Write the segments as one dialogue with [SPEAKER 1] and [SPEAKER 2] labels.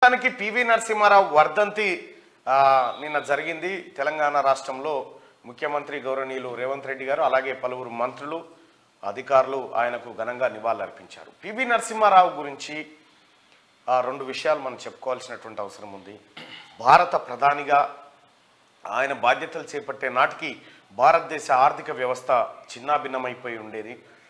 [SPEAKER 1] మొత్తానికి పివి నరసింహారావు వర్ధంతి ఆ, నిన్న జరిగింది తెలంగాణ రాష్ట్రంలో ముఖ్యమంత్రి గౌరవనీయులు రేవంత్ రెడ్డి గారు అలాగే పలువురు మంత్రులు అధికారులు ఆయనకు ఘనంగా నివాళులర్పించారు పివి నరసింహారావు గురించి ఆ, రెండు విషయాలు మనం చెప్పుకోవాల్సినటువంటి అవసరం ఉంది భారత ప్రధానిగా ఆయన బాధ్యతలు చేపట్టే నాటికి భారతదేశ ఆర్థిక వ్యవస్థ చిన్నాభిన్నమైపోయి ఉండేది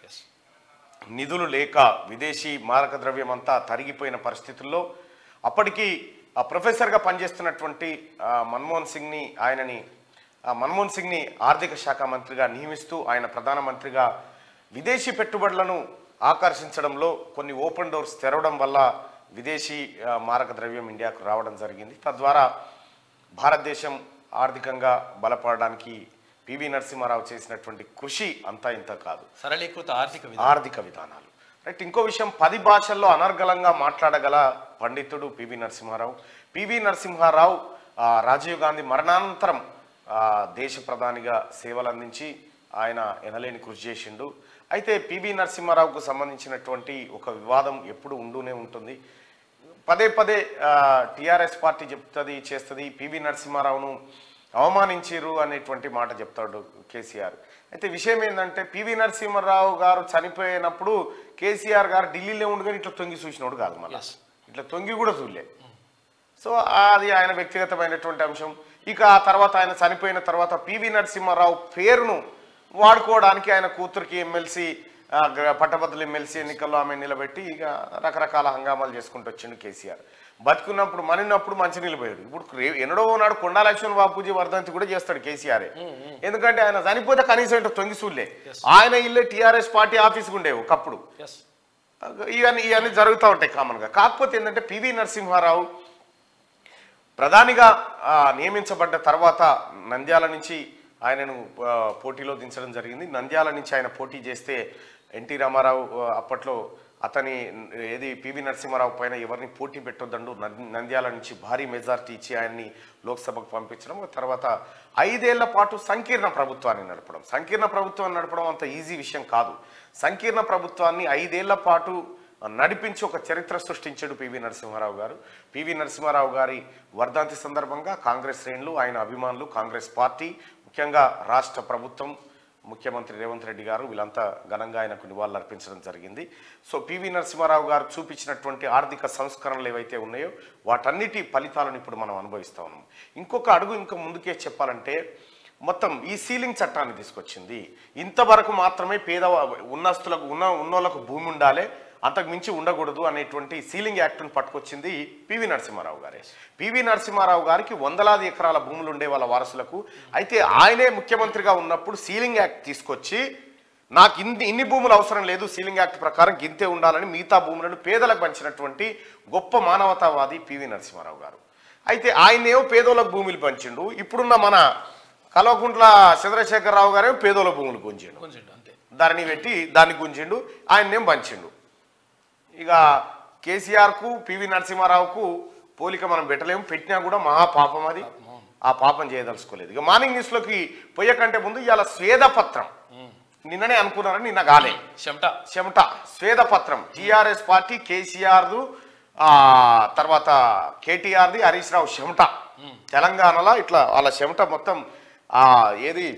[SPEAKER 1] నిధులు లేక విదేశీ మారక ద్రవ్యం అంతా తరిగిపోయిన పరిస్థితుల్లో అప్పటికి ఆ ప్రొఫెసర్గా పనిచేస్తున్నటువంటి ఆ, మన్మోహన్ సింగ్ని ఆయనని ఆ మన్మోహన్ సింగ్ని ఆర్థిక శాఖ మంత్రిగా నియమిస్తూ ఆయన ప్రధానమంత్రిగా విదేశీ పెట్టుబడులను ఆకర్షించడంలో కొన్ని ఓపెన్ డోర్స్ తెరవడం వల్ల విదేశీ ఆ, మారక ద్రవ్యం ఇండియాకు రావడం జరిగింది తద్వారా భారతదేశం ఆర్థికంగా బలపడడానికి పివి నరసింహారావు చేసినటువంటి కృషి అంతా ఇంత కాదు
[SPEAKER 2] సరళీకృత ఆర్థిక విధానం
[SPEAKER 1] ఆర్థిక విధానాలు రైట్ ఇంకో విషయం పది భాషల్లో అనర్గళంగా మాట్లాడగల పండితుడు పివి నరసింహారావు పివి నరసింహారావు ఆ, రాజీవ్ గాంధీ మరణానంతరం ఆ, దేశ ప్రధానిగా సేవలు అందించి ఆయన ఎనలేని కృషి చేసిండు అయితే పివి నరసింహారావుకు సంబంధించినటువంటి ఒక వివాదం ఎప్పుడు ఉంటూనే ఉంటుంది పదే పదే టిఆర్ఎస్ పార్టీ చెప్తుంది చేస్తుంది పివి నరసింహారావును అవమానించారు అనేటువంటి మాట చెప్తాడు కేసీఆర్ అయితే విషయం ఏంటంటే పివి నరసింహారావు గారు చనిపోయినప్పుడు కేసీఆర్ గారు ఢిల్లీలో ఉండగానే ఇట్లా తొంగి చూసినోడు కాదు మళ్ళీ
[SPEAKER 2] Yes.
[SPEAKER 1] ఇట్లా తొంగి కూడా చూడలే సో అది ఆయన వ్యక్తిగతమైనటువంటి అంశం ఇక ఆ తర్వాత ఆయన చనిపోయిన తర్వాత పివి నరసింహారావు పేరును వాడుకోవడానికి ఆయన కూతురికి ఎమ్మెల్సీ పట్టభద్రుల ఎమ్మెల్సీ ఎన్నికల్లో ఆమె నిలబెట్టి ఇక రకరకాల హంగామాలు చేసుకుంటూ వచ్చిండు కేసీఆర్ బతుకున్నప్పుడు మనినప్పుడు మంచి నిలబోయాడు ఇప్పుడు రే- ఎన్నడో నాడు కొండా లక్ష్మణ్ బాపూజీ వర్ధంతి కూడా చేస్తాడు కేసీఆర్ ఎందుకంటే ఆయన చనిపోతే కనీసం ఇట్లా తొంగి చూడలే ఆయన ఇల్లే టీఆర్ఎస్ పార్టీ ఆఫీస్కి ఉండేవి ఒకప్పుడు
[SPEAKER 2] ఎస్
[SPEAKER 1] ఇవన్నీ ఇవన్నీ జరుగుతూ ఉంటాయి కామన్గా కాకపోతే ఏంటంటే పివి నరసింహారావు ప్రధానిగా ఆ, నియమించబడ్డ తర్వాత నంద్యాల నుంచి ఆయనను ఆ, పోటీలో దించడం జరిగింది నంద్యాల నుంచి ఆయన పోటీ చేస్తే ఎన్టీ రామారావు ఆ, అప్పట్లో అతని ఏది పివి నరసింహారావు పైన ఎవరిని పోటీ పెట్టొద్దండు నం- నంద్యాల నుంచి భారీ మెజార్టీ ఇచ్చి ఆయన్ని లోక్సభకు పంపించడం ఆ తర్వాత ఐదేళ్ల పాటు సంకీర్ణ ప్రభుత్వాన్ని నడపడం సంకీర్ణ ప్రభుత్వాన్ని నడపడం అంత ఈజీ విషయం కాదు సంకీర్ణ ప్రభుత్వాన్ని ఐదేళ్ల పాటు నడిపించి ఒక చరిత్ర సృష్టించాడు పివి నరసింహారావు గారు పివి నరసింహారావు గారి వర్ధంతి సందర్భంగా కాంగ్రెస్ శ్రేణులు ఆయన అభిమానులు కాంగ్రెస్ పార్టీ ముఖ్యంగా రాష్ట్ర ప్రభుత్వం ముఖ్యమంత్రి రేవంత్ రెడ్డి గారు వీళ్ళంతా ఘనంగా ఆయనకు నివాళులు అర్పించడం జరిగింది సో పివి నరసింహారావు గారు చూపించినటువంటి ఆర్థిక సంస్కరణలు ఏవైతే ఉన్నాయో వాటన్నిటి ఫలితాలను ఇప్పుడు మనం అనుభవిస్తా ఉన్నాం ఇంకొక అడుగు ఇంకా ముందుకే చెప్పాలంటే మొత్తం ఈ సీలింగ్ చట్టాన్ని తీసుకొచ్చింది ఇంతవరకు మాత్రమే పేద ఉన్నస్తులకు ఉన్న ఉన్నోళ్ళకు భూమి ఉండాలి అంతకు మించి ఉండకూడదు అనేటువంటి సీలింగ్ యాక్ట్ను పట్టుకొచ్చింది పివి నరసింహారావు గారే పివి నరసింహారావు గారికి వందలాది ఎకరాల భూములు ఉండే వాళ్ళ వారసులకు అయితే ఆయనే ముఖ్యమంత్రిగా ఉన్నప్పుడు సీలింగ్ యాక్ట్ తీసుకొచ్చి నాకు ఇన్ని ఇన్ని భూములు అవసరం లేదు సీలింగ్ యాక్ట్ ప్రకారం గింతే ఉండాలని మిగతా భూములను పేదలకు పంచినటువంటి గొప్ప మానవతావాది పివి నరసింహారావు గారు అయితే ఆయనేమో పేదోళ్ళకు భూములు పంచిండు ఇప్పుడున్న మన కల్వకుంట్ల చంద్రశేఖరరావు గారేమో పేదోళ్ళ భూములు గుంజిండు
[SPEAKER 2] కొంచెం అంతే
[SPEAKER 1] దాన్ని పెట్టి దాన్ని గుంజిండు ఆయన్నేం పంచిండు ఇక కేసీఆర్కు పివి నరసింహారావుకు పోలిక మనం పెట్టలేము పెట్టినా కూడా మహా పాపం అది ఆ పాపం చేయదలుచుకోలేదు ఇక మార్నింగ్ న్యూస్లోకి పోయే కంటే ముందు ఇవాళ స్వేదపత్రం నిన్ననే అనుకున్నారని నిన్న కాలే
[SPEAKER 2] చెమట
[SPEAKER 1] చెమట స్వేదపత్రం టిఆర్ఎస్ పార్టీ కేసీఆర్దు ఆ, తర్వాత కేటీఆర్ది హరీష్ రావు చెమట తెలంగాణలో ఇట్లా వాళ్ళ చెమట మొత్తం ఆ ఏది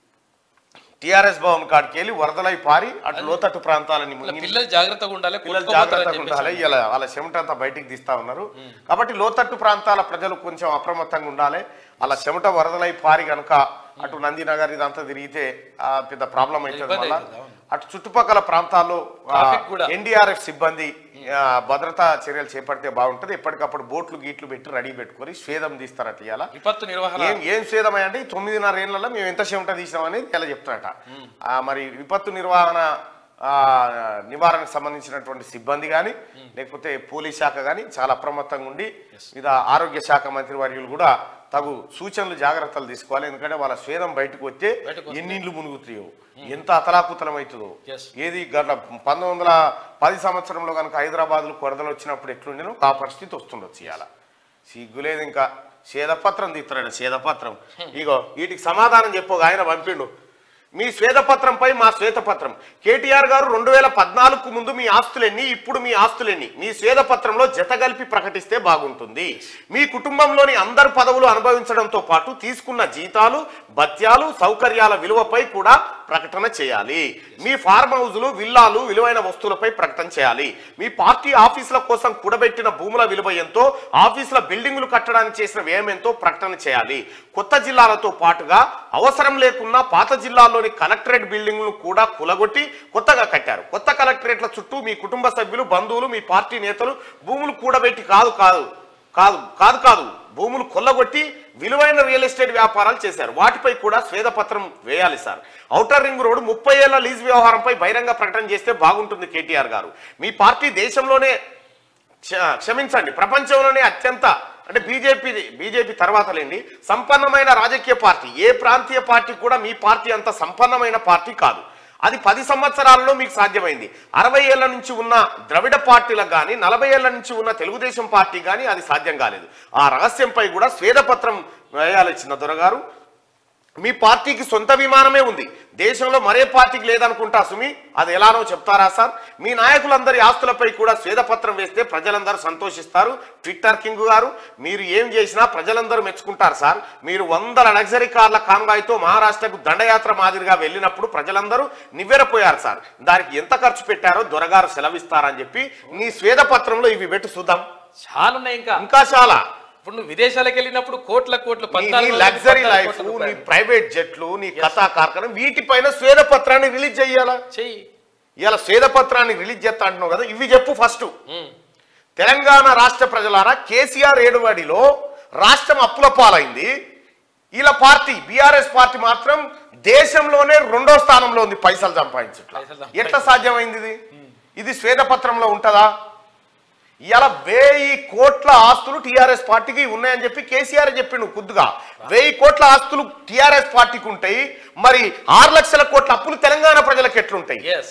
[SPEAKER 1] టిఆర్ఎస్ భవన్ కాడికి వెళ్ళి వరదలై పారి అటు లోతట్టు ప్రాంతాలని
[SPEAKER 2] ఇలా
[SPEAKER 1] మునిగి
[SPEAKER 2] పిల్లలు జాగ్రత్తగా ఉండాలి
[SPEAKER 1] పిల్లలు
[SPEAKER 2] కొట్టుకోపోతారని
[SPEAKER 1] జాగ్రత్తగా ఉండాలి
[SPEAKER 2] చెప్పేసి.
[SPEAKER 1] ఇలా వాళ్ళ చెమట అంతా బయటికి తీస్తా ఉన్నారు కాబట్టి లోతట్టు ప్రాంతాల ప్రజలు కొంచెం అప్రమత్తంగా ఉండాలి అలా చెమట వరదలై పారి కనుక అటు నందినగర్ ఇదంతా తిరిగితే ఆ, పెద్ద ప్రాబ్లం అవుతుంది
[SPEAKER 2] ఇబ్బంది
[SPEAKER 1] మళ్ళా
[SPEAKER 2] అవుతుంది, అవును.
[SPEAKER 1] అటు చుట్టుపక్కల ప్రాంతాల్లో
[SPEAKER 2] ట్రాఫిక్ కూడా.
[SPEAKER 1] ఎన్డీఆర్ఎఫ్ సిబ్బంది ఆ, భద్రతా చర్యలు చేపడితే బాగుంటది ఎప్పటికప్పుడు బోట్లు గీట్లు పెట్టి రెడీ పెట్టుకొని స్వేదం తీస్తారట ఇవాళ
[SPEAKER 2] విపత్తు నిర్వహణ
[SPEAKER 1] ఏం ఏం స్వేదం అంటే ఈ తొమ్మిదిన్నర ఏళ్ళలో మేము ఎంత చెమట తీసినాం అనేది ఇలా చెప్తారట ఆ, మరి విపత్తు నిర్వహణ ఆ, నివారణకు సంబంధించినటువంటి సిబ్బంది కానీ లేకపోతే పోలీస్ శాఖ కానీ చాలా అప్రమత్తంగా ఉండి మీద ఆరోగ్య శాఖ మంత్రి వర్యులు కూడా తగు సూచనలు జాగ్రత్తలు తీసుకోవాలి ఎందుకంటే వాళ్ళ స్వేదం బయటకు వస్తే
[SPEAKER 2] బయటకు వస్తే.
[SPEAKER 1] ఎన్ని ఇళ్ళు మునుగుతాయో ఎంత అతలాకుతలం అవుతుందో
[SPEAKER 2] Yes.
[SPEAKER 1] ఏది గత పంతొమ్మిది వందల పది సంవత్సరంలో కనుక హైదరాబాద్లో కొరదలు వచ్చినప్పుడు ఎట్లుండేనో ఆ పరిస్థితి వస్తుండొచ్చు ఇవాళ సిగ్గులేదు ఇంకా సేదపత్రం తీస్తున్నాడు సేదపత్రం ఇగో వీటికి సమాధానం చెప్పు ఒక ఆయన పంపిండు మీ శ్వేతపత్రంపై మా శ్వేతపత్రం కేటీఆర్ గారు రెండు వేల పద్నాలుగుకు ముందు మీ ఆస్తులెన్ని ఇప్పుడు మీ ఆస్తులెన్ని మీ శ్వేతపత్రంలో జతగలిపి ప్రకటిస్తే బాగుంటుంది మీ కుటుంబంలోని అందరు పదవులు అనుభవించడంతో పాటు తీసుకున్న జీతాలు భత్యాలు సౌకర్యాల విలువపై కూడా ప్రకటన చేయాలి మీ ఫార్మ్ హౌజులు విల్లాలు విలువైన వస్తువులపై ప్రకటన చేయాలి మీ పార్టీ ఆఫీసుల కోసం కూడబెట్టిన భూముల విలువ ఎంతో ఆఫీసుల బిల్డింగులు కట్టడానికి చేసిన వ్యయం ఎంతో ప్రకటన చేయాలి కొత్త జిల్లాలతో పాటుగా అవసరం లేకున్నా పాత జిల్లాల్లోని కలెక్టరేట్ బిల్డింగులను కూడా కులగొట్టి కొత్తగా కట్టారు కొత్త కలెక్టరేట్ల చుట్టూ మీ కుటుంబ సభ్యులు బంధువులు మీ పార్టీ నేతలు భూములు కూడబెట్టి కాదు కాదు కాదు కాదు కాదు భూములు కొల్లగొట్టి విలువైన రియల్ ఎస్టేట్ వ్యాపారాలు చేశారు వాటిపై కూడా స్వేదపత్రం వేయాలి సార్ ఔటర్ రింగ్ రోడ్ ముప్పై ఏళ్ల లీజ్ వ్యవహారంపై బహిరంగ ప్రకటన చేస్తే బాగుంటుంది కేటీఆర్ గారు మీ పార్టీ దేశంలోనే క్ష- క్షమించండి ప్రపంచంలోనే అత్యంత అంటే బీజేపీ బీజేపీ తర్వాత లేండి సంపన్నమైన రాజకీయ పార్టీ ఏ ప్రాంతీయ పార్టీ కూడా మీ పార్టీ అంత సంపన్నమైన పార్టీ కాదు అది పది సంవత్సరాలలో మీకు సాధ్యమైంది అరవై ఏళ్ల నుంచి ఉన్న ద్రవిడ పార్టీలకు కానీ నలభై ఏళ్ల నుంచి ఉన్న తెలుగుదేశం పార్టీ కానీ అది సాధ్యం కాలేదు ఆ రహస్యంపై కూడా స్వేదపత్రం వేయాలి చిన్న దొరగారు మీ పార్టీకి సొంత విమానమే ఉంది దేశంలో మరే పార్టీకి లేదనుకుంటా సుమి అది ఎలానో చెప్తారా సార్ మీ నాయకులందరి ఆస్తులపై కూడా స్వేదపత్రం వేస్తే ప్రజలందరూ సంతోషిస్తారు ట్విట్టర్ కింగ్ గారు మీరు ఏం చేసినా ప్రజలందరూ మెచ్చుకుంటారు సార్ మీరు వందల లగ్జరీ కార్ల కాన్వాయ్తో మహారాష్ట్రకు దండయాత్ర మాదిరిగా వెళ్ళినప్పుడు ప్రజలందరూ నివ్వెరపోయారు సార్ దానికి ఎంత ఖర్చు పెట్టారో దొరగారు సెలవిస్తారని చెప్పి నీ స్వేదపత్రంలో ఇవి పెట్టి చూద్దాం
[SPEAKER 2] చాలా ఉన్నాయి ఇంకా
[SPEAKER 1] ఇంకా చాలా
[SPEAKER 2] ఇప్పుడు నువ్వు విదేశాలకు వెళ్ళినప్పుడు కోట్ల కోట్లు
[SPEAKER 1] నీ-
[SPEAKER 2] పద్నాలుగు
[SPEAKER 1] నీ
[SPEAKER 2] వందల
[SPEAKER 1] లగ్జరీ
[SPEAKER 2] పద్నాలుగు
[SPEAKER 1] లైఫ్
[SPEAKER 2] కోట్ల
[SPEAKER 1] నీ
[SPEAKER 2] రూపాయలు.
[SPEAKER 1] ప్రైవేట్ జెట్లు నీ కథా కార్ఖానం వీటిపైన స్వేదపత్రాన్ని రిలీజ్ చెయ్యాలా
[SPEAKER 2] చెయ్యి
[SPEAKER 1] ఇలా స్వేదపత్రాన్ని రిలీజ్ చేస్తా అంటున్నావు కదా ఇవి చెప్పు ఫస్ట్
[SPEAKER 2] ఉమ్.
[SPEAKER 1] తెలంగాణ రాష్ట్ర ప్రజలారా కేసీఆర్ ఏడువాడిలో రాష్ట్రం అప్పుల పాలైంది ఇలా పార్టీ బీఆర్ఎస్ పార్టీ మాత్రం దేశంలోనే రెండో స్థానంలో ఉంది పైసలు సంపాదించట్లా
[SPEAKER 2] పైసలు సంపాదించ-
[SPEAKER 1] ఎట్లా సాధ్యమైంది ఇది ఇది స్వేదపత్రంలో ఉంటుందా ఇలా వెయ్యి కోట్ల ఆస్తులు టీఆర్ఎస్ పార్టీకి ఉన్నాయని చెప్పి కేసీఆర్ చెప్పిండు కొద్దిగా వెయ్యి కోట్ల ఆస్తులు టీఆర్ఎస్ పార్టీకి ఉంటాయి మరి ఆరు లక్షల కోట్ల అప్పులు తెలంగాణ ప్రజలకు ఎట్లుంటాయి
[SPEAKER 2] ఎస్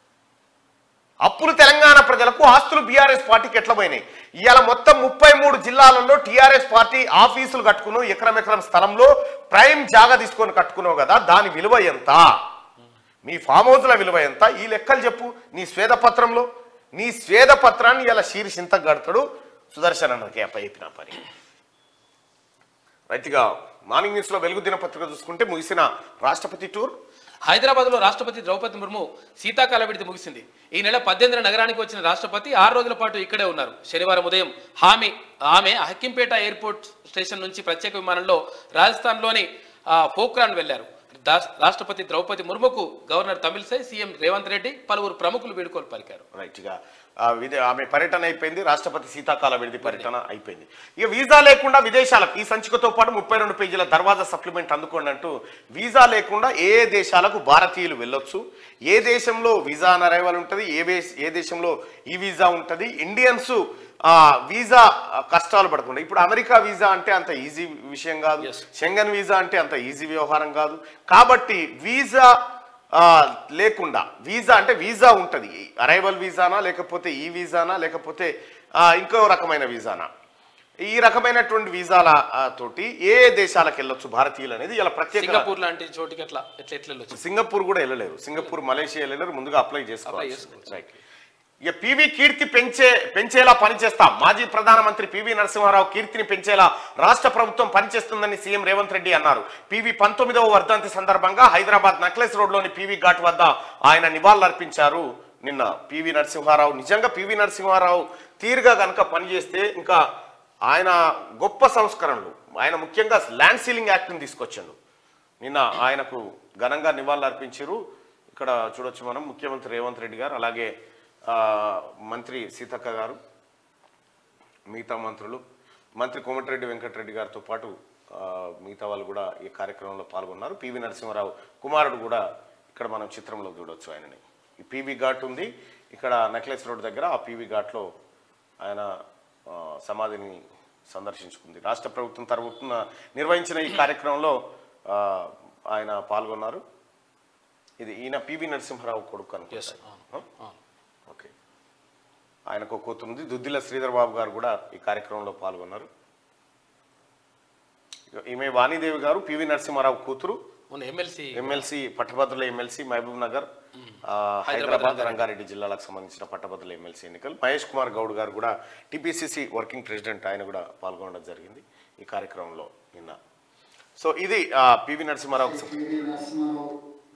[SPEAKER 1] అప్పులు తెలంగాణ ప్రజలకు ఆస్తులు బీఆర్ఎస్ పార్టీకి ఎట్లా పోయినాయి ఇవాళ మొత్తం ముప్పై మూడు జిల్లాలలో టీఆర్ఎస్ పార్టీ ఆఫీసులు కట్టుకున్నావు ఎకరం ఎకరం స్థలంలో ప్రైమ్ జాగా తీసుకొని కట్టుకున్నావు కదా దాని విలువ ఎంత మీ ఫామ్ హౌస్ల విలువ ఎంత ఈ లెక్కలు చెప్పు నీ స్వేదపత్రంలో నీ స్వేదపత్రాన్ని ఇలా శీర్షింత గడతాడు సుదర్శన్ అన్నకి అప్ప చెప్పిన పని రైతుగా మార్నింగ్ న్యూస్లో వెలుగు దినపత్రిక చూసుకుంటే ముగిసిన రాష్ట్రపతి టూర్
[SPEAKER 2] హైదరాబాద్ లో రాష్ట్రపతి ద్రౌపది ముర్ము శీతాకాల విడిది ముగిసింది ఈ నెల పద్దెనిమిదిన నగరానికి వచ్చిన రాష్ట్రపతి ఆరు రోజుల పాటు ఇక్కడే ఉన్నారు శనివారం ఉదయం హామీ ఆమె హక్కింపేట ఎయిర్పోర్ట్ స్టేషన్ నుంచి ప్రత్యేక విమానంలో రాజస్థాన్లోని ఆ, పోఖ్రాన్ వెళ్లారు దా- రాష్ట్రపతి ద్రౌపది ముర్ముకు గవర్నర్ తమిళసై సీఎం రేవంత్ రెడ్డి పలువురు ప్రముఖులు వీడుకోలు పలికారు
[SPEAKER 1] రైట్ గా ఆ విదే ఆమె పర్యటన అయిపోయింది రాష్ట్రపతి శీతాకాల విడిది పర్యటన అయిపోయింది ఇక వీసా లేకుండా విదేశాలకు ఈ సంచికతో పాటు ముప్పై రెండు పేజీల దర్వాజా సప్లిమెంట్ అందుకోండి అంటూ వీసా లేకుండా ఏ ఏ దేశాలకు భారతీయులు వెళ్ళొచ్చు ఏ దేశంలో వీసా అన్ అరైవల్ ఉంటుంది ఏ వేస్- ఏ దేశంలో ఈ వీసా ఉంటుంది ఇండియన్స్ ఆ వీసా కష్టాలు పడకుండా ఇప్పుడు అమెరికా వీసా అంటే అంత ఈజీ విషయం కాదు
[SPEAKER 2] Yes.
[SPEAKER 1] షెంగన్ వీసా అంటే అంత ఈజీ వ్యవహారం కాదు కాబట్టి వీసా ఆ, లేకుండా వీసా అంటే వీసా ఉంటుంది అరైవల్ వీసానా లేకపోతే ఈ వీసానా లేకపోతే ఆ, ఇంకో రకమైన వీసానా ఈ రకమైనటువంటి వీసాల ఆ, తోటి ఏ దేశాలకు వెళ్ళొచ్చు భారతీయులు అనేది ఇలా ప్రత్యేక
[SPEAKER 2] సింగపూర్ లాంటి చోటికి ఎట్లా ఎట్లా ఎట్లా వెళ్ళొచ్చు
[SPEAKER 1] సింగపూర్ కూడా వెళ్ళలేరు సింగపూర్ మలేషియా వెళ్ళలేరు ముందుగా అప్లై చేసుకోవాలి
[SPEAKER 2] చేసుకోవచ్చు.
[SPEAKER 1] రైట్ ఇక పివి కీర్తి పెంచే పెంచేలా పనిచేస్తాం మాజీ ప్రధానమంత్రి పివి నరసింహారావు కీర్తిని పెంచేలా రాష్ట్ర ప్రభుత్వం పనిచేస్తుందని సీఎం రేవంత్ రెడ్డి అన్నారు పివి పంతొమ్మిదవ వర్ధంతి సందర్భంగా హైదరాబాద్ నక్లెస్ రోడ్లోని పివి ఘాట్ వద్ద ఆయన నివాళులర్పించారు నిన్న పివి నరసింహారావు నిజంగా పివి నరసింహారావు తీరుగా కనుక పనిచేస్తే ఇంకా ఆయన గొప్ప సంస్కరణలు ఆయన ముఖ్యంగా ల్యాండ్ సీలింగ్ యాక్ట్ని తీసుకొచ్చాడు నిన్న ఆయనకు ఘనంగా నివాళులు అర్పించారు ఇక్కడ చూడొచ్చు మనం ముఖ్యమంత్రి రేవంత్ రెడ్డి గారు అలాగే ఆ, మంత్రి సీతక్క గారు మిగతా మంత్రులు మంత్రి కోమటిరెడ్డి వెంకటరెడ్డి గారితో పాటు ఆ, మిగతా వాళ్ళు కూడా ఈ కార్యక్రమంలో పాల్గొన్నారు పివి నరసింహారావు కుమారుడు కూడా ఇక్కడ మనం చిత్రంలో చూడొచ్చు ఆయనని ఈ పివి ఘాట్ ఉంది ఇక్కడ నెక్లెస్ రోడ్ దగ్గర ఆ పివి ఘాట్లో ఆయన ఆ, సమాధిని సందర్శించుకుంది రాష్ట్ర ప్రభుత్వం తరపున నిర్వహించిన ఈ కార్యక్రమంలో ఆ, ఆయన పాల్గొన్నారు ఇది ఈయన పివి నరసింహారావు కొడుకు
[SPEAKER 2] Yes,
[SPEAKER 1] అనుకుంటా
[SPEAKER 2] అవును. అవును.
[SPEAKER 1] ఓకే ఆయనకు ఒక కూతురు ఉంది దుద్దిల శ్రీధర్ బాబు గారు కూడా ఈ కార్యక్రమంలో పాల్గొన్నారు ఇక ఈమె వాణిదేవి గారు పివి నరసింహారావు కూతురు
[SPEAKER 2] మొన్న ఎమ్మెల్సీ
[SPEAKER 1] ఎమ్మెల్సీ పట్టభద్రుల ఎమ్మెల్సీ మహబూబ్ నగర్ ఆ, హైదరాబాద్ రంగారెడ్డి జిల్లాలకు సంబంధించిన పట్టభద్రుల ఎమ్మెల్సీ ఎన్నికలు మహేష్ కుమార్ గౌడ్ గారు కూడా టీపీసీసీ వర్కింగ్ ప్రెసిడెంట్ ఆయన కూడా పాల్గొనడం జరిగింది ఈ కార్యక్రమంలో నిన్న సో ఇది ఆ, పివి నరసింహారావు
[SPEAKER 3] పివి నరసింహారావు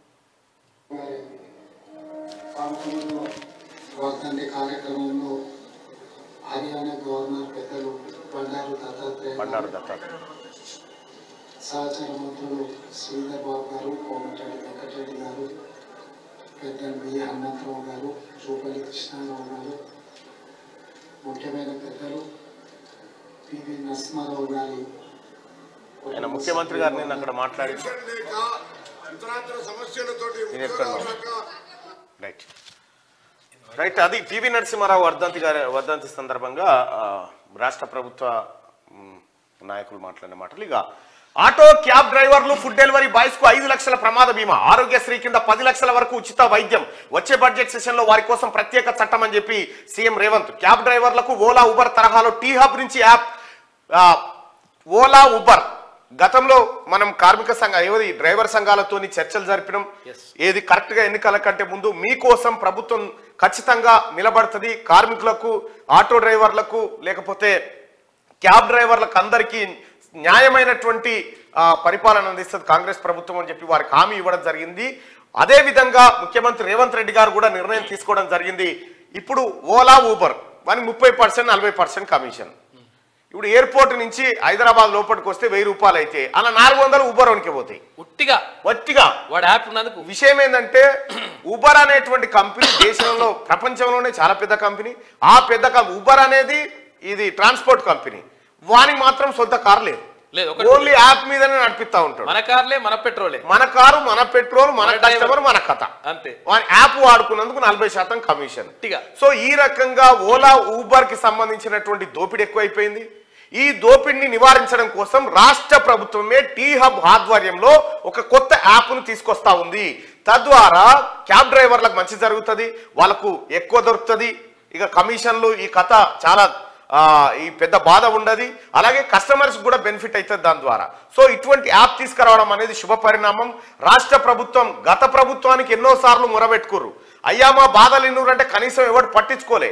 [SPEAKER 3] గారి పాల్గొనలో వర్ధంతి కార్యక్రమంలో హర్యానా గవర్నర్ పెద్దలు బండారు దత్తాత్రేయ
[SPEAKER 1] బండారు దత్తాత్రేయ
[SPEAKER 3] సహచర మంత్రులు శ్రీధర్ బాబు గారు కోమటిరెడ్డి వెంకటరెడ్డి గారు పెద్దలు బి హనుమంతరావు గారు జూపల్లి కృష్ణారావు గారు ముఖ్యమైన పెద్దలు పివి నరసింహారావు గారి
[SPEAKER 1] ఆయన ముఖ్యమంత్రి గారు నిన్న అక్కడ మాట్లాడి
[SPEAKER 4] లేక ఇతరాతర సమస్యలతోటి
[SPEAKER 1] నేను ఎక్కడ
[SPEAKER 4] ఉద్యోగాలు రాక
[SPEAKER 1] రైట్ రైట్ అది పివి నరసింహారావు వర్ధంతి గారి వర్ధంతి సందర్భంగా ఆ, రాష్ట్ర ప్రభుత్వ మ్, నాయకులు మాట్లాడిన మాటలు ఇక ఆటో క్యాబ్ డ్రైవర్లు ఫుడ్ డెలివరీ బాయ్స్ కు ఐదు లక్షల ప్రమాద బీమా ఆరోగ్యశ్రీ కింద పది లక్షల వరకు ఉచిత వైద్యం వచ్చే బడ్జెట్ సెషన్ లో వారి కోసం ప్రత్యేక చట్టం అని చెప్పి సీఎం రేవంత్ క్యాబ్ డ్రైవర్లకు ఓలా ఉబర్ తరహాలో టీ హబ్ నుంచి యాప్ ఆ, ఓలా ఉబర్ గతంలో మనం కార్మిక సంఘ ఏది డ్రైవర్ సంఘాలతోని చర్చలు జరిపినాం
[SPEAKER 2] Yes.
[SPEAKER 1] ఏది కరెక్ట్ గా ఎన్నికల కంటే ముందు మీకోసం ప్రభుత్వం ఖచ్చితంగా నిలబడుతుంది కార్మికులకు ఆటో డ్రైవర్లకు లేకపోతే క్యాబ్ డ్రైవర్లకు అందరికీ న్యాయమైనటువంటి ఆ, పరిపాలన అందిస్తుంది కాంగ్రెస్ ప్రభుత్వం అని చెప్పి వారికి హామీ ఇవ్వడం జరిగింది అదే విధంగా ముఖ్యమంత్రి రేవంత్ రెడ్డి గారు కూడా నిర్ణయం తీసుకోవడం జరిగింది ఇప్పుడు ఓలా ఊబర్ వానికి ముప్పై పర్సెంట్ నలభై పర్సెంట్ కమిషన్ ఇప్పుడు ఎయిర్పోర్ట్ నుంచి హైదరాబాద్ లోపలికి వస్తే వెయ్యి రూపాయలు అయితే అలా నాలుగు వందలు ఊబర్ వనికి పోతాయి
[SPEAKER 2] ఉట్టిగా
[SPEAKER 1] వట్టిగా
[SPEAKER 2] వాడు యాప్ ఉన్నందుకు
[SPEAKER 1] విషయం ఏంటంటే ఉబర్ అనేటువంటి కంపెనీ దేశంలో ప్రపంచంలోనే చాలా పెద్ద కంపెనీ ఆ పెద్ద కం- ఉబర్ అనేది ఇది ట్రాన్స్పోర్ట్ కంపెనీ వానికి మాత్రం సొంత కారు లేదు
[SPEAKER 2] లేదు, ఒకటి-
[SPEAKER 1] ఓన్లీ యాప్ మీదనే నడిపిస్తా ఉంటాడు
[SPEAKER 2] మన కార్లే మన పెట్రోలే
[SPEAKER 1] మన కారు మన పెట్రోల్ మన
[SPEAKER 2] మన డ్రైవర్.
[SPEAKER 1] కస్టమర్ మన కథ
[SPEAKER 2] అంతే
[SPEAKER 1] వాని యాప్ వాడుకున్నందుకు నలభై శాతం కమిషన్
[SPEAKER 2] ఉట్టిగా.
[SPEAKER 1] సో ఈ రకంగా ఓలా ఊబర్ కి సంబంధించినటువంటి దోపిడీ ఎక్కువైపోయింది ఈ దోపిడిని నివారించడం కోసం రాష్ట్ర ప్రభుత్వమే టీ హబ్ ఆధ్వర్యంలో ఒక కొత్త యాప్ను తీసుకొస్తా ఉంది తద్వారా క్యాబ్ డ్రైవర్లకు మంచి జరుగుతుంది వాళ్ళకు ఎక్కువ దొరుకుతుంది ఇక కమిషన్లు ఈ కథ చాలా ఆ, ఈ పెద్ద బాధ ఉండదు అలాగే కస్టమర్స్ కూడా బెనిఫిట్ అవుతుంది దాని ద్వారా సో ఇటువంటి యాప్ తీసుకురావడం అనేది శుభ పరిణామం రాష్ట్ర ప్రభుత్వం గత ప్రభుత్వానికి ఎన్నోసార్లు మొరబెట్టుకుర్రు అయ్యా మా బాధలు ఎన్నూరు అంటే కనీసం ఎవరు పట్టించుకోలే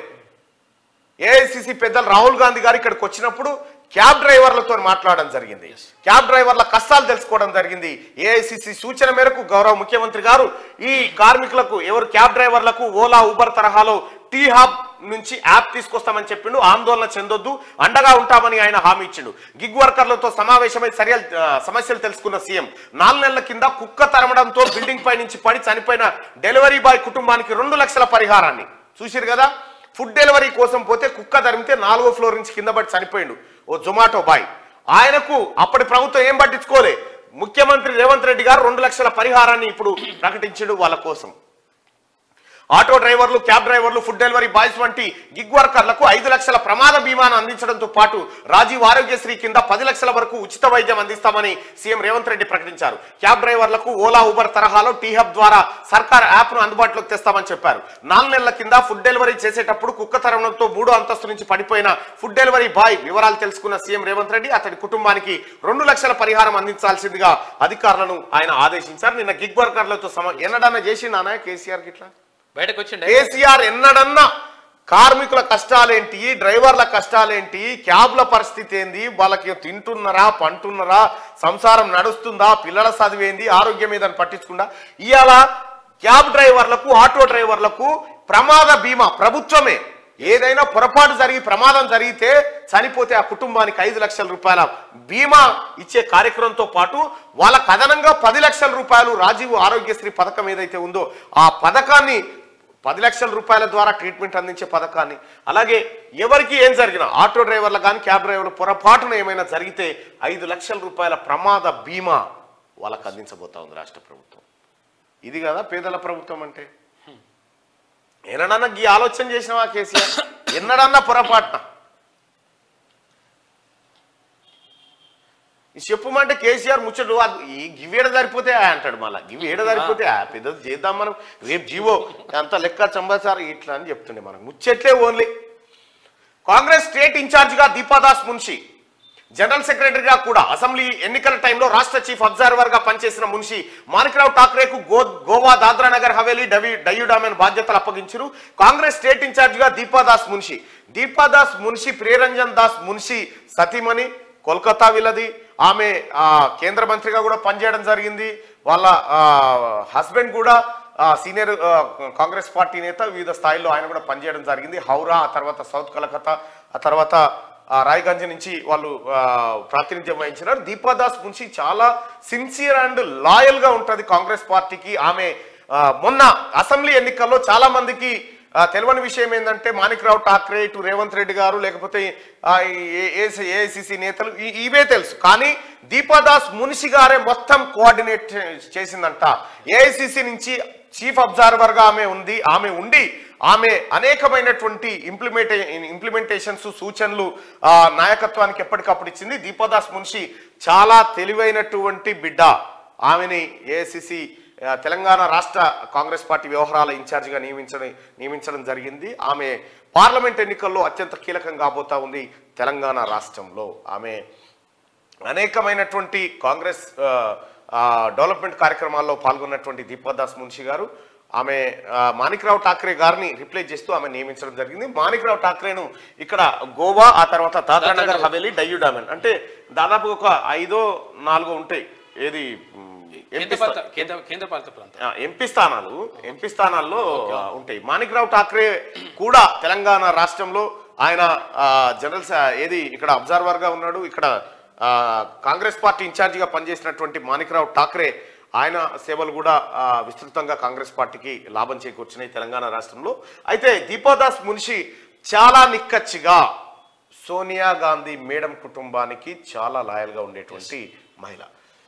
[SPEAKER 1] ఏఐసిసి పెద్దలు రాహుల్ గాంధీ గారు ఇక్కడికి వచ్చినప్పుడు క్యాబ్ డ్రైవర్లతో మాట్లాడడం జరిగింది క్యాబ్ డ్రైవర్ల కష్టాలు తెలుసుకోవడం జరిగింది ఏఐసిసి సూచన మేరకు గౌరవ ముఖ్యమంత్రి గారు ఈ కార్మికులకు ఎవరు క్యాబ్ డ్రైవర్లకు ఓలా ఉబర్ తరహాలో టీ హబ్ నుంచి యాప్ తీసుకొస్తామని చెప్పిండు ఆందోళన చెందొద్దు అండగా ఉంటామని ఆయన హామీ ఇచ్చిండు గిగ్ వర్కర్లతో సమావేశమై సరియల్ ఆ, సమస్యలు తెలుసుకున్న సీఎం నాలుగు నెలల కింద కుక్క తరమడంతో బిల్డింగ్ పై నుంచి పడి చనిపోయిన డెలివరీ బాయ్ కుటుంబానికి రెండు లక్షల పరిహారాన్ని చూసిరు కదా ఫుడ్ డెలివరీ కోసం పోతే కుక్క తరిమితే నాలుగో ఫ్లోర్ నుంచి కింద పడి చనిపోయిండు ఓ జొమాటో బాయ్ ఆయనకు అప్పటి ప్రభుత్వం ఏం పట్టించుకోలే ముఖ్యమంత్రి రేవంత్ రెడ్డి గారు రెండు లక్షల పరిహారాన్ని ఇప్పుడు ప్రకటించిండు వాళ్ళ కోసం ఆటో డ్రైవర్లు క్యాబ్ డ్రైవర్లు ఫుడ్ డెలివరీ బాయ్స్ వంటి గిగ్ వర్కర్లకు ఐదు లక్షల ప్రమాద బీమాను అందించడంతో పాటు రాజీవ్ ఆరోగ్యశ్రీ కింద పది లక్షల వరకు ఉచిత వైద్యం అందిస్తామని సీఎం రేవంత్ రెడ్డి ప్రకటించారు క్యాబ్ డ్రైవర్లకు ఓలా ఉబర్ తరహాలో టీ హబ్ ద్వారా సర్కార్ యాప్ ను అందుబాటులోకి తెస్తామని చెప్పారు నాలుగు నెలల కింద ఫుడ్ డెలివరీ చేసేటప్పుడు కుక్క తరంతో మూడో అంతస్తు నుంచి పడిపోయిన ఫుడ్ డెలివరీ బాయ్ వివరాలు తెలుసుకున్న సీఎం రేవంత్ రెడ్డి అతడి కుటుంబానికి రెండు లక్షల పరిహారం అందించాల్సిందిగా అధికారులను ఆయన ఆదేశించారు నిన్న గిగ్ వర్కర్లతో సమ ఎన్నడన్నా చేసిండా కేసీఆర్ గిట్లా
[SPEAKER 2] బయటకు వచ్చిండే
[SPEAKER 1] కేసీఆర్ ఎన్నడన్నా కార్మికుల కష్టాలేంటి డ్రైవర్ల కష్టాలేంటి క్యాబ్ల పరిస్థితి ఏంది వాళ్ళకి తింటున్నారా పంటున్నారా సంసారం నడుస్తుందా పిల్లల చదివేంది ఆరోగ్యం ఏదని పట్టించుకుండా ఇవాళ క్యాబ్ డ్రైవర్లకు ఆటో డ్రైవర్లకు ప్రమాద బీమా ప్రభుత్వమే ఏదైనా పొరపాటు జరిగి ప్రమాదం జరిగితే చనిపోతే ఆ కుటుంబానికి ఐదు లక్షల రూపాయల బీమా ఇచ్చే కార్యక్రమంతో పాటు వాళ్ళకు అదనంగా పది లక్షల రూపాయలు రాజీవ్ ఆరోగ్యశ్రీ పథకం ఏదైతే ఉందో ఆ పథకాన్ని పది లక్షల రూపాయల ద్వారా ట్రీట్మెంట్ అందించే పథకాన్ని అలాగే ఎవరికి ఏం జరిగినా ఆటో డ్రైవర్లు కానీ క్యాబ్ డ్రైవర్లు పొరపాటున ఏమైనా జరిగితే ఐదు లక్షల రూపాయల ప్రమాద బీమా వాళ్ళకి అందించబోతా ఉంది రాష్ట్ర ప్రభుత్వం ఇది కదా పేదల ప్రభుత్వం అంటే ఎన్నడన్నా ఈ ఆలోచన చేసినావా కేసీఆర్ ఎన్నడన్నా పొరపాటున ఈ చెప్పుమంటే కేసీఆర్ ముచ్చట్లు అది ఈ గివేడ సరిపోతే ఆ అంటాడు మళ్ళా గివి ఏడ సరిపోతే ఆ పెద్దది చేద్దాం మనం రేపు జీవో అంత లెక్క చంబాసారు ఇట్లా అని చెప్తుండే మనకు ముచ్చట్లే ఓన్లీ కాంగ్రెస్ స్టేట్ ఇన్ఛార్జ్ గా దీపాదాస్ మున్షి జనరల్ సెక్రటరీగా కూడా అసెంబ్లీ ఎన్నికల టైంలో రాష్ట్ర చీఫ్ అబ్జర్వర్ గా పనిచేసిన మున్షి మాణిక్రావు ఠాక్రేకు గో గోవా దాద్రా నగర్ హవేలీ డవి డయ్యుడామెన్ బాధ్యతలు అప్పగించారు కాంగ్రెస్ స్టేట్ ఇన్ఛార్జ్ గా దీపాదాస్ మున్షి దీపాదాస్ మున్షి ప్రియరంజన్ దాస్ మున్షి సతీమణి కోల్కతా వీళ్ళది ఆమె ఆ, కేంద్ర మంత్రిగా కూడా పనిచేయడం జరిగింది వాళ్ళ హస్బెండ్ కూడా ఆ, సీనియర్ ఆ, కాంగ్రెస్ పార్టీ నేత వివిధ స్థాయిల్లో ఆయన కూడా పనిచేయడం జరిగింది హౌరా ఆ తర్వాత సౌత్ కలకత్తా ఆ తర్వాత ఆ, రాయ్గంజ్ నుంచి వాళ్ళు ఆ, ప్రాతినిధ్యం వహించినారు దీపాదాస్ మున్షి చాలా సిన్సియర్ అండ్ లాయల్ గా ఉంటుంది కాంగ్రెస్ పార్టీకి ఆమె ఆ, మొన్న అసెంబ్లీ ఎన్నికల్లో చాలా మందికి ఆ, తెలియని విషయం ఏంటంటే మాణిక్రావు ఠాక్రే ఇటు రేవంత్ రెడ్డి గారు లేకపోతే ఏఐసిసి నేతలు ఈ- ఇవే తెలుసు కానీ దీపాదాస్ మునిషి గారే మొత్తం కోఆర్డినేట్ చేసిందంట ఏఐసిసి నుంచి చీఫ్ అబ్జర్వర్ గా ఆమె ఉంది ఆమె ఉండి ఆమె అనేకమైనటువంటి ఇంప్లిమెంటే ఇంప్లిమెంటేషన్స్ సూచనలు ఆ, నాయకత్వానికి ఎప్పటికప్పుడు ఇచ్చింది దీపాదాస్ మున్షి చాలా తెలివైనటువంటి బిడ్డ ఆమెని ఏఐసిసి ఆ, తెలంగాణ రాష్ట్ర కాంగ్రెస్ పార్టీ వ్యవహారాల ఇన్ఛార్జిగా నియమించడం నియమించడం జరిగింది ఆమె పార్లమెంట్ ఎన్నికల్లో అత్యంత కీలకం కాబోతా ఉంది తెలంగాణ రాష్ట్రంలో ఆమె అనేకమైనటువంటి కాంగ్రెస్ ఆ, ఆ, డెవలప్మెంట్ కార్యక్రమాల్లో పాల్గొన్నటువంటి దీపాదాస్ మున్షి గారు ఆమె ఆ, మాణిక్రావు ఠాక్రే గారిని రిప్లేస్ చేస్తూ ఆమె నియమించడం జరిగింది మాణిక్రావు ఠాక్రేను ఇక్కడ గోవా ఆ తర్వాత దాద్రా నగర్ హవేలీ డయ్యూ డామెన్ అంటే దాదాపు ఒక ఐదో నాలుగో ఉంటాయి ఏది ఉమ్, ఎంపీ
[SPEAKER 2] కేంద్రపాలిత కేంద్ర కేంద్రపాలిత ప్రాంతం
[SPEAKER 1] ఆ, ఎంపీ స్థానాలు ఎంపీ స్థానాల్లో ఆ, ఉంటాయి మాణిక్రావు ఠాక్రే కూడా తెలంగాణ రాష్ట్రంలో ఆయన ఆ, జనరల్ స- ఏది ఇక్కడ అబ్జర్వర్ గా ఉన్నాడు ఇక్కడ ఆ, కాంగ్రెస్ పార్టీ ఇన్ఛార్జిగా పనిచేసినటువంటి మాణిక్రావు ఠాక్రే ఆయన సేవలు కూడా ఆ, విస్తృతంగా కాంగ్రెస్ పార్టీకి లాభం చేకూర్చినాయి తెలంగాణ రాష్ట్రంలో అయితే దీపోదాస్ మున్షి చాలా నిక్కచ్చిగా సోనియా గాంధీ మేడం కుటుంబానికి చాలా లాయల్గా ఉండేటువంటి మహిళ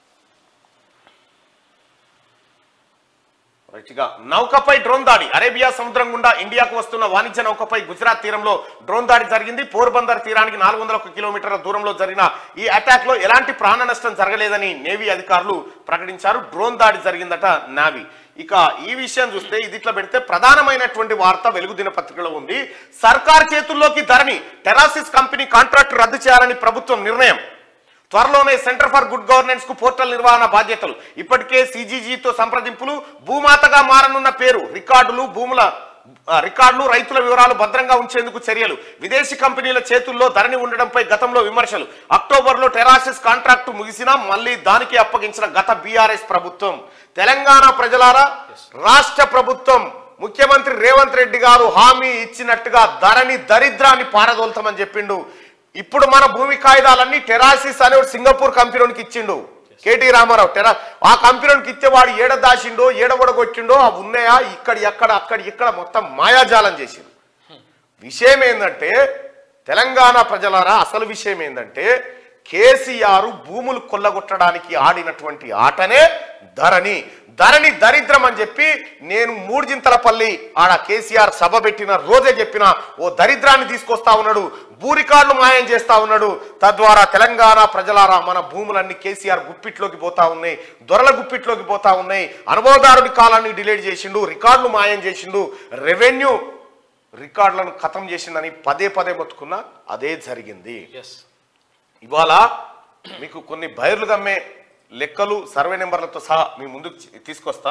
[SPEAKER 1] రైట్గా నౌకపై డ్రోన్ దాడి అరేబియా సముద్రం గుండా ఇండియాకు వస్తున్న వాణిజ్య నౌకపై గుజరాత్ తీరంలో డ్రోన్ దాడి జరిగింది పోర్బందర్ తీరానికి నాలుగు వందల ఒక కిలోమీటర్ల దూరంలో జరిగిన ఈ అటాక్ లో ఎలాంటి ప్రాణ నష్టం జరగలేదని నేవీ అధికారులు ప్రకటించారు డ్రోన్ దాడి జరిగిందట నావీ ఇక ఈ విషయం చూస్తే ఇది ఇట్లా పెడితే ప్రధానమైనటువంటి వార్త వెలుగు దినపత్రికలో ఉంది సర్కార్ చేతుల్లోకి ధరణి టెరాసిస్ కంపెనీ కాంట్రాక్ట్ రద్దు చేయాలని ప్రభుత్వం నిర్ణయం త్వరలోనే సెంటర్ ఫర్ గుడ్ గవర్నెన్స్ కు పోర్టల్ నిర్వహణ బాధ్యతలు ఇప్పటికే సిజీజీతో సంప్రదింపులు భూమాతగా మారనున్న పేరు రికార్డులు భూముల ఆ, రికార్డులు రైతుల వివరాలు భద్రంగా ఉంచేందుకు చర్యలు విదేశీ కంపెనీల చేతుల్లో ధరణి ఉండడంపై గతంలో విమర్శలు అక్టోబర్లో టెరాసిస్ కాంట్రాక్టు ముగిసినా మళ్ళీ దానికి అప్పగించిన గత బీఆర్ఎస్ ప్రభుత్వం తెలంగాణ ప్రజలారా రాష్ట్ర ప్రభుత్వం ముఖ్యమంత్రి రేవంత్ రెడ్డి గారు హామీ ఇచ్చినట్టుగా ధరణి దరిద్రాన్ని పారదోల్తామని చెప్పిండు ఇప్పుడు మన భూమి కాగితాలన్నీ టెరాసిస్ అనే ఒక సింగపూర్ కంపెనీకి ఇచ్చిండు కేటీ రామారావు టెరా ఆ కంపెనీకి ఇచ్చే వాడు ఏడ దాచిండో ఏడ ఒడగొట్టిండో అవి ఉన్నాయా ఇక్కడ ఎక్కడ అక్కడ ఇక్కడ మొత్తం మాయాజాలం చేసిండు విషయం ఏంటంటే తెలంగాణ ప్రజలారా అసలు విషయం ఏంటంటే కేసీఆర్ భూములు కొల్లగొట్టడానికి ఆడినటువంటి ఆటనే ధరణి ధరణి దరిద్రం అని చెప్పి నేను మూడుజింతలపల్లి ఆడ కేసీఆర్ సభ పెట్టిన రోజే చెప్పిన ఓ దరిద్రాన్ని తీసుకొస్తా ఉన్నాడు భూరికార్డులు మాయం చేస్తా ఉన్నాడు తద్వారా తెలంగాణ ప్రజలారా మన భూములన్నీ కేసీఆర్ గుప్పిట్లోకి పోతా ఉన్నాయి దొరల గుప్పిట్లోకి పోతా ఉన్నాయి అనుభవదారుడి కాలాన్ని డిలీట్ చేసిండు రికార్డులు మాయం చేసిండు రెవెన్యూ రికార్డులను ఖతం చేసిందని పదే పదే మొత్తుకున్నా అదే జరిగింది
[SPEAKER 2] ఎస్
[SPEAKER 1] ఇవాళ మీకు కొన్ని బైర్లు గమ్మే లెక్కలు సర్వే నెంబర్లతో సహా మీ ముందుకు చి- తీసుకొస్తా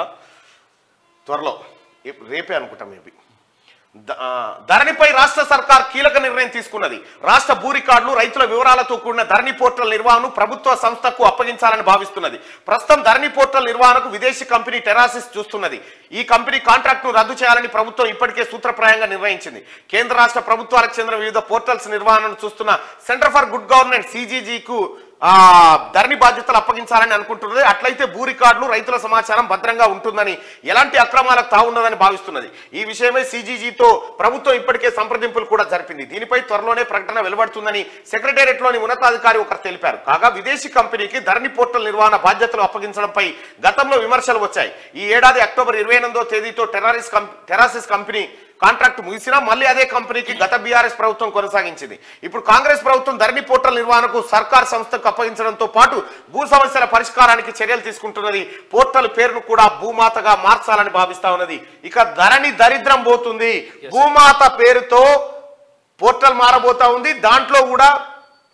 [SPEAKER 1] త్వరలో ఏ- రేపే అనుకుంటా మేబీ ద- ఆ, ధరణిపై రాష్ట్ర సర్కార్ కీలక నిర్ణయం తీసుకున్నది రాష్ట్ర భూ రికార్డులు రైతుల వివరాలతో కూడిన ధరణి పోర్టల్ నిర్వహణను ప్రభుత్వ సంస్థకు అప్పగించాలని భావిస్తున్నది ప్రస్తుతం ధరణి పోర్టల్ నిర్వహణకు విదేశీ కంపెనీ టెరాసిస్ చూస్తున్నది ఈ కంపెనీ కాంట్రాక్ట్ ను రద్దు చేయాలని ప్రభుత్వం ఇప్పటికే సూత్రప్రాయంగా నిర్ణయించింది కేంద్ర రాష్ట్ర ప్రభుత్వాలకు చెందిన వివిధ పోర్టల్స్ నిర్వహణను చూస్తున్న సెంటర్ ఫర్ గుడ్ గవర్నెన్స్ సిజీజీకు ఆ ధరణి బాధ్యతలు అప్పగించాలని అనుకుంటున్నది అట్లయితే భూ రికార్డులు రైతుల సమాచారం భద్రంగా ఉంటుందని ఎలాంటి అక్రమాలకు తావుండదని భావిస్తున్నది ఈ విషయమై సిజీజీతో ప్రభుత్వం ఇప్పటికే సంప్రదింపులు కూడా జరిపింది దీనిపై త్వరలోనే ప్రకటన వెలువడుతుందని సెక్రటేరియట్ లోని ఉన్నతాధికారి ఒకరు తెలిపారు కాగా విదేశీ కంపెనీకి ధరణి పోర్టల్ నిర్వహణ బాధ్యతలు అప్పగించడంపై గతంలో విమర్శలు వచ్చాయి ఈ ఏడాది అక్టోబర్ ఇరవై ఎనిమిదో తేదీతో టెరారిస్ కం టెరాసిస్ కంపెనీ కాంట్రాక్ట్ ముగిసినా మళ్ళీ అదే కంపెనీకి గత బీఆర్ఎస్ ప్రభుత్వం కొనసాగించింది ఇప్పుడు కాంగ్రెస్ ప్రభుత్వం ధరణి పోర్టల్ నిర్వహణకు సర్కార్ సంస్థకు అప్పగించడంతో పాటు భూ సమస్యల పరిష్కారానికి చర్యలు తీసుకుంటున్నది పోర్టల్ పేరును కూడా భూమాతగా మార్చాలని భావిస్తా ఉన్నది ఇక ధరణి దరిద్రం పోతుంది భూమాత పేరుతో పోర్టల్ మారబోతా ఉంది దాంట్లో కూడా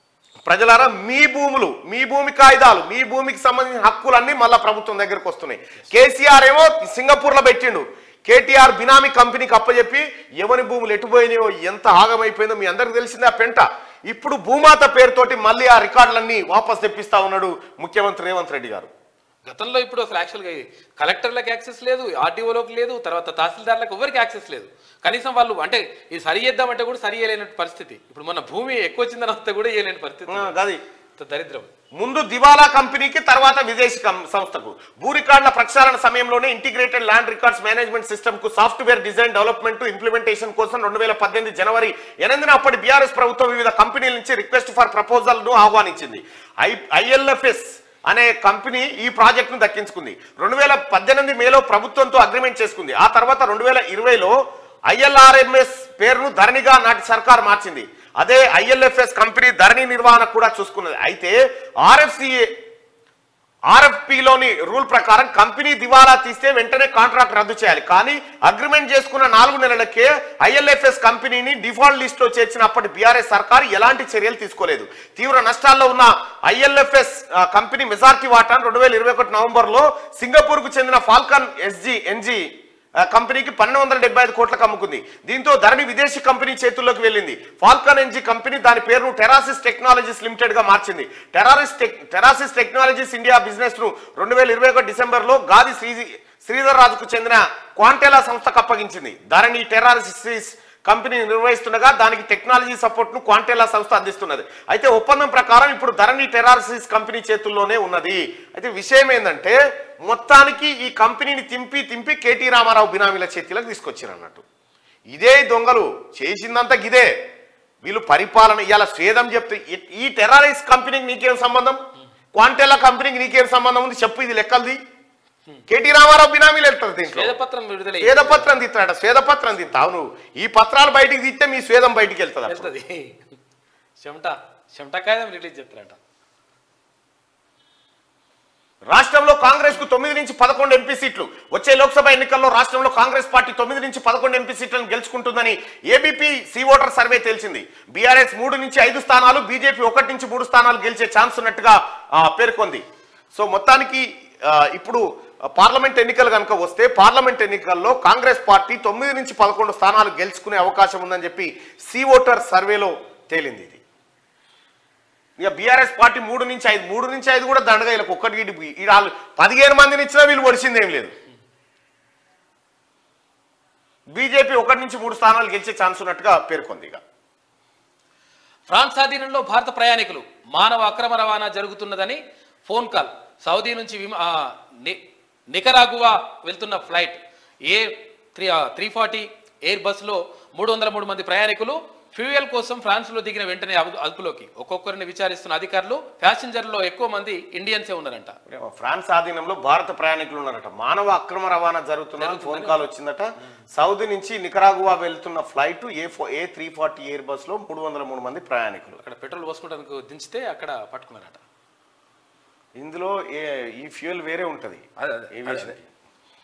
[SPEAKER 1] ప్రజలారా మీ భూములు మీ భూమి కాయిదాలు మీ భూమికి సంబంధించిన హక్కులన్నీ మళ్ళా ప్రభుత్వం దగ్గరకు వస్తున్నాయి కేసీఆర్ ఏమో సింగపూర్ లో పెట్టిండు కేటీఆర్ బినామీ కంపెనీకి అప్పచెప్పి ఎవరి భూములు ఎటుపోయినాయో ఎంత ఆగమైపోయిందో మీ అందరికి తెలిసిందే ఆ పెంట ఇప్పుడు భూమాత పేరుతోటి మళ్ళీ ఆ రికార్డులన్నీ వాపస్ తెప్పిస్తా ఉన్నాడు ముఖ్యమంత్రి రేవంత్ రెడ్డి గారు
[SPEAKER 2] గతంలో ఇప్పుడు అసలు యాక్చువల్గా కలెక్టర్లకు యాక్సెస్ లేదు ఆర్టీఓలకు లేదు తర్వాత తహసీల్దార్లకు ఎవరికి యాక్సెస్ లేదు కనీసం వాళ్ళు అంటే ఇది సరి చేద్దామంటే కూడా సరి చేయలేని పరిస్థితి ఇప్పుడు మన భూమి ఎక్కువ వచ్చిందని వస్తే కూడా చేయలేని పరిస్థితి
[SPEAKER 1] ఆ, గది
[SPEAKER 2] ఇంత దరిద్రం
[SPEAKER 1] ముందు దివాలా కంపెనీకి తర్వాత విదేశీ కం- సంస్థకు భూ రికార్డుల ప్రక్షాళన సమయంలోనే integrated land records management system కు సాఫ్ట్వేర్ డిజైన్ డెవలప్మెంట్ ఇంప్లిమెంటేషన్ కోసం రెండు వేల పద్దెనిమిది జనవరి ఎనిమిదిన అప్పటి బీఆర్ఎస్ ప్రభుత్వం వివిధ కంపెనీల నుంచి రిక్వెస్ట్ ఫర్ ప్రపోజల్ ను ఆహ్వానించింది ఐ ఐఎల్ఎఫ్ఎస్ అనే కంపెనీ ఈ ప్రాజెక్ట్ ను దక్కించుకుంది రెండు వేల పద్దెనిమిది మేలో ప్రభుత్వంతో అగ్రిమెంట్ చేసుకుంది ఆ తర్వాత రెండు వేల ఇరవైలో ఐఎల్ఆర్ఎంఎస్ పేరును ధరణిగా నాటి సర్కార్ మార్చింది అదే ఐఎల్ఎఫ్ఎస్ కంపెనీ ధరణి నిర్వహణ కూడా చూసుకున్నది అయితే ఆర్ఎఫ్సిఏ ఆర్ఎఫ్పిలోని రూల్ ప్రకారం కంపెనీ దివాలా తీస్తే వెంటనే కాంట్రాక్ట్ రద్దు చేయాలి కానీ అగ్రిమెంట్ చేసుకున్న నాలుగు నెలలకే ఐఎల్ఎఫ్ఎస్ కంపెనీని డిఫాల్ట్ లిస్ట్ లో చేర్చిన అప్పటి బీఆర్ఎస్ సర్కార్ ఎలాంటి చర్యలు తీసుకోలేదు తీవ్ర నష్టాల్లో ఉన్న ఐఎల్ఎఫ్ఎస్ కంపెనీ మెజార్టీ వాటాను రెండు వేల ఇరవై ఒకటి నవంబర్ లో సింగపూర్ కు చెందిన ఫాల్కన్ ఎస్జీ ఎన్జీ ఆ కంపెనీకి పన్నెండు వందల డెబ్బై ఐదు కోట్లకు అమ్ముకుంది దీంతో ధరణి విదేశీ కంపెనీ చేతుల్లోకి వెళ్ళింది ఫాల్కన్ ఎన్జీ కంపెనీ దాని పేరును టెరాసిస్ టెక్నాలజీస్ లిమిటెడ్ గా మార్చింది టెరారిస్ tech Terrasis technologies India business ను రెండు వేల ఇరవై ఒకటి డిసెంబర్ లో గాది శ్రీ శ్రీధర్ రాజుకు చెందిన క్వాంటెలా సంస్థకు అప్పగించింది ధరణి టెరారిసిస్ కంపెనీ నిర్వహిస్తుండగా దానికి టెక్నాలజీ సపోర్ట్ ను క్వాంటెలా సంస్థ అందిస్తున్నది అయితే ఒప్పందం ప్రకారం ఇప్పుడు ధరణి టెరారిసిస్ కంపెనీ చేతుల్లోనే ఉన్నది అయితే విషయం ఏంటంటే మొత్తానికి ఈ కంపెనీని తింపి తింపి కేటీ రామారావు బినామీల చేతిలోకి తీసుకొచ్చారు అన్నట్టు ఇదే దొంగలు చేసిందంతా గిదే వీళ్ళు పరిపాలన ఇవాళ స్వేదం చెప్తే ఈ- ఈ టెర్రరిస్ట్ కంపెనీకి నీకేం సంబంధం క్వాంటెలా కంపెనీకి నీకేం సంబంధం ఉంది చెప్పు ఇది లెక్కలది కేటీ రామారావు బినామీలు వెళ్తారు దీంట్లో
[SPEAKER 2] వేదపత్రం విడుదల
[SPEAKER 1] స్వేదపత్రం తీస్తాడట స్వేదపత్రం తీస్తా అవును ఈ పత్రాలు బయటికి తీస్తే మీ స్వేదం బయటికి వెళ్తుంది అప్పుడు.
[SPEAKER 2] వెళ్తుంది చెమట చెమట కాయదం రిలీజ్ చేస్తారట
[SPEAKER 1] రాష్ట్రంలో కాంగ్రెస్ కు తొమ్మిది నుంచి పదకొండు ఎంపీ సీట్లు వచ్చే లోక్సభ ఎన్నికల్లో రాష్ట్రంలో కాంగ్రెస్ పార్టీ తొమ్మిది నుంచి పదకొండు ఎంపీ సీట్లను గెలుచుకుంటుందని ఏబీపీ సి ఓటర్ సర్వే తేల్చింది బీఆర్ఎస్ మూడు నుంచి ఐదు స్థానాలు బీజేపీ ఒకటి నుంచి మూడు స్థానాలు గెలిచే ఛాన్స్ ఉన్నట్టుగా ఆ, పేర్కొంది సో మొత్తానికి ఆ, ఇప్పుడు పార్లమెంట్ ఎన్నికలు కనుక వస్తే పార్లమెంట్ ఎన్నికల్లో కాంగ్రెస్ పార్టీ తొమ్మిది నుంచి పదకొండు స్థానాలు గెలుచుకునే అవకాశం ఉందని చెప్పి సి ఓటర్ సర్వేలో తేలింది ఇది ఇక బీఆర్ఎస్ పార్టీ మూడు నుంచి ఐదు మూడు నుంచి ఐదు కూడా దండగా వీళ్ళకి ఒక్కటి ఇటు ఈ వాళ్ళు పదిహేను మందిని ఇచ్చినా వీళ్ళు ఒడిసింది ఏం లేదు బీజేపీ ఒకటి నుంచి మూడు స్థానాలు గెలిచే ఛాన్స్ ఉన్నట్టుగా పేర్కొంది ఇక
[SPEAKER 2] ఫ్రాన్స్ ఆధీనంలో భారత ప్రయాణికులు మానవ అక్రమ రవాణా జరుగుతున్నదని ఫోన్ కాల్ సౌదీ నుంచి విమా ఆ, ని- నికరాగువా వెళ్తున్న flight A three three forty air బస్సులో మూడు వందల మూడు మంది ప్రయాణికులు ఫ్యూయల్ కోసం ఫ్రాన్స్లో దిగిన వెంటనే అదు- అదుపులోకి ఒక్కొక్కరిని విచారిస్తున్న అధికారులు ప్యాసింజర్లో ఎక్కువ మంది ఇండియన్సే ఉన్నారంట
[SPEAKER 1] ఫ్రాన్స్ ఆధీనంలో భారత ప్రయాణికులు ఉన్నారట మానవ అక్రమ రవాణా జరుగుతున్న ఫోన్ కాల్ వచ్చిందట సౌదీ నుంచి నికరాగువా వెళ్తున్న ఫ్లైట్ ఏ ఫో A three forty Airbus లో మూడు వందల మూడు మంది ప్రయాణికులు
[SPEAKER 2] అక్కడ పెట్రోల్ పోసుకోవడానికి దించితే అక్కడ పట్టుకున్నారట
[SPEAKER 1] ఇందులో ఏ ఈ ఫ్యూయల్ వేరే ఉంటది
[SPEAKER 2] అదే, అదే,
[SPEAKER 1] ఏవియేషన్
[SPEAKER 2] అదే.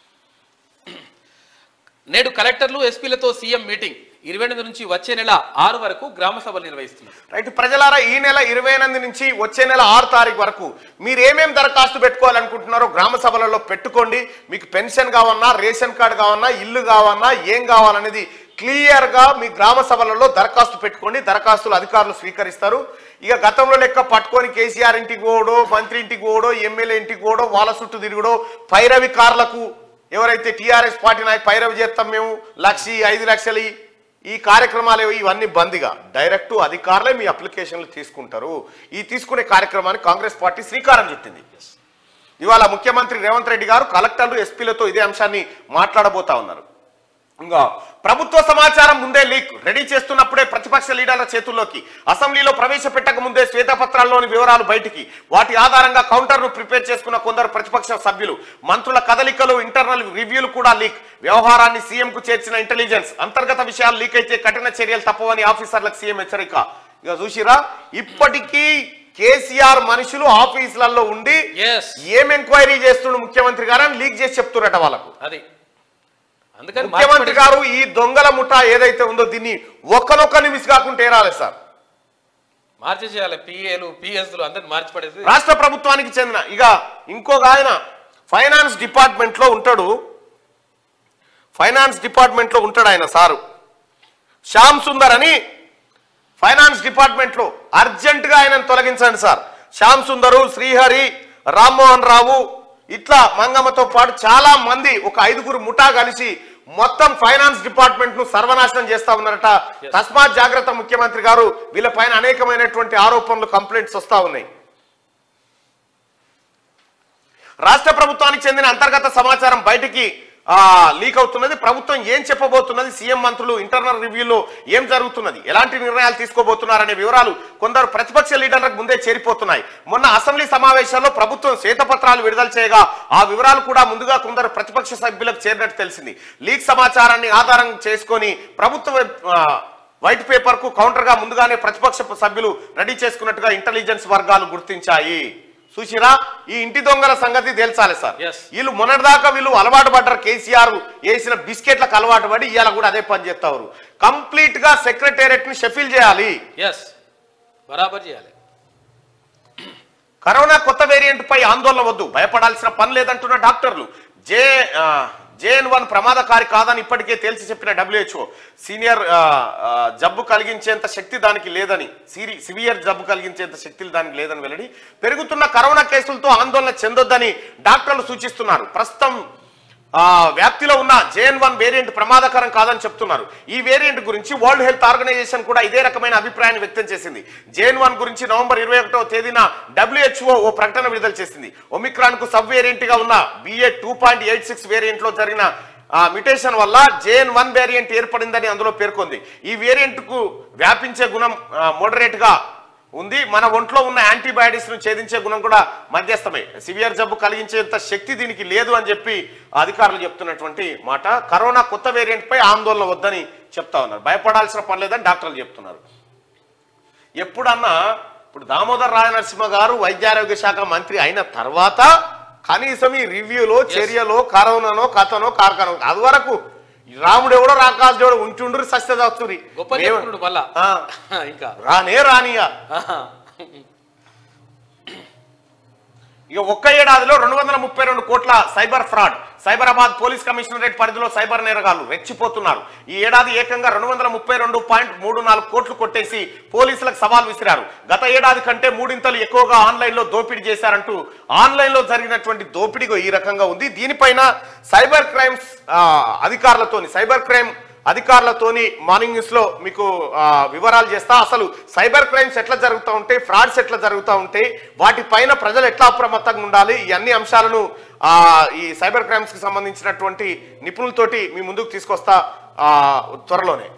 [SPEAKER 2] నేడు కలెక్టర్లు ఎస్పీలతో సీఎం మీటింగ్ ఇరవై ఎనిమిది నుంచి వచ్చే నెల ఆరు వరకు గ్రామ సభలు నిర్వహిస్తున్నారు
[SPEAKER 1] రైట్ ప్రజలారా ఈ నెల ఇరవై ఎనిమిది నుంచి వచ్చే నెల ఆరు తారీఖు వరకు మీరు ఏమేం దరఖాస్తు పెట్టుకోవాలనుకుంటున్నారో గ్రామ సభలలో పెట్టుకోండి మీకు పెన్షన్ కావన్నా రేషన్ కార్డు కావన్నా ఇల్లు కావన్నా ఏం కావాలనేది క్లియర్ గా మీ గ్రామ సభలలో దరఖాస్తు పెట్టుకోండి దరఖాస్తులు అధికారులు స్వీకరిస్తారు ఇక గతంలో లెక్క పట్టుకొని కేసీఆర్ ఇంటికి పోవడో మంత్రి ఇంటికి పోవడో ఎమ్మెల్యే ఇంటికి పోవడో వాళ్ళ చుట్టూ తిరుగుడో పైరవి కార్లకు ఎవరైతే టీఆర్ఎస్ పార్టీ నాకు పైరవి చేస్తాం మేము లక్ష ఐదు లక్షలు ఇయ్యి. ఈ కార్యక్రమాలు ఏవో ఇవన్నీ బందిగా డైరెక్ట్ అధికారులే మీ అప్లికేషన్లు తీసుకుంటారు ఈ తీసుకునే కార్యక్రమానికి కాంగ్రెస్ పార్టీ శ్రీకారం చుట్టింది ఇవాళ ముఖ్యమంత్రి రేవంత్ రెడ్డి గారు కలెక్టర్లు ఎస్పీలతో ఇదే అంశాన్ని మాట్లాడబోతా ఉన్నారు ఇంకా ప్రభుత్వ సమాచారం ముందే లీక్ రెడీ చేస్తున్నప్పుడే ప్రతిపక్ష లీడర్ల చేతుల్లోకి అసెంబ్లీలో ప్రవేశపెట్టక ముందే శ్వేతపత్రాల్లోని వివరాలు బయటికి వాటి ఆధారంగా కౌంటర్ను ప్రిపేర్ చేసుకున్న కొందరు ప్రతిపక్ష సభ్యులు మంత్రుల కదలికలు ఇంటర్నల్ రివ్యూలు కూడా లీక్ వ్యవహారాన్ని సీఎం కు చేర్చిన ఇంటెలిజెన్స్ అంతర్గత విషయాలు లీక్ అయితే కఠిన చర్యలు తప్పవని ఆఫీసర్లకు సీఎం హెచ్చరిక ఇక చూసిరా ఇప్పటికీ కేసీఆర్ మనుషులు ఆఫీసులలో ఉండి
[SPEAKER 2] Yes.
[SPEAKER 1] ఏం ఎంక్వైరీ చేస్తుండు ముఖ్యమంత్రి గారు అని లీక్ చేసి చెప్తున్నట వాళ్ళకు
[SPEAKER 2] అది అందుకని
[SPEAKER 1] ముఖ్యమంత్రి
[SPEAKER 2] మార్చి
[SPEAKER 1] గారు ఈ దొంగల ముఠా ఏదైతే ఉందో దీన్ని ఒక్కనొక్క నిమిషం కాకుండా ఏరాలి సార్
[SPEAKER 2] మార్చేసేయాలి పిఏలు పిఎస్లు అందరిని మార్చి పడేసి
[SPEAKER 1] రాష్ట్ర ప్రభుత్వానికి చెందిన ఇక ఇంకొక ఆయన ఫైనాన్స్ డిపార్ట్మెంట్ లో ఉంటాడు ఫైనాన్స్ డిపార్ట్మెంట్ లో ఉంటాడు ఆయన సారు శ్యామ్ సుందర్ అని ఫైనాన్స్ డిపార్ట్మెంట్ లో అర్జెంట్ గా ఆయనను తొలగించండి సార్ శ్యామ్ సుందరు శ్రీహరి రామ్మోహన్ రావు ఇట్లా మంగమ్మతో పాటు చాలా మంది ఒక ఐదుగురు ముఠా కలిసి మొత్తం ఫైనాన్స్ డిపార్ట్మెంట్ ను సర్వనాశనం చేస్తా ఉన్నారట తస్మాత్ జాగ్రత్త ముఖ్యమంత్రి గారు వీళ్ళపైన అనేకమైనటువంటి ఆరోపణలు కంప్లైంట్స్ వస్తా ఉన్నాయి రాష్ట్ర ప్రభుత్వానికి చెందిన అంతర్గత సమాచారం బయటికి ఆ, లీక్ అవుతున్నది ప్రభుత్వం ఏం చెప్పబోతున్నది సీఎం మంత్రులు ఇంటర్నల్ రివ్యూలో ఏం జరుగుతున్నది ఎలాంటి నిర్ణయాలు తీసుకోబోతున్నారనే వివరాలు కొందరు ప్రతిపక్ష లీడర్లకు ముందే చేరిపోతున్నాయి మొన్న అసెంబ్లీ సమావేశాల్లో ప్రభుత్వం శ్వేతపత్రాలు విడుదల చేయగా ఆ వివరాలు కూడా ముందుగా కొందరు ప్రతిపక్ష సభ్యులకు చేరినట్టు తెలిసింది లీక్ సమాచారాన్ని ఆధారం చేసుకొని ప్రభుత్వ వెబ్- ఆ, వైట్ పేపర్ కు కౌంటర్ గా ముందుగానే ప్రతిపక్ష సభ్యులు రెడీ చేసుకున్నట్టుగా ఇంటెలిజెన్స్ వర్గాలు గుర్తించాయి చూసిరా ఈ ఇంటి దొంగల సంగతి తేల్చాలి సార్
[SPEAKER 2] Yes.
[SPEAKER 1] వీళ్ళు మొన్నటిదాకా వీళ్ళు అలవాటు పడ్డారు కేసీఆర్ వేసిన బిస్కెట్లకు అలవాటు పడి ఇవాళ కూడా అదే పని చేస్తారు కంప్లీట్ గా సెక్రటేరియట్ ని షెఫిల్ చేయాలి
[SPEAKER 2] ఎస్ బరాబర్ చేయాలి
[SPEAKER 1] కరోనా కొత్త వేరియంట్ పై ఆందోళన వద్దు భయపడాల్సిన పని లేదంటున్న డాక్టర్లు జే జేఎన్ వన్ ప్రమాదకారి కాదని ఇప్పటికే తేల్చి చెప్పిన డబ్ల్యూహెచ్ఓ సీనియర్ ఆ, ఆ, జబ్బు కలిగించేంత శక్తి దానికి లేదని సిరి సివియర్ జబ్బు కలిగించేంత శక్తి దానికి లేదని వెల్లడి పెరుగుతున్న కరోనా కేసులతో ఆందోళన చెందొద్దని డాక్టర్లు సూచిస్తున్నారు ప్రస్తుతం ఆ, వ్యాప్తిలో ఉన్న జేఎన్ వన్ వేరియంట్ ప్రమాదకరం కాదని చెప్తున్నారు ఈ వేరియంట్ గురించి వరల్డ్ హెల్త్ ఆర్గనైజేషన్ కూడా ఇదే రకమైన అభిప్రాయాన్ని వ్యక్తం చేసింది జేఎన్ వన్ గురించి నవంబర్ ఇరవై ఒకటో తేదీన డబ్ల్యూహెచ్ఓ ఓ ప్రకటన విడుదల చేసింది ఒమిక్రాన్ కు సబ్ వేరియంట్ గా ఉన్న BA two point eight six variant లో జరిగిన మ్యుటేషన్ వల్ల జేఎన్ వన్ వేరియంట్ ఏర్పడిందని అందులో పేర్కొంది ఈ వేరియంట్ కు వ్యాపించే గుణం మోడరేట్ గా ఉంది మన ఒంట్లో ఉన్న యాంటీబయాటిక్స్ ను ఛేదించే గుణం కూడా మధ్యస్థమే సివియర్ జబ్బు కలిగించేంత శక్తి దీనికి లేదు అని చెప్పి అధికారులు చెప్తున్నటువంటి మాట కరోనా కొత్త వేరియంట్ పై ఆందోళన వద్దని చెప్తా ఉన్నారు భయపడాల్సిన పని లేదని డాక్టర్లు చెప్తున్నారు ఎప్పుడన్నా ఇప్పుడు దామోదర్ రాజనరసింహ గారు వైద్యారోగ్య శాఖ మంత్రి అయిన తర్వాత కనీసం ఈ రివ్యూలో చర్యలో కరోనానో కథనో కార్ఖానో అది వరకు రాముడు ఎవడో రాకాసు ఎవడో ఉంటుండ్రు సస్యదాస్తురి
[SPEAKER 2] గొప్ప చెప్పుకున్నాడు మళ్ళా ఇంకా
[SPEAKER 1] రానే రానియా
[SPEAKER 2] ఆహా.
[SPEAKER 1] ఇక ఒక్క ఏడాదిలో రెండు వందల ముప్పై రెండు కోట్ల cyber fraud Cyberabad police commissionerate పరిధిలో సైబర్ నేరగాళ్లు రెచ్చిపోతున్నారు ఈ ఏడాది ఏకంగా రెండు వందల ముప్పై రెండు పాయింట్ మూడు నాలుగు కోట్లు కొట్టేసి పోలీసులకు సవాల్ విసిరారు గత ఏడాది కంటే మూడింతలు ఎక్కువగా ఆన్లైన్ లో దోపిడీ చేశారంటూ ఆన్లైన్ లో జరిగినటువంటి దోపిడీ ఈ రకంగా ఉంది దీనిపైన సైబర్ క్రైమ్స్ ఆ, అధికారులతోని సైబర్ క్రైమ్ అధికారులతోని మార్నింగ్ న్యూస్ లో మీకు ఆ, వివరాలు చేస్తా అసలు సైబర్ క్రైమ్స్ ఎట్లా జరుగుతూ ఉంటాయి ఫ్రాడ్స్ ఎట్లా జరుగుతూ ఉంటాయి వాటిపైన ప్రజలు ఎట్లా అప్రమత్తంగా ఉండాలి ఈ అన్ని అంశాలను ఆ, ఈ సైబర్ క్రైమ్స్ కి సంబంధించినటువంటి నిపుణులతోటి మీ ముందుకు తీసుకొస్తా ఆ, త్వరలోనే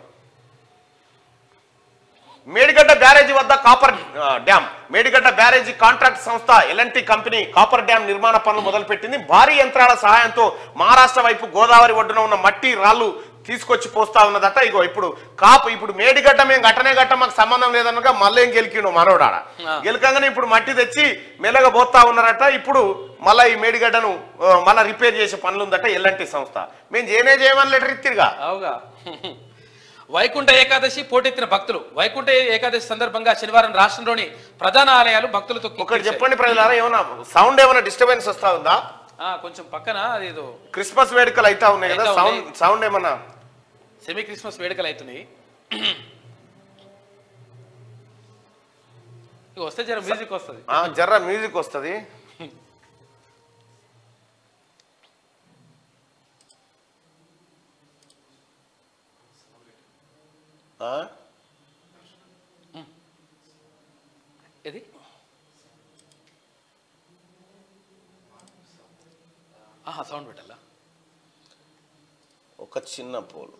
[SPEAKER 1] మేడిగడ్డ బ్యారేజీ వద్ద కాపర్ ఆ, డ్యామ్ మేడిగడ్డ బ్యారేజీ కాంట్రాక్ట్ సంస్థ ఎల్ఎన్టీ కంపెనీ కాపర్ డ్యామ్ నిర్మాణ పనులు మొదలుపెట్టింది భారీ యంత్రాల సహాయంతో మహారాష్ట్ర వైపు గోదావరి ఒడ్డున ఉన్న మట్టి రాళ్లు తీసుకొచ్చి పోస్తా ఉన్నదట ఇగో ఇప్పుడు కాపు ఇప్పుడు మేడిగడ్డ మేము గట్టనే గట్ట మాకు సంబంధం లేదనగా మళ్ళీ ఏం గెలికిండు మనోడాడ
[SPEAKER 2] ఆ.
[SPEAKER 1] గెలకంగానే ఇప్పుడు మట్టి తెచ్చి మెల్లగా పోతా ఉన్నారట ఇప్పుడు మళ్ళీ ఈ మేడిగడ్డను ఆ, మళ్ళా రిపేర్ చేసే పనులు ఉందట ఎల్ఎన్టీ సంస్థ మేము చేయనే చేయమని లెటర్ ఇత్తిరిగా
[SPEAKER 2] అవుగా వైకుంఠ ఏకాదశి పోటెత్తిన భక్తులు వైకుంఠ ఏకాదశి సందర్భంగా శనివారం రాష్ట్రంలోని ప్రధాన ఆలయాలు భక్తులతో
[SPEAKER 1] ఒకటి
[SPEAKER 2] కిక్కిరిశాయి.
[SPEAKER 1] చెప్పండి ప్రజలారా ఏమన్నా సౌండ్ ఏమైనా డిస్టర్బెన్స్ వస్తా ఉందా
[SPEAKER 2] ఆ, కొంచెం పక్కన అదేదో
[SPEAKER 1] క్రిస్మస్ వేడుకలు అయితా ఉన్నాయి కదా
[SPEAKER 2] అయితా
[SPEAKER 1] సౌండ్
[SPEAKER 2] ఉన్నాయి.
[SPEAKER 1] సౌండ్ ఏమన్నా
[SPEAKER 2] సెమీ క్రిస్మస్ వేడుకలు అవుతున్నాయి ఇక వస్తే జర మ్యూజిక్ వస్తుంది
[SPEAKER 1] ఆ, జర్ర మ్యూజిక్ వస్తుంది
[SPEAKER 2] ఇది ఆహా సౌండ్ పెట్టాలా
[SPEAKER 1] ఒక చిన్న పోల్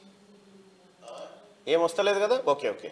[SPEAKER 1] ఏం వస్తలేదు కదా okay okay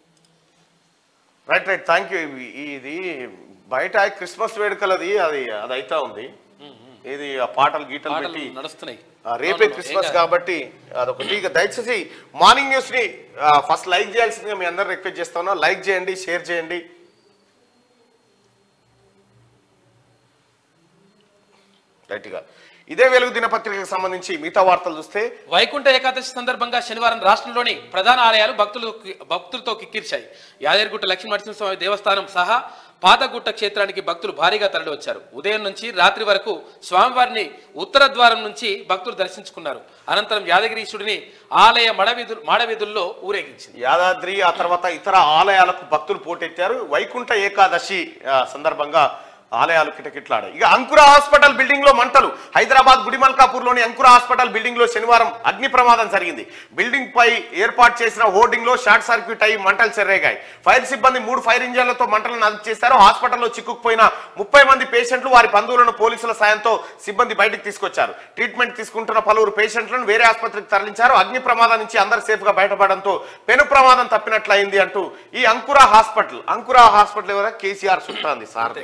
[SPEAKER 1] right right thank you ఇది బయట క్రిస్మస్ వేడుకలది అది అది అయితా ఉంది ఇది ఆ పాటలు గీటలు
[SPEAKER 2] పాటలు
[SPEAKER 1] పెట్టి
[SPEAKER 2] నడుస్తున్నాయి
[SPEAKER 1] ఆ, రేపే
[SPEAKER 2] అవునవును,
[SPEAKER 1] క్రిస్మస్
[SPEAKER 2] ఏం కాదు.
[SPEAKER 1] కాబట్టి అదొకటి ఇక దయచేసి మార్నింగ్ న్యూస్ ని ఫస్ట్ లైక్ చేయాల్సిందిగా మీ అందరు రిక్వెస్ట్ చేస్తా ఉన్నా లైక్ చేయండి షేర్ చేయండి రైట్గా ఇదే వెలుగు దినపత్రికకు సంబంధించి మిగతా వార్తలు చూస్తే
[SPEAKER 2] వైకుంఠ ఏకాదశి సందర్భంగా శనివారం రాష్ట్రంలోని ప్రధాన ఆలయాలు భక్తులు భక్తులతో కిక్కిర్చాయి యాదగిరిగుట్ట లక్ష్మీ నరసింహస్వామి దేవస్థానం సహా పాతగుట్ట క్షేత్రానికి భక్తులు భారీగా తరలివచ్చారు ఉదయం నుంచి రాత్రి వరకు స్వామివారిని ఉత్తర ద్వారం నుంచి భక్తులు దర్శించుకున్నారు అనంతరం యాదగిరీశుడిని ఆలయ మడవీధు మాడవీధుల్లో ఊరేగించింది
[SPEAKER 1] యాదాద్రి ఆ తర్వాత ఇతర ఆలయాలకు భక్తులు పోటెత్తారు వైకుంఠ ఏకాదశి ఆ, సందర్భంగా ఆలయాలు కిటకిట్లాడాయి ఇక అంకుర హాస్పిటల్ బిల్డింగ్ లో మంటలు హైదరాబాద్ గుడిమల్కాపూర్ లోని అంకుర హాస్పిటల్ బిల్డింగ్ లో శనివారం అగ్ని ప్రమాదం జరిగింది బిల్డింగ్ పై ఏర్పాటు చేసిన హోర్డింగ్ లో షార్ట్ సర్క్యూట్ అయి మంటలు చెర్రేగాయి ఫైర్ సిబ్బంది మూడు ఫైర్ ఇంజన్లతో మంటలను అదుపు చేశారు హాస్పిటల్లో చిక్కుకుపోయిన ముప్పై మంది పేషెంట్లు వారి బంధువులను పోలీసుల సాయంతో సిబ్బంది బయటకు తీసుకొచ్చారు ట్రీట్మెంట్ తీసుకుంటున్న పలువురు పేషెంట్లను వేరే ఆసుపత్రికి తరలించారు అగ్ని ప్రమాదం నుంచి అందరు సేఫ్ గా బయటపడడంతో పెను ప్రమాదం తప్పినట్లయింది అంటూ ఈ అంకుర హాస్పిటల్ అంకుర హాస్పిటల్ ఎవరా కేసీఆర్ చుట్టాంది సార్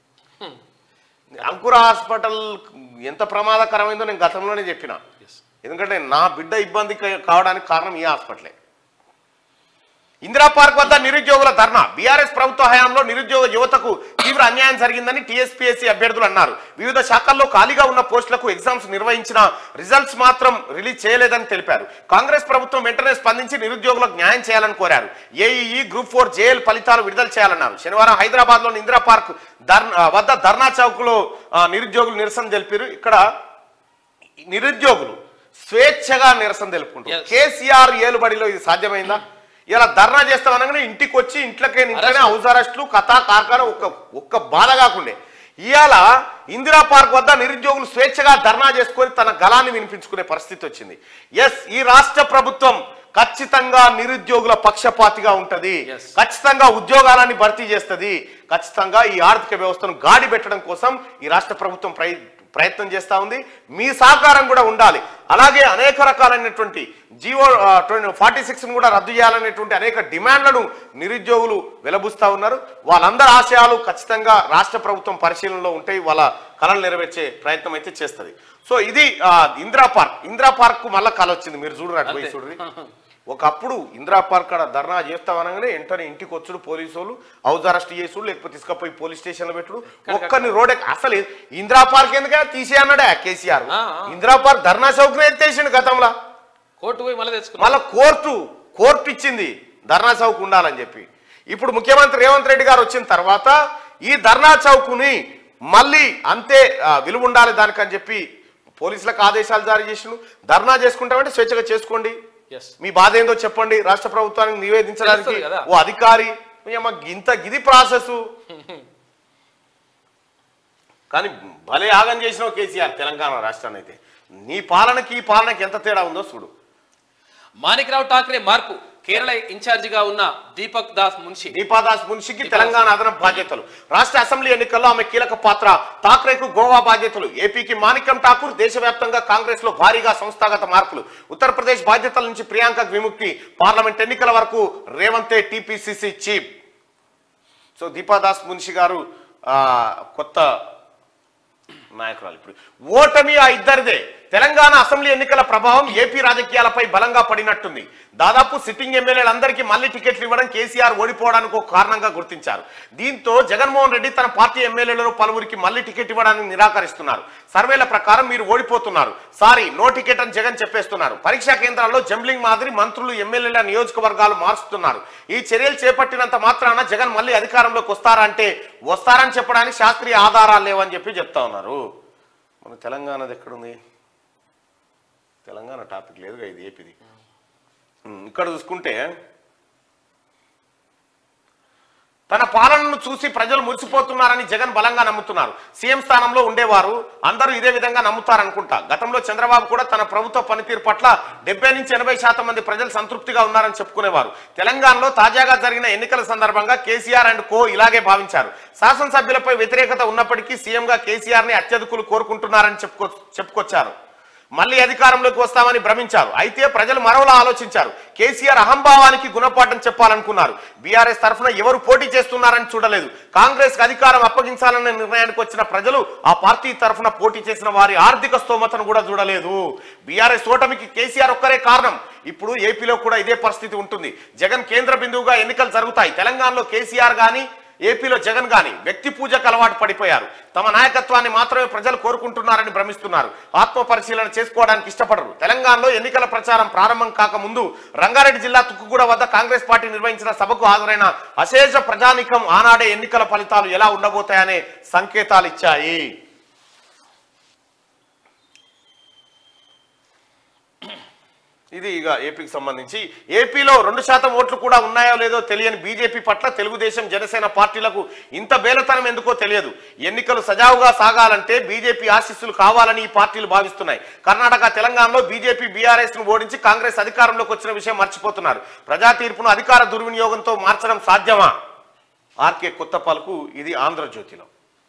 [SPEAKER 1] అంకుర హాస్పిటల్ ఎంత ప్రమాదకరమైందో నేను గతంలోనే చెప్పిన ఎందుకంటే నా బిడ్డ ఇబ్బంది క- కావడానికి కారణం ఈ హాస్పిటలే ఇందిరా పార్క్ వద్ద నిరుద్యోగుల ధర్నా బీఆర్ఎస్ ప్రభుత్వ హయాంలో నిరుద్యోగ యువతకు తీవ్ర అన్యాయం జరిగిందని టీఎస్పీఎస్సీ అభ్యర్థులు అన్నారు వివిధ శాఖల్లో ఖాళీగా ఉన్న పోస్టులకు ఎగ్జామ్స్ నిర్వహించిన రిజల్ట్స్ మాత్రం రిలీజ్ చేయలేదని తెలిపారు కాంగ్రెస్ ప్రభుత్వం వెంటనే స్పందించి నిరుద్యోగులకు న్యాయం చేయాలని కోరారు ఏఈఈ గ్రూప్ ఫోర్ జేఎల్ ఫలితాలు విడుదల చేయాలన్నారు శనివారం హైదరాబాద్ లోని ఇందిరా పార్క్ ధర్నా వద్ద ధర్నా చౌక్ లో నిరుద్యోగులు నిరసన తెలిపారు ఇక్కడ నిరుద్యోగులు స్వేచ్ఛగా నిరసన తెలుపుకుంటారు
[SPEAKER 2] Yes.
[SPEAKER 1] కేసీఆర్ ఏలుబడిలో ఇది సాధ్యమైందా ఇలా ధర్నా చేస్తాం అనగానే ఇంటికి వచ్చి ఇంట్లోకే ఇంట్లోనే హౌస్ అరెస్టులు కథా కార్ఖాన ఒక్క ఒక్క బాధ కాకుండే ఇవాళ ఇందిరా పార్క్ వద్ద నిరుద్యోగులు స్వేచ్ఛగా ధర్నా చేసుకొని తన గలాన్ని వినిపించుకునే పరిస్థితి వచ్చింది ఎస్ ఈ రాష్ట్ర ప్రభుత్వం ఖచ్చితంగా నిరుద్యోగుల పక్షపాతిగా ఉంటది
[SPEAKER 2] Yes.
[SPEAKER 1] ఖచ్చితంగా ఉద్యోగాలని భర్తీ చేస్తుంది ఖచ్చితంగా ఈ ఆర్థిక వ్యవస్థను గాడి పెట్టడం కోసం ఈ రాష్ట్ర ప్రభుత్వం ప్రయ ప్రయత్నం చేస్తా ఉంది మీ సహకారం కూడా ఉండాలి అలాగే అనేక రకాలైనటువంటి జీవో ఫార్టీ సిక్స్ కూడా రద్దు చేయాలనేటువంటి అనేక డిమాండ్లను నిరుద్యోగులు వెలబుస్తా ఉన్నారు వాళ్ళందరి ఆశయాలు ఖచ్చితంగా రాష్ట్ర ప్రభుత్వం పరిశీలనలో ఉంటాయి వాళ్ళ కళలు నెరవేర్చే ప్రయత్నం అయితే చేస్తుంది సో ఇది ఆ, ఇందిరా పార్క్ ఇందిరా పార్క్ కు మళ్ళీ కళ వచ్చింది మీరు చూడరు అటు పోయి
[SPEAKER 2] అంతే.
[SPEAKER 1] చూడరు ఒకప్పుడు ఇందిరా పార్క్ కాడ ధర్నా చేస్తామనగానే వెంటనే ఇంటికి వచ్చుడు పోలీసు వాళ్ళు హౌస్ అరెస్ట్ చేసుడు లేకపోతే తీసుకపోయి పోలీస్ స్టేషన్ లో పెట్టుడు ఒక్కరిని రోడ్ ఎక్క- అసలు ఇందిరా పార్క్ ఎందుక తీసే అన్నాడే కేసీఆర్
[SPEAKER 2] ఆ, ఆ.
[SPEAKER 1] ఇందిరా పార్క్ ధర్నా సౌకర్యం ఎత్తేసిండు గతంలో
[SPEAKER 2] కోర్టు పోయి మళ్ళీ తెచ్చుకున్నారు
[SPEAKER 1] మళ్ళా కోర్టు కోర్టు ఇచ్చింది ధర్నా చౌక్ ఉండాలని చెప్పి ఇప్పుడు ముఖ్యమంత్రి రేవంత్ రెడ్డి గారు వచ్చిన తర్వాత ఈ ధర్నా చౌక్ని మళ్ళీ అంతే ఆ, విలువ ఉండాలి దానికని చెప్పి పోలీసులకు ఆదేశాలు జారీ చేసిండు ధర్నా చేసుకుంటామంటే స్వేచ్ఛగా చేసుకోండి
[SPEAKER 2] ఎస్
[SPEAKER 1] మీ బాధ ఏందో చెప్పండి రాష్ట్ర ప్రభుత్వానికి నివేదించడానికి
[SPEAKER 2] తెలుస్తుంది కదా.
[SPEAKER 1] ఓ అధికారి ఏమ్మా ఇంత గిది ప్రాసెస్ కానీ భలే ఆగం చేసినావు కేసీఆర్ తెలంగాణ రాష్ట్రాన్ని అయితే నీ పాలనకి ఈ పాలనకి ఎంత తేడా ఉందో చూడు
[SPEAKER 2] మాణిక్రావు ఠాక్రే మార్పు కేరళ ఇన్ఛార్జిగా ఉన్న దీపక్ దాస్ మున్షి
[SPEAKER 1] దీపాదాస్ మున్షికి తెలంగాణ అదనపు బాధ్యతలు రాష్ట్ర అసెంబ్లీ ఎన్నికల్లో ఆమె కీలక పాత్ర ఠాక్రేకు గోవా బాధ్యతలు ఏపీకి మాణిక్యం ఠాకూర్ దేశవ్యాప్తంగా కాంగ్రెస్ లో భారీగా సంస్థాగత మార్పులు ఉత్తరప్రదేశ్ బాధ్యతల నుంచి ప్రియాంక విముక్తి పార్లమెంట్ ఎన్నికల వరకు రేవంతే TPCC chief so Deepadas Munshi గారు ఆ, కొత్త నాయకురాలు ఇప్పుడు ఓటమి ఆ ఇద్దరిదే తెలంగాణ అసెంబ్లీ ఎన్నికల ప్రభావం ఏపీ రాజకీయాలపై బలంగా పడినట్టుంది దాదాపు సిట్టింగ్ ఎమ్మెల్యేలందరికీ మళ్ళీ టికెట్లు ఇవ్వడం కేసీఆర్ ఓడిపోవడానికి ఒక కారణంగా గుర్తించారు దీంతో జగన్మోహన్ రెడ్డి తన పార్టీ ఎమ్మెల్యేలలో పలువురికి మళ్ళీ టికెట్ ఇవ్వడానికి నిరాకరిస్తున్నారు సర్వేల ప్రకారం మీరు ఓడిపోతున్నారు సారీ నో టికెట్ అని జగన్ చెప్పేస్తున్నారు పరీక్షా కేంద్రాల్లో జంబ్లింగ్ మాదిరి మంత్రులు ఎమ్మెల్యేల నియోజకవర్గాలు మారుస్తున్నారు ఈ చర్యలు చేపట్టినంత మాత్రాన జగన్ మళ్ళీ అధికారంలోకి వస్తారా అంటే వస్తారని చెప్పడానికి శాస్త్రీయ ఆధారాలు లేవని చెప్పి చెప్తా ఉన్నారు మన తెలంగాణది ఎక్కడుంది తెలంగాణ టాపిక్ లేదుగా ఇది ఏపీది ఉమ్, ఇక్కడ చూసుకుంటే తన పాలనను చూసి ప్రజలు మురిసిపోతున్నారని జగన్ బలంగా నమ్ముతున్నారు సీఎం స్థానంలో ఉండేవారు అందరూ ఇదే విధంగా నమ్ముతారనుకుంటా గతంలో చంద్రబాబు కూడా తన ప్రభుత్వ పనితీరు పట్ల డెబ్బై నుంచి ఎనభై శాతం మంది ప్రజలు సంతృప్తిగా ఉన్నారని చెప్పుకునేవారు తెలంగాణలో తాజాగా జరిగిన ఎన్నికల సందర్భంగా కేసీఆర్ అండ్ కో ఇలాగే భావించారు శాసనసభ్యులపై వ్యతిరేకత ఉన్నప్పటికీ సీఎంగా కేసీఆర్ ని అత్యధికులు కోరుకుంటున్నారని చెప్పుకో చెప్పుకొచ్చారు మళ్ళీ అధికారంలోకి వస్తామని భ్రమించారు అయితే ప్రజలు మరోలా ఆలోచించారు కేసీఆర్ అహంభావానికి గుణపాఠం చెప్పాలనుకున్నారు బీఆర్ఎస్ తరఫున ఎవరు పోటీ చేస్తున్నారని చూడలేదు కాంగ్రెస్ కి అధికారం అప్పగించాలనే నిర్ణయానికి వచ్చిన ప్రజలు ఆ పార్టీ తరఫున పోటీ చేసిన వారి ఆర్థిక స్తోమతను కూడా చూడలేదు బీఆర్ఎస్ ఓటమికి కేసీఆర్ ఒక్కరే కారణం ఇప్పుడు ఏపీలో కూడా ఇదే పరిస్థితి ఉంటుంది జగన్ కేంద్ర బిందువుగా ఎన్నికలు జరుగుతాయి తెలంగాణలో కేసీఆర్ గాని ఏపీలో జగన్ గాని వ్యక్తి పూజకు అలవాటు పడిపోయారు తమ నాయకత్వాన్ని మాత్రమే ప్రజలు కోరుకుంటున్నారని భ్రమిస్తున్నారు ఆత్మ పరిశీలన చేసుకోవడానికి ఇష్టపడరు తెలంగాణలో ఎన్నికల ప్రచారం ప్రారంభం కాకముందు రంగారెడ్డి జిల్లా తుక్కుగూడ వద్ద కాంగ్రెస్ పార్టీ నిర్వహించిన సభకు హాజరైన అశేష ప్రజానికం ఆనాడే ఎన్నికల ఫలితాలు ఎలా ఉండబోతాయనే సంకేతాలు ఇచ్చాయి ఇది ఇక ఏపీకి సంబంధించి ఏపీలో రెండు శాతం ఓట్లు కూడా ఉన్నాయో లేదో తెలియని బీజేపీ పట్ల తెలుగుదేశం జనసేన పార్టీలకు ఇంత బేలతనం ఎందుకో తెలియదు ఎన్నికలు సజావుగా సాగాలంటే బీజేపీ ఆశీస్సులు కావాలని ఈ పార్టీలు భావిస్తున్నాయి కర్ణాటక తెలంగాణలో బీజేపీ బీఆర్ఎస్ ను ఓడించి కాంగ్రెస్ అధికారంలోకి వచ్చిన విషయం మర్చిపోతున్నారు ప్రజా తీర్పును అధికార దుర్వినియోగంతో మార్చడం సాధ్యమా ఆర్కే కొత్త పలుకు ఇది ఆంధ్రజ్యోతిలో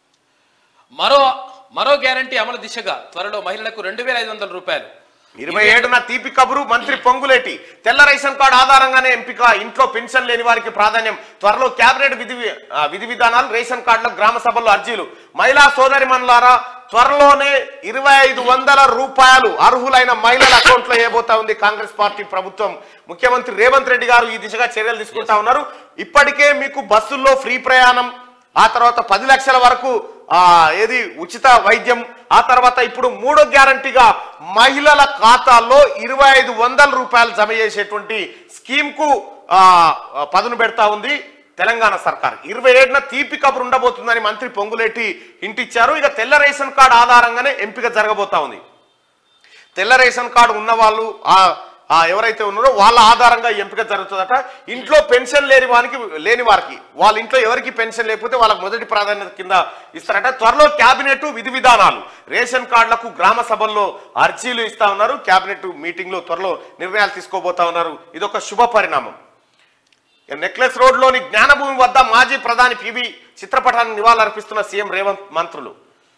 [SPEAKER 2] మరో మరో గ్యారంటీ అమలు దిశగా త్వరలో మహిళలకు రెండు వేల ఐదు వందల రూపాయలు
[SPEAKER 1] ఇరవై ఏడున తీపి కబురు మంత్రి పొంగులేటి తెల్ల రేషన్ కార్డు ఆధారంగానే ఎంపిక ఇంట్లో పెన్షన్ లేని వారికి ప్రాధాన్యం త్వరలో కేబినెట్ విధి ఆ, విధి విధానాలు రేషన్ కార్డుల గ్రామ సభల్లో అర్జీలు మహిళా సోదరి మనులారా త్వరలోనే ఇరవై ఐదు వందల రూపాయలు అర్హులైన మహిళల అకౌంట్లో వేయబోతా ఉంది కాంగ్రెస్ పార్టీ ప్రభుత్వం ముఖ్యమంత్రి రేవంత్ రెడ్డి గారు ఈ దిశగా చర్యలు తీసుకుంటా ఉన్నారు ఇప్పటికే మీకు బస్సుల్లో ఫ్రీ ప్రయాణం ఆ తర్వాత పది లక్షల వరకు ఆ ఏది ఉచిత వైద్యం ఆ తర్వాత ఇప్పుడు మూడో గ్యారంటీగా మహిళల ఖాతాల్లో ఇరవై ఐదు వందల రూపాయలు జమ చేసేటువంటి స్కీమ్ కు ఆ, పదును పెడతా ఉంది తెలంగాణ సర్కార్ ఇరవై ఏడున తీపి కబురు ఉండబోతుందని మంత్రి పొంగులేటి ఇంటిచ్చారు ఇక తెల్ల రేషన్ కార్డు ఆధారంగానే ఎంపిక జరగబోతా ఉంది తెల్ల రేషన్ కార్డు ఉన్న వాళ్ళు ఆ ఆ ఎవరైతే ఉన్నారో వాళ్ళ ఆధారంగా ఈ ఎంపిక జరుగుతుందట ఇంట్లో పెన్షన్ లేని వారికి లేని వారికి వాళ్ళ ఇంట్లో ఎవరికి పెన్షన్ లేకపోతే వాళ్ళకి మొదటి ప్రాధాన్యత కింద ఇస్తారట త్వరలో క్యాబినెట్ విధి విధానాలు రేషన్ కార్డులకు గ్రామ సభల్లో అర్జీలు ఇస్తా ఉన్నారు క్యాబినెట్ మీటింగ్ లో త్వరలో నిర్ణయాలు తీసుకోబోతా ఉన్నారు ఇదొక శుభ పరిణామం నెక్లెస్ రోడ్లోని జ్ఞానభూమి వద్ద మాజీ ప్రధాని పివి చిత్రపటాన్ని నివాళులర్పిస్తున్న సీఎం రేవంత్ మంత్రులు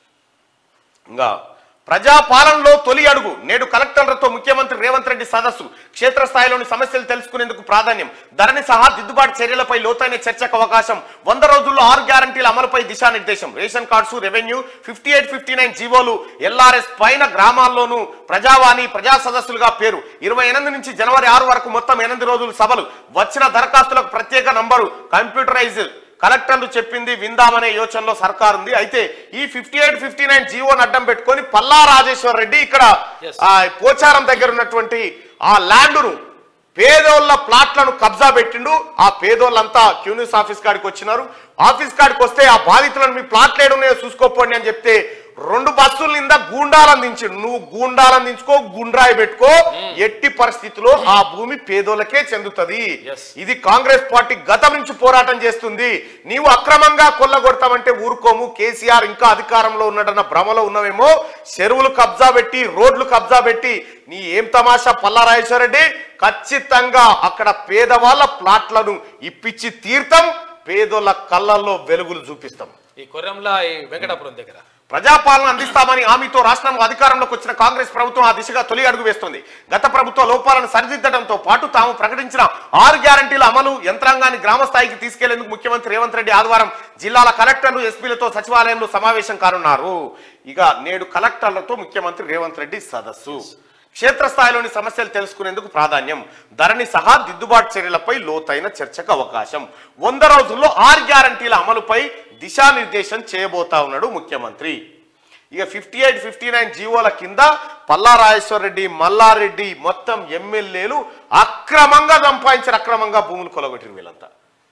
[SPEAKER 1] ఇంకా ప్రజాపాలనలో తొలి అడుగు నేడు కలెక్టర్లతో ముఖ్యమంత్రి రేవంత్ రెడ్డి సదస్సు క్షేత్రస్థాయిలోని సమస్యలు తెలుసుకునేందుకు ప్రాధాన్యం ధరణి సహా దిద్దుబాటు చర్యలపై లోతైన చర్చకు అవకాశం వంద రోజుల్లో ఆరు గ్యారంటీల అమలుపై దిశానిర్దేశం ration cards revenue fifty eight fifty nine జీవోలు ఎల్ఆర్ఎస్ పైన గ్రామాల్లోనూ ప్రజావాణి ప్రజా సదస్సులుగా పేరు ఇరవై ఎనిమిది నుంచి జనవరి ఆరు వరకు మొత్తం ఎనిమిది రోజులు సభలు వచ్చిన దరఖాస్తులకు ప్రత్యేక నంబరు కంప్యూటరైజ్ కలెక్టర్లు చెప్పింది విందామనే యోచనలో సర్కార్ ఉంది అయితే ఈ ఫిఫ్టీ ఎయిట్ ఫిఫ్టీ నైన్ జీవోని అడ్డం పెట్టుకొని పల్లా రాజేశ్వర్ రెడ్డి ఇక్కడ
[SPEAKER 2] Yes.
[SPEAKER 1] ఆ పోచారం దగ్గర ఉన్నటువంటి ఆ ల్యాండ్ను పేదోళ్ళ ప్లాట్లను కబ్జా పెట్టిండు ఆ పేదోళ్ళంతా క్యూనిస్ ఆఫీస్ కాడికి వచ్చినారు ఆఫీస్ కాడికి వస్తే ఆ బాధితులను మీ ప్లాట్లు ఏడున్నాయో చూసుకోపోండి అని చెప్తే రెండు బస్సుల నింద గూండాలను దించిండు నువ్వు గూండాలను దించుకో గుండ్రాయి పెట్టుకో ఎట్టి పరిస్థితిలో ఆ భూమి పేదోళ్ళకే చెందుతుంది
[SPEAKER 2] Yes.
[SPEAKER 1] ఇది కాంగ్రెస్ పార్టీ గతం నుంచి పోరాటం చేస్తుంది నీవు అక్రమంగా కొల్లగొడతామంటే ఊరుకోము కేసీఆర్ ఇంకా అధికారంలో ఉన్నాడన్న భ్రమలో ఉన్నవేమో చెరువులు కబ్జా పెట్టి రోడ్లు కబ్జా పెట్టి నీ ఏం తమాషా పల్లారాజేశ్వర రెడ్డి ఖచ్చితంగా అక్కడ పేదవాళ్ళ ప్లాట్లను ఇప్పించి తీర్థం పేదోళ్ళ కళ్ళల్లో వెలుగులు చూపిస్తాం
[SPEAKER 2] ఈ కొర్రంలా ఈ వెంకటాపురం దగ్గర
[SPEAKER 1] ప్రజాపాలన అందిస్తామని హామీతో రాష్ట్రంలో అధికారంలోకి వచ్చిన కాంగ్రెస్ ప్రభుత్వం ఆ దిశగా తొలి అడుగు వేస్తుంది గత ప్రభుత్వ లోపాలను సరిదిద్దడంతో పాటు తాము ప్రకటించిన ఆరు గ్యారంటీల అమలు యంత్రాంగాన్ని గ్రామ స్థాయికి తీసుకెళ్లేందుకు ముఖ్యమంత్రి రేవంత్ రెడ్డి ఆదివారం జిల్లాల కలెక్టర్లు ఎస్పీలతో సచివాలయంలో సమావేశం కానున్నారు ఇక నేడు కలెక్టర్లతో ముఖ్యమంత్రి రేవంత్ రెడ్డి సదస్సు క్షేత్రస్థాయిలోని సమస్యలు తెలుసుకునేందుకు ప్రాధాన్యం ధరణి సహా దిద్దుబాటు చర్యలపై లోతైన చర్చకు అవకాశం వంద రోజుల్లో ఆరు గ్యారంటీల అమలుపై దిశానిర్దేశం చేయబోతా ఉన్నాడు ముఖ్యమంత్రి ఇక ఫిఫ్టీ ఎయిట్ ఫిఫ్టీ నైన్ జీవోల కింద పల్లా రాజేశ్వర రెడ్డి మల్లారెడ్డి మొత్తం ఎమ్మెల్యేలు అక్రమంగా సంపాదించారు అక్రమంగా భూములు కొలగొట్టిన వీళ్ళంతా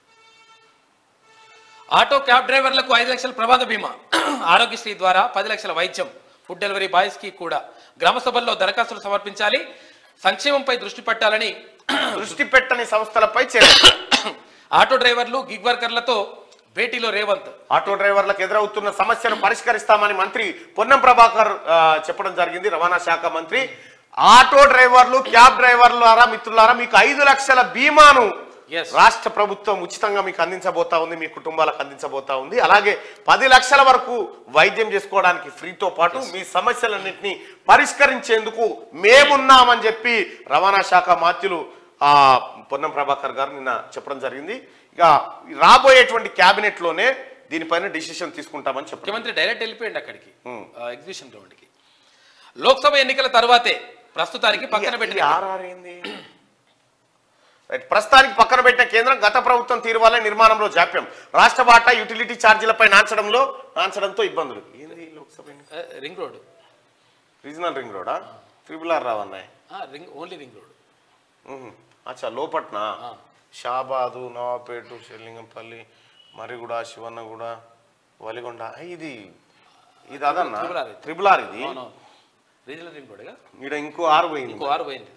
[SPEAKER 2] ఆటో క్యాబ్ డ్రైవర్లకు ఐదు లక్షల ప్రమాద బీమా ఆరోగ్యశ్రీ ద్వారా పది లక్షల వైద్యం ఫుడ్ డెలివరీ బాయ్స్ కి కూడా గ్రామ సభల్లో దరఖాస్తులు సమర్పించాలి సంక్షేమంపై దృష్టి పెట్టాలని
[SPEAKER 1] దృష్టి పెట్టని సంస్థలపై చర్య
[SPEAKER 2] ఆటో డ్రైవర్లు గిగ్ వర్కర్లతో భేటీలో రేవంత్
[SPEAKER 1] ఆటో డ్రైవర్లకు ఎదురవుతున్న సమస్యను పరిష్కరిస్తామని మంత్రి పొన్నం ప్రభాకర్ ఆ, చెప్పడం జరిగింది రవాణా శాఖ మంత్రి ఆటో డ్రైవర్లు క్యాబ్ డ్రైవర్లారా మిత్రులారా మీకు ఐదు లక్షల బీమాను
[SPEAKER 2] Yes.
[SPEAKER 1] రాష్ట్ర ప్రభుత్వం ఉచితంగా మీకు అందించబోతా ఉంది మీ కుటుంబాలకు అందించబోతా ఉంది అలాగే పది లక్షల వరకు వైద్యం చేసుకోవడానికి ఫ్రీతో పాటు మీ సమస్యలన్నింటినీ పరిష్కరించేందుకు మేమున్నామని చెప్పి రవాణా శాఖ మాత్యులు ఆ పొన్నం ప్రభాకర్ గారు నిన్న చెప్పడం జరిగింది ఇక రాబోయేటువంటి క్యాబినెట్ లోనే దీనిపైన డిసిషన్ తీసుకుంటామని చెప్పారు
[SPEAKER 2] ముఖ్యమంత్రి డైరెక్ట్ వెళ్ళిపోయింది అక్కడికి
[SPEAKER 1] Hmm.
[SPEAKER 2] ఎగ్జిబిషన్ గ్రౌండ్కి లోక్సభ ఎన్నికల తర్వాతే ప్రస్తుతానికి పక్కన పెట్టిన
[SPEAKER 1] ఆర్ఆర్ ఏంది రైట్. ప్రస్తుతానికి పక్కన పెట్టిన కేంద్రం గత ప్రభుత్వం తీరు వల్ల నిర్మాణంలో జాప్యం రాష్ట్ర వాటా యుటిలిటీ ఛార్జీలపై నాంచడంలో నాంచడంతో ఇబ్బందులు ఏంది లోక్సభ ఎన్నిక?
[SPEAKER 2] ఆ, రింగ్ రోడ్
[SPEAKER 1] రీజనల్ రింగ్ రోడా త్రిబుల్ ఆర్ రావన్నాయి
[SPEAKER 2] ఆ, రింగ్ ఓన్లీ రింగ్ రోడ్
[SPEAKER 1] మ్మ్. అచ్చా లోపట్న
[SPEAKER 2] ఆ.
[SPEAKER 1] షాబాదు నవాపేటు షెల్లింగంపల్లి మరిగూడ శివన్నగూడ వలిగొండ ఐ, ఇది ఇది అదన్నా
[SPEAKER 2] త్రిబుల్ ఆర్ ఇది.
[SPEAKER 1] త్రిబుల్ ఆర్ ఇది
[SPEAKER 2] అవునవును రీజనల్ రింగ్ రోడ్గా
[SPEAKER 1] ఈడ ఇంకో ఆరు పోయింది
[SPEAKER 2] ఇంకో ఆరు పోయింది ఇది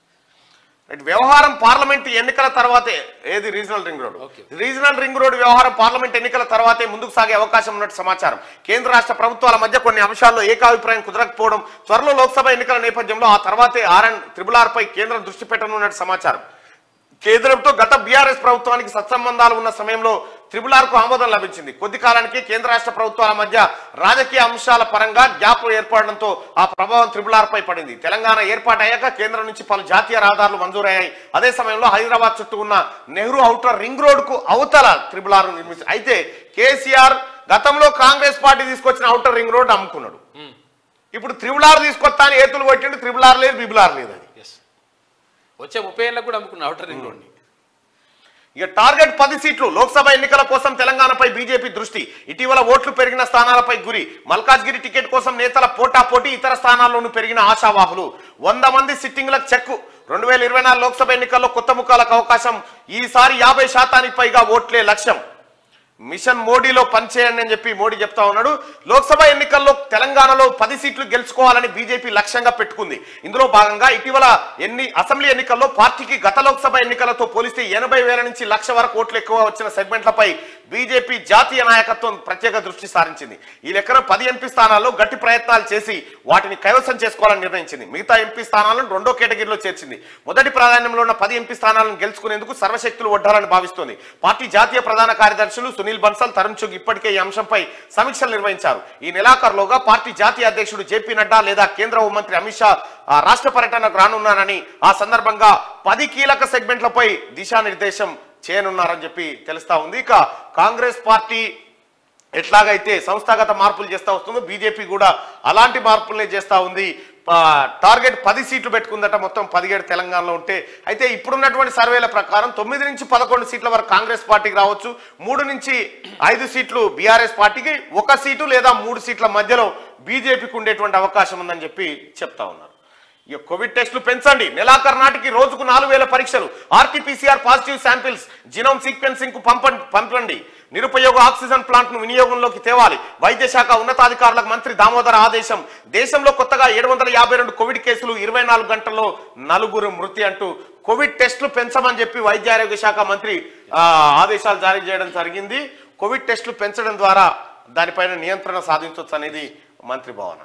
[SPEAKER 1] రైట్. వ్యవహారం పార్లమెంట్ ఎన్నికల తర్వాతే ఏది regional ring road
[SPEAKER 2] okay.
[SPEAKER 1] Regional ring road వ్యవహారం పార్లమెంట్ ఎన్నికల తర్వాతే ముందుకు సాగే అవకాశం ఉన్నట్టు సమాచారం కేంద్ర రాష్ట్ర ప్రభుత్వాల మధ్య కొన్ని అంశాల్లో ఏకాభిప్రాయం కుదరకపోవడం త్వరలో లోక్సభ ఎన్నికల నేపథ్యంలో ఆ తర్వాతే ఆర్ఎన్ త్రిబుల్ ఆర్ పై కేంద్రం దృష్టి పెట్టనున్నట్టు సమాచారం కేంద్రంతో గత బీఆర్ఎస్ ప్రభుత్వానికి సత్సంబంధాలు ఉన్న సమయంలో త్రిబుల్ ఆర్ కు ఆమోదం లభించింది కొద్ది కాలానికి కేంద్ర రాష్ట్ర ప్రభుత్వాల మధ్య రాజకీయ అంశాల పరంగా గ్యాప్ ఏర్పడడంతో ఆ ప్రభావం త్రిబుల్ ఆర్ పై పడింది తెలంగాణ ఏర్పాటయ్యాక కేంద్రం నుంచి పలు జాతీయ రహదారులు మంజూరయ్యాయి అదే సమయంలో హైదరాబాద్ చుట్టూ ఉన్న నెహ్రూ ఔటర్ రింగ్ రోడ్ కు అవతల త్రిబుల్ ఆర్ నిర్మించి అయితే కేసీఆర్ గతంలో కాంగ్రెస్ పార్టీ తీసుకొచ్చిన ఔటర్ రింగ్ రోడ్ అమ్ముకున్నాడు
[SPEAKER 2] మ్మ్.
[SPEAKER 1] ఇప్పుడు త్రిబుల్ ఆర్ తీసుకొస్తా అని ఏతులు కొట్టిండు త్రిబుల్ ఆర్ లేదు బిబుల్ ఆర్ లేదు అది
[SPEAKER 2] ఎస్ వచ్చే ముప్పై ఏళ్ళకు కూడా అమ్ముకున్న అవుటర్ రింగ్ రోడ్ని
[SPEAKER 1] ఇక టార్గెట్ పది సీట్లు లోక్సభ ఎన్నికల కోసం తెలంగాణపై బీజేపీ దృష్టి ఇటీవల ఓట్లు పెరిగిన స్థానాలపై గురి మల్కాజ్గిరి టికెట్ కోసం నేతల పోటాపోటీ ఇతర స్థానాల్లోనూ పెరిగిన ఆశావాహులు వంద మంది సిట్టింగ్లకు చెక్కు రెండు వేల ఇరవై నాలుగు లోక్సభ ఎన్నికల్లో కొత్త ముఖాలకు అవకాశం ఈసారి యాభై శాతానికి పైగా ఓట్లే లక్ష్యం మిషన్ మోడీలో పనిచేయండి అని చెప్పి మోడీ చెప్తా ఉన్నాడు లోక్సభ ఎన్నికల్లో తెలంగాణలో పది సీట్లు గెలుచుకోవాలని బీజేపీ లక్ష్యంగా పెట్టుకుంది ఇందులో భాగంగా ఇటీవల ఎన్ని అసెంబ్లీ ఎన్నికల్లో పార్టీకి గత లోక్సభ ఎన్నికలతో పోలిస్తే ఎనభై వేల నుంచి లక్ష వరకు ఓట్లు ఎక్కువ వచ్చిన సెగ్మెంట్లపై బీజేపీ జాతీయ నాయకత్వం ప్రత్యేక దృష్టి సారించింది ఈ లెక్కన పది ఎంపీ స్థానాల్లో గట్టి ప్రయత్నాలు చేసి వాటిని కైవసం చేసుకోవాలని నిర్ణయించింది మిగతా ఎంపీ స్థానాలను రెండో కేటగిరీలో చేర్చింది మొదటి ప్రాధాన్యంలో ఉన్న పది ఎంపీ స్థానాలను గెలుచుకునేందుకు సర్వశక్తులు ఒడ్డాలని భావిస్తోంది పార్టీ జాతీయ ప్రధాన కార్యదర్శులు సునీల్ బన్సల్ తరుణ్ చుగ్ ఇప్పటికే ఈ అంశంపై సమీక్షలు నిర్వహించారు ఈ నెలాఖరులోగా పార్టీ జాతీయ అధ్యక్షుడు జేపీ నడ్డా లేదా కేంద్ర హోంమంత్రి అమిత్ షా ఆ రాష్ట్ర పర్యటనకు రానున్నారని ఆ సందర్భంగా పది కీలక సెగ్మెంట్లపై దిశానిర్దేశం చేయనున్నారని చెప్పి తెలుస్తా ఉంది ఇక కాంగ్రెస్ పార్టీ ఎట్లాగైతే సంస్థాగత మార్పులు చేస్తా వస్తుందో బీజేపీ కూడా అలాంటి మార్పులనే చేస్తా ఉంది ఆ, టార్గెట్ పది సీట్లు పెట్టుకుందట మొత్తం పదిహేడు తెలంగాణలో ఉంటే అయితే ఇప్పుడున్నటువంటి సర్వేల ప్రకారం తొమ్మిది నుంచి పదకొండు సీట్ల వరకు కాంగ్రెస్ పార్టీకి రావచ్చు మూడు నుంచి ఐదు సీట్లు బీఆర్ఎస్ పార్టీకి ఒక సీటు లేదా మూడు సీట్ల మధ్యలో బీజేపీకి ఉండేటువంటి అవకాశం ఉందని చెప్పి చెప్తా ఉన్నారు ఇక కోవిడ్ టెస్టులు పెంచండి నెలాఖరు నాటికి రోజుకు నాలుగు వేల పరీక్షలు RTPCR positive samples genome sequencing కు పంపండి పంపండి నిరుపయోగ ఆక్సిజన్ ప్లాంట్ ను వినియోగంలోకి తేవాలి వైద్య శాఖ ఉన్నతాధికారులకు మంత్రి దామోదర ఆదేశం దేశంలో కొత్తగా ఏడు వందల యాభై రెండు కోవిడ్ కేసులు ఇరవై నాలుగు గంటల్లో నలుగురు మృతి అంటూ కోవిడ్ టెస్టులు పెంచమని చెప్పి వైద్య ఆరోగ్య శాఖ మంత్రి ఆ, ఆదేశాలు జారీ చేయడం జరిగింది కోవిడ్ టెస్టులు పెంచడం ద్వారా దానిపైన నియంత్రణ సాధించవచ్చు అనేది మంత్రి భావన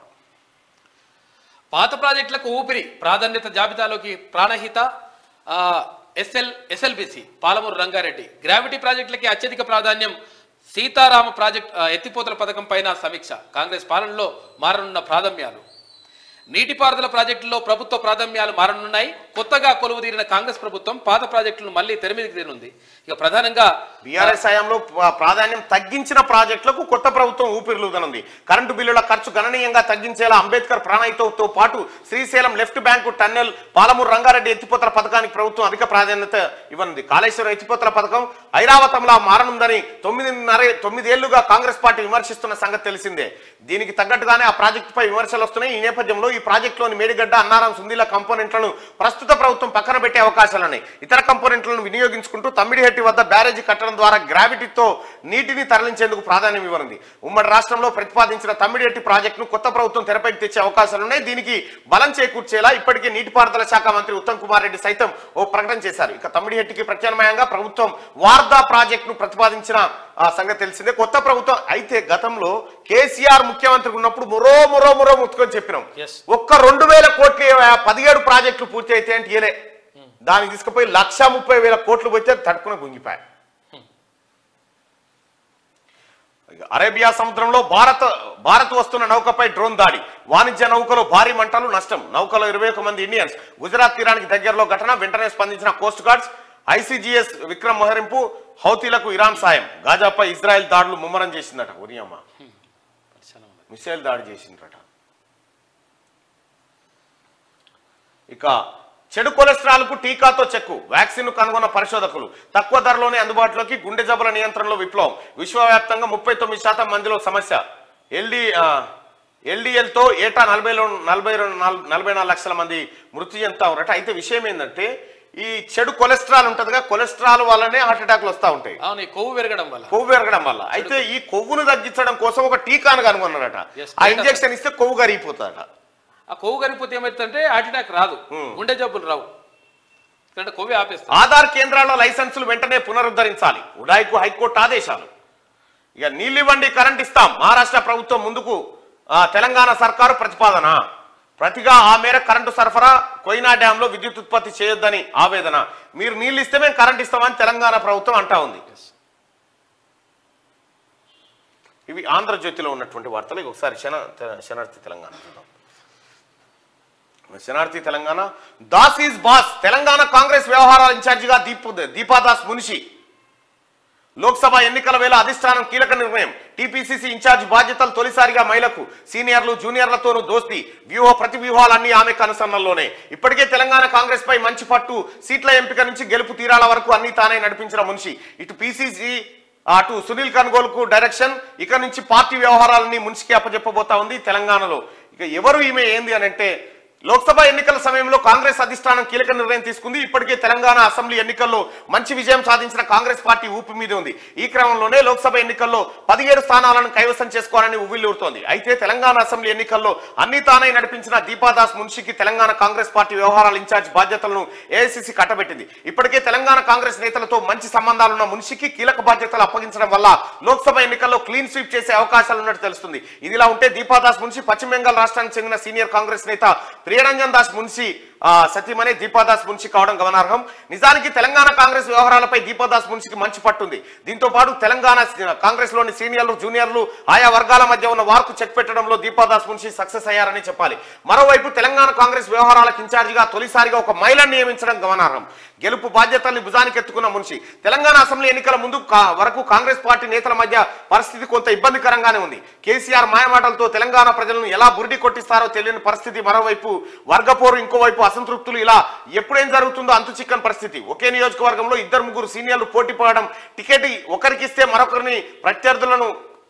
[SPEAKER 2] పాత ప్రాజెక్టులకు ఊపిరి ప్రాధాన్యత జాబితాలోకి ప్రాణహిత ఆ, SL SLBC Palamuru Rangareddy gravity ప్రాజెక్టులకి అత్యధిక ప్రాధాన్యం సీతారామ ప్రాజెక్ట్ ఆ, ఎత్తిపోతల పథకం పైన సమీక్ష కాంగ్రెస్ పాలనలో మారనున్న ప్రాధాన్యాలు నీటిపారుదల ప్రాజెక్టుల్లో ప్రభుత్వ ప్రాధాన్యాలు మారనున్నాయి కొత్తగా కొలువు తీరిన కాంగ్రెస్ ప్రభుత్వం పాత ప్రాజెక్టులను మళ్ళీ తెరమీదికి తీరుంది ఇక ప్రధానంగా
[SPEAKER 1] బీఆర్ఎస్ హయాంలో ప్ర- ప్రాధాన్యం తగ్గించిన ప్రాజెక్టులకు కొత్త ప్రభుత్వం ఊపిరిలూదనుంది కరెంటు బిల్లుల ఖర్చు గణనీయంగా తగ్గించేలా అంబేద్కర్ ప్రాణహితతో పాటు Srisailam left bank tunnel Palamuru Rangareddy ఎత్తిపోతల పథకానికి ప్రభుత్వం అధిక ప్రాధాన్యత ఇవ్వనుంది కాళేశ్వరం ఎత్తిపోతల పథకం ఐరావతంలా మారనుందని తొమ్మిదిన్నర తొమ్మిదేళ్లుగా కాంగ్రెస్ పార్టీ విమర్శిస్తున్న సంగతి తెలిసిందే దీనికి తగ్గట్టుగానే ఆ ప్రాజెక్టుపై విమర్శలు వస్తున్నాయి ఈ నేపథ్యంలో ఈ ప్రాజెక్టులోని మేడిగడ్డ అన్నారం సుందిల కంపోనెంట్లను ప్రస్తుత ప్రభుత్వం పక్కన పెట్టే అవకాశాలున్నాయి ఇతర కంపోనెంట్లను వినియోగించుకుంటూ తమ్మిడిహెట్టి వద్ద బ్యారేజీ కట్టడం ద్వారా గ్రావిటీతో నీటిని తరలించేందుకు ప్రాధాన్యం ఇవ్వనుంది ఉమ్మడి రాష్ట్రంలో ప్రతిపాదించిన తమ్మిడిహెట్టి ప్రాజెక్టును కొత్త ప్రభుత్వం తెరపైకి తెచ్చే అవకాశాలున్నాయి దీనికి బలం చేకూర్చేలా ఇప్పటికే నీటిపారుదల శాఖ మంత్రి ఉత్తమ్ కుమార్ రెడ్డి సైతం ఓ ప్రకటన చేశారు ఇక తమ్మిడిహెట్టికి ప్రత్యామ్నాయంగా ప్రభుత్వం వార్దా ప్రాజెక్టును ప్రతిపాదించిన ఆ సంగతి తెలిసిందే కొత్త ప్రభుత్వం అయితే గతంలో కేసీఆర్ ముఖ్యమంత్రి ఉన్నప్పుడు మొరో మొరో మొరో ముత్తుకొని చెప్పినాం
[SPEAKER 2] Yes.
[SPEAKER 1] ఒక్క రెండు వేల కోట్లు ఇవ్వయా, పదిహేడు ప్రాజెక్టులు పూర్తి అయితే అంటే ఇయలే దానికి తీసుకుపోయి లక్ష ముప్పై వేల కోట్లు పోతే తట్టుకుని గుంగిపాయి ఇక అరేబియా సముద్రంలో భారత్ భారత్ వస్తున్న నౌకపై డ్రోన్ దాడి వాణిజ్య నౌకలో భారీ మంటలు నష్టం నౌకలో ఇరవై ఒక మంది ఇండియన్స్ గుజరాత్ తీరానికి దగ్గరలో ఘటన వెంటనే స్పందించిన కోస్ట్ గార్డ్స్ ఐసీజీఎస్ విక్రమ్ మొహరింపు హౌతీలకు ఇరాన్ సాయం గాజాపై ఇజ్రాయెల్ దాడులు ముమ్మరం చేసిందట ఉరియమ్మ మిసైల్ దాడి చేసిండ్రట ఇక చెడు కొలెస్ట్రాల్కు టీకాతో చెక్కు వ్యాక్సిన్ కనుగొన్న పరిశోధకులు తక్కువ ధరలోనే అందుబాటులోకి గుండె జబ్బుల నియంత్రణలో విప్లవం విశ్వవ్యాప్తంగా ముప్పై తొమ్మిది శాతం మందిలో సమస్య ఎల్డి ఎల్డిఎల్తో ఏటా నలభై నలభై రెండు నాలుగు నలభై నాలుగు లక్షల మంది మృతి చెందుతా ఉన్నారట అయితే విషయం ఏంటంటే ఈ చెడు కొలెస్ట్రాల్ ఉంటుందిగా కొలెస్ట్రాల్ వల్లనే హార్ట్ అటాక్లు వస్తూ ఉంటాయి
[SPEAKER 2] అవును ఈ కొవ్వు పెరగడం వల్ల
[SPEAKER 1] కొవ్వు పెరగడం వల్ల అయితే ఈ కొవ్వును తగ్గించడం కోసం ఒక టీకాను కనుగొన్నారట
[SPEAKER 2] Yes,
[SPEAKER 1] ఆ
[SPEAKER 2] టీకా.
[SPEAKER 1] ఇంజెక్షన్ ఇస్తే కొవ్వు కరిగిపోతుందట
[SPEAKER 2] ఆ కొవ్వు కరిగిపోతే ఏమవుతుందంటే హార్ట్ అటాక్ రాదు గుండె జబ్బులు రావు ఎందుకంటే కొవ్వు ఆపేస్తుంది
[SPEAKER 1] ఆధార్ కేంద్రాల్లో లైసెన్సులు వెంటనే పునరుద్ధరించాలి ఉడాయికు హైకోర్టు ఆదేశాలు ఇక నీళ్ళివ్వండి కరెంట్ ఇస్తాం మహారాష్ట్ర ప్రభుత్వం ముందుకు ఆ, తెలంగాణ సర్కారు ప్రతిపాదన ప్రతిగా ఆ మేర కరెంటు సరఫరా కొయినా డ్యాంలో విద్యుత్ ఉత్పత్తి చేయొద్దని ఆవేదన మీరు నీళ్ళు ఇస్తే మేము కరెంట్ ఇస్తామని తెలంగాణ ప్రభుత్వం అంటా ఉంది ఇవి ఆంధ్రజ్యోతిలో ఉన్నటువంటి వార్తలు ఇక ఒకసారి శన తె- శనార్థి తెలంగాణ చూద్దాం శనార్థి Telangana Das is boss Telangana Congress వ్యవహారాల ఇన్ఛార్జిగా దీప్ దీపాదాస్ మునిషి లోక్సభ ఎన్నికల వేళ అధిష్టానం కీలక నిర్ణయం టీపీసీసీ ఇన్ఛార్జ్ బాధ్యతలు తొలిసారిగా మహిళకు సీనియర్లు జూనియర్లతోనూ దోస్తి వ్యూహ ప్రతి వ్యూహాలన్నీ ఆమె కనుసన్నల్లోనే ఇప్పటికే తెలంగాణ కాంగ్రెస్ పై మంచి పట్టు సీట్ల ఎంపిక నుంచి గెలుపు తీరాల వరకు అన్ని తానే నడిపించిన మున్షి ఇటు పీసీసీ అటు సునీల్ కన్గోల్కు డైరెక్షన్ ఇక నుంచి పార్టీ వ్యవహారాలన్నీ మున్షికి అప్పచెప్పబోతా ఉంది తెలంగాణలో ఇక ఎవరు ఈమె ఏంది అని అంటే లోక్సభ ఎన్నికల సమయంలో కాంగ్రెస్ అధిష్టానం కీలక నిర్ణయం తీసుకుంది ఇప్పటికే తెలంగాణ అసెంబ్లీ ఎన్నికల్లో మంచి విజయం సాధించిన కాంగ్రెస్ పార్టీ ఊపి మీద ఉంది ఈ క్రమంలోనే లోక్సభ ఎన్నికల్లో పదిహేడు స్థానాలను కైవసం చేసుకోవాలని ఉవ్విల్లూరుతోంది అయితే తెలంగాణ అసెంబ్లీ ఎన్నికల్లో అన్ని తానై నడిపించిన దీపాదాస్ మున్షికి తెలంగాణ కాంగ్రెస్ పార్టీ వ్యవహారాల ఇన్ఛార్జ్ బాధ్యతలను ఏఐసిసి కట్టబెట్టింది ఇప్పటికే తెలంగాణ కాంగ్రెస్ నేతలతో మంచి సంబంధాలున్న మున్షికి కీలక బాధ్యతలు అప్పగించడం వల్ల లోక్సభ ఎన్నికల్లో క్లీన్ స్వీప్ చేసే అవకాశాలు ఉన్నట్టు తెలుస్తుంది ఇదిలా ఉంటే దీపాదాస్ మున్షి పశ్చిమ బెంగాల్ రాష్ట్రానికి చెందిన సీనియర్ కాంగ్రెస్ నేత ప్రియరంజన్ దాస్ మున్షి ఆ, సతీమణి దీపాదాస్ మున్షి కావడం గమనార్హం నిజానికి తెలంగాణ కాంగ్రెస్ వ్యవహారాలపై దీపాదాస్ మున్షికి మంచి పట్టుంది దీంతో పాటు తెలంగాణ కాంగ్రెస్ లోని సీనియర్లు జూనియర్లు ఆయా వర్గాల మధ్య ఉన్న వార్కు చెక్ పెట్టడంలో దీపాదాస్ మున్షి సక్సెస్ అయ్యారని చెప్పాలి మరోవైపు తెలంగాణ కాంగ్రెస్ వ్యవహారాలకు ఇన్ఛార్జిగా తొలిసారిగా ఒక మహిళను నియమించడం గమనార్హం గెలుపు బాధ్యతల్ని భుజానికి ఎత్తుకున్న మున్షి తెలంగాణ అసెంబ్లీ ఎన్నికల ముందు కా- వరకు కాంగ్రెస్ పార్టీ నేతల మధ్య పరిస్థితి కొంత ఇబ్బందికరంగానే ఉంది కేసీఆర్ మాయమాటలతో తెలంగాణ ప్రజలను ఎలా బురిడి కొట్టిస్తారో తెలియని పరిస్థితి మరోవైపు వర్గపోరు ఇంకోవైపు అసంతృప్తులు ఇలా ఎప్పుడేం జరుగుతుందో అంతు చిక్కని పరిస్థితి ఒకే నియోజకవర్గంలో ఇద్దరు ముగ్గురు సీనియర్లు పోటీ పడడం టికెట్ ఒకరికి ఇస్తే మరొకరిని ప్రత్యర్థులను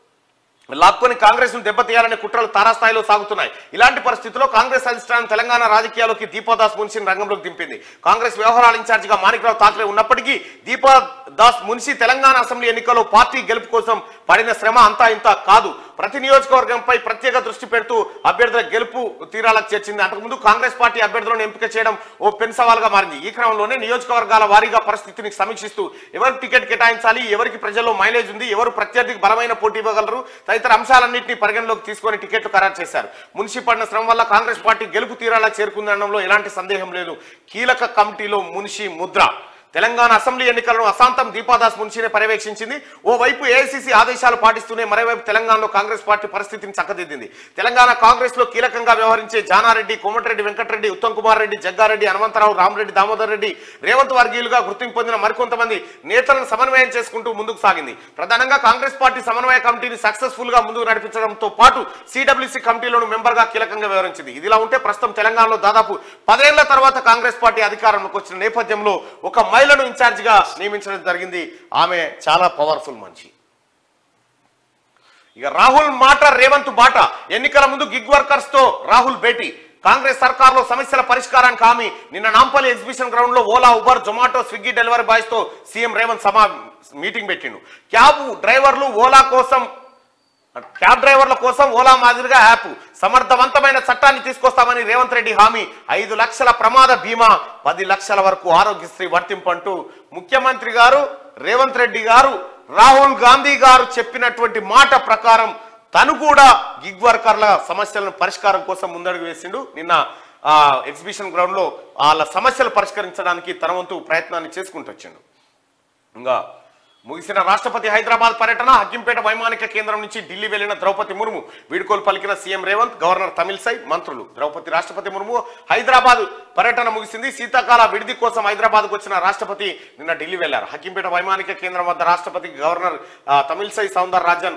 [SPEAKER 1] లాక్కొని కాంగ్రెస్ ను దెబ్బతీయాలనే కుట్రలు తారాస్థాయిలో సాగుతున్నాయి ఇలాంటి పరిస్థితుల్లో కాంగ్రెస్ అధిష్టానం తెలంగాణ రాజకీయాల్లోకి దీపాదాస్ మున్షిని రంగంలోకి దింపింది కాంగ్రెస్ వ్యవహారాల ఇన్ఛార్జిగా మాణిక్రావు ఠాక్రే ఉన్నప్పటికీ దీపాదాస్ మున్షి తెలంగాణ అసెంబ్లీ ఎన్నికల్లో పార్టీ గెలుపు కోసం పడిన శ్రమ అంతా ఇంత కాదు ప్రతి నియోజకవర్గంపై ప్రత్యేక దృష్టి పెడుతూ అభ్యర్థుల గెలుపు తీరాలకు చేర్చింది అంతకుముందు కాంగ్రెస్ పార్టీ అభ్యర్థులను ఎంపిక చేయడం ఓ పెన్ సవాల్గా మారింది ఈ క్రమంలోనే నియోజకవర్గాల వారీగా పరిస్థితిని సమీక్షిస్తూ ఎవరికి టికెట్ కేటాయించాలి ఎవరికి ప్రజల్లో మైలేజ్ ఉంది ఎవరు ప్రత్యర్థికి బలమైన పోటీ ఇవ్వగలరు తదితర అంశాలన్నింటినీ పరిగణలోకి తీసుకొని టికెట్లు ఖరారు చేశారు మున్షి పడిన శ్రమ వల్ల కాంగ్రెస్ పార్టీ గెలుపు తీరాలకు చేరుకుందనడంలో ఎలాంటి సందేహం లేదు కీలక కమిటీలో మున్షి ముద్ర తెలంగాణ అసెంబ్లీ ఎన్నికలను అశాంతం దీపాదాస్ మున్షినే పర్యవేక్షించింది ఓవైపు ఏఐసీసీ ఆదేశాలు పాటిస్తూనే మరోవైపు తెలంగాణలో కాంగ్రెస్ పార్టీ పరిస్థితిని చక్కదిద్దింది తెలంగాణ కాంగ్రెస్ లో కీలకంగా వ్యవహరించే జానారెడ్డి కోమటిరెడ్డి వెంకటరెడ్డి ఉత్తమ్ కుమార్ రెడ్డి జగ్గారెడ్డి హనుమంతరావు రామరెడ్డి దామోదర్ రెడ్డి రేవంత్ వర్గీయులుగా గుర్తింపు పొందిన మరికొంతమంది నేతలను సమన్వయం చేసుకుంటూ ముందుకు సాగింది ప్రధానంగా కాంగ్రెస్ పార్టీ సమన్వయ కమిటీని సక్సెస్ఫుల్ గా ముందుకు నడిపించడంతో పాటు సిడబ్ల్యూసీ కమిటీలోను మెంబర్ గా కీలకంగా వ్యవహరించింది ఇదిలా ఉంటే ప్రస్తుతం తెలంగాణలో దాదాపు పదేళ్ల తర్వాత కాంగ్రెస్ పార్టీ అధికారంలోకి వచ్చిన నేపథ్యంలో ఒక మహిళను ఇన్ఛార్జ్ గా నియమించడం జరిగింది ఆమె చాలా పవర్ఫుల్ మనిషి ఇక రాహుల్ మాట రేవంత్ బాట ఎన్నికల ముందు గిగ్ వర్కర్స్ తో రాహుల్ భేటీ కాంగ్రెస్ సర్కార్లో సమస్యల పరిష్కారానికి హామీ నిన్న నాంపల్లి ఎగ్జిబిషన్ గ్రౌండ్ లో Ola Uber Zomato Swiggy delivery boys తో సీఎం రేవంత్ సమా మీటింగ్ పెట్టిండు క్యాబ్ డ్రైవర్లు ఓలా కోసం క్యాబ్ డ్రైవర్ల కోసం ఓలా మాదిరిగా యాప్ సమర్థవంతమైన చట్టాన్ని తీసుకొస్తామని రేవంత్ రెడ్డి హామీ ఐదు లక్షల ప్రమాద బీమా పది లక్షల వరకు ఆరోగ్యశ్రీ వర్తింపంటూ ముఖ్యమంత్రి గారు రేవంత్ రెడ్డి గారు రాహుల్ గాంధీ గారు చెప్పినటువంటి మాట ప్రకారం తను కూడా గిగ్ వర్కర్ల సమస్యలను పరిష్కారం కోసం ముందడుగు వేసిండు నిన్న ఆ ఎగ్జిబిషన్ గ్రౌండ్ లో వాళ్ళ సమస్యలు పరిష్కరించడానికి తన వంతు ప్రయత్నాన్ని చేసుకుంటూ వచ్చిండు ఇంకా ముగిసిన రాష్ట్రపతి హైదరాబాద్ పర్యటన హక్కింపేట వైమానిక కేంద్రం నుంచి ఢిల్లీ వెళ్లిన ద్రౌపది ముర్ము వీడుకోలు పలికిన సీఎం రేవంత్ గవర్నర్ తమిళసై మంత్రులు ద్రౌపది రాష్ట్రపతి ముర్ము హైదరాబాద్ పర్యటన ముగిసింది శీతాకాల విడిది కోసం హైదరాబాద్ వచ్చిన రాష్ట్రపతి నిన్న ఢిల్లీ వెళ్లారు హక్కింపేట వైమానిక కేంద్రం వద్ద రాష్ట్రపతి గవర్నర్ ఆ, తమిళసై సౌందర్ రాజన్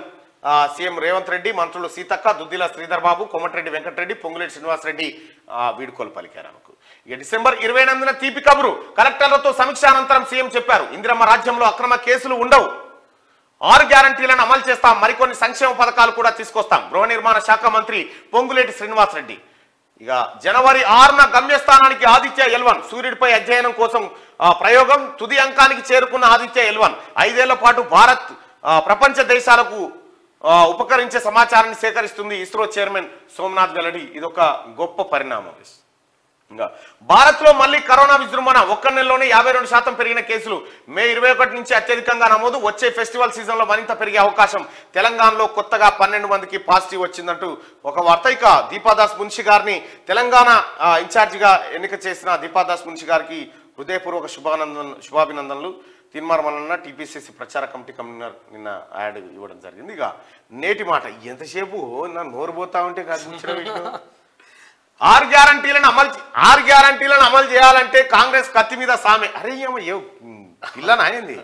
[SPEAKER 1] ఆ, సీఎం రేవంత్ రెడ్డి మంత్రులు సీతక్క దుద్దిల శ్రీధర్ బాబు కోమటిరెడ్డి వెంకటరెడ్డి పొంగులేటి శ్రీనివాసరెడ్డి ఆ, వీడ్కోలు పలికారు ఆమెకు ఇక డిసెంబర్ ఇరవై ఎనిమిదిన తీపి కబురు కలెక్టర్లతో సమీక్ష అనంతరం సీఎం చెప్పారు ఇందిరమ్మ రాజ్యంలో అక్రమ కేసులు ఉండవు ఆరు గ్యారంటీలను అమలు చేస్తాం మరికొన్ని సంక్షేమ పథకాలు కూడా తీసుకొస్తాం గృహ నిర్మాణ శాఖ మంత్రి పొంగులేటి శ్రీనివాసరెడ్డి ఇక జనవరి ఆరున గమ్యస్థానానికి ఆదిత్య ఎల్వన్ సూర్యుడిపై అధ్యయనం కోసం ఆ, ప్రయోగం తుది అంకానికి చేరుకున్న ఆదిత్య ఎల్వన్ ఐదేళ్ల పాటు భారత్ ఆ, ప్రపంచ దేశాలకు ఆ, ఉపకరించే సమాచారాన్ని సేకరిస్తుంది ఇస్రో చైర్మన్ సోమనాథ్ వెల్లడి ఇదొక గొప్ప పరిణామం ఇంకా భారత్లో మళ్ళీ కరోనా విజృంభణ ఒక్క నెలలోనే యాభై రెండు శాతం పెరిగిన కేసులు మే ఇరవై ఒకటి నుంచి అత్యధికంగా నమోదు వచ్చే ఫెస్టివల్ సీజన్లో మరింత పెరిగే అవకాశం తెలంగాణలో కొత్తగా పన్నెండు మందికి పాజిటివ్ వచ్చిందంటూ ఒక వార్త ఇక దీపాదాస్ మున్షి గారిని తెలంగాణ ఆ, ఇన్ఛార్జిగా ఎన్నిక చేసిన దీపాదాస్ మున్షి గారికి హృదయపూర్వక శుభానందన శుభాభినందనలు తీర్మార్మలన్న టీపీసీసీ ప్రచార కమిటీ కన్వీనర్ నిన్న యాడ్ ఇవ్వడం జరిగింది ఇక నేటి మాట ఎంతసేపు నా నోరు పోతా ఉంటే కాదు ముచ్చట పెట్టు. ఆరు గ్యారంటీలను అమలు చే- ఆరు గ్యారంటీలను అమలు చేయాలంటే కాంగ్రెస్ కత్తి మీద సామె అరే ఏమో ఏ పిల్లనా ఏంది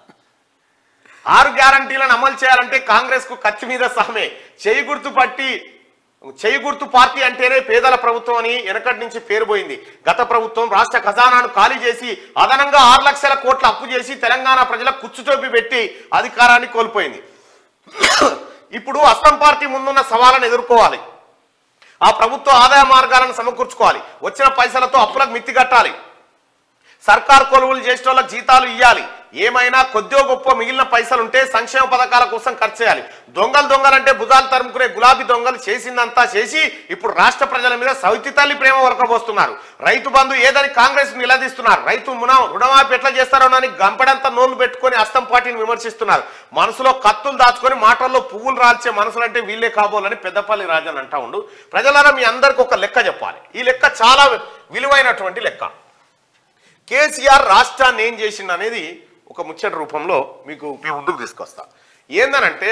[SPEAKER 1] ఆరు గ్యారంటీలను అమలు చేయాలంటే కాంగ్రెస్ కు కత్తి మీద సామె చేయి గుర్తు పట్టి చేయి గుర్తు పార్టీ అంటేనే పేదల ప్రభుత్వం అని వెనకటి నుంచి పేరు పోయింది గత ప్రభుత్వం రాష్ట్ర ఖజానాను ఖాళీ చేసి అదనంగా ఆరు లక్షల కోట్ల అప్పు చేసి తెలంగాణ ప్రజల కుచ్చుటోపి పెట్టి అధికారాన్ని కోల్పోయింది ఇప్పుడు అస్సాం పార్టీ ముందున్న సవాళ్ళను ఎదుర్కోవాలి ఆ ప్రభుత్వ ఆదాయ మార్గాలను సమకూర్చుకోవాలి వచ్చిన పైసలతో అప్పులకు మిత్తి కట్టాలి సర్కార్ కొలువులు చేసిన వాళ్ళకి జీతాలు ఇవ్వాలి ఏమైనా కొద్దిగా గొప్ప మిగిలిన పైసలు ఉంటే సంక్షేమ పథకాల కోసం ఖర్చు చేయాలి దొంగలు దొంగలంటే భుజాలు తరుముకునే గులాబీ దొంగలు చేసిందంతా చేసి ఇప్పుడు రాష్ట్ర ప్రజల మీద సౌతి తల్లి ప్రేమ వరకబోస్తున్నారు రైతు బంధు ఏదని కాంగ్రెస్ నిలదీస్తున్నారు రైతు మున రుణమాఫీ ఎట్లా చేస్తారో అని గంపడంతా నోళ్లు పెట్టుకొని అస్తం పార్టీని విమర్శిస్తున్నారు మనసులో కత్తులు దాచుకొని మాటల్లో పువ్వులు రాల్చే మనసులంటే వీళ్ళే కాబోలని పెద్దపల్లి రాజన్ అంటా ఉండు ప్రజలారా మీ అందరికి ఒక లెక్క చెప్పాలి ఈ లెక్క చాలా విలువైనటువంటి లెక్క కేసీఆర్ రాష్ట్రాన్ని ఏం చేసిండు అనేది ఒక ముచ్చట రూపంలో మీకు మీ ముందుకు తీసుకొస్తా ఏందనంటే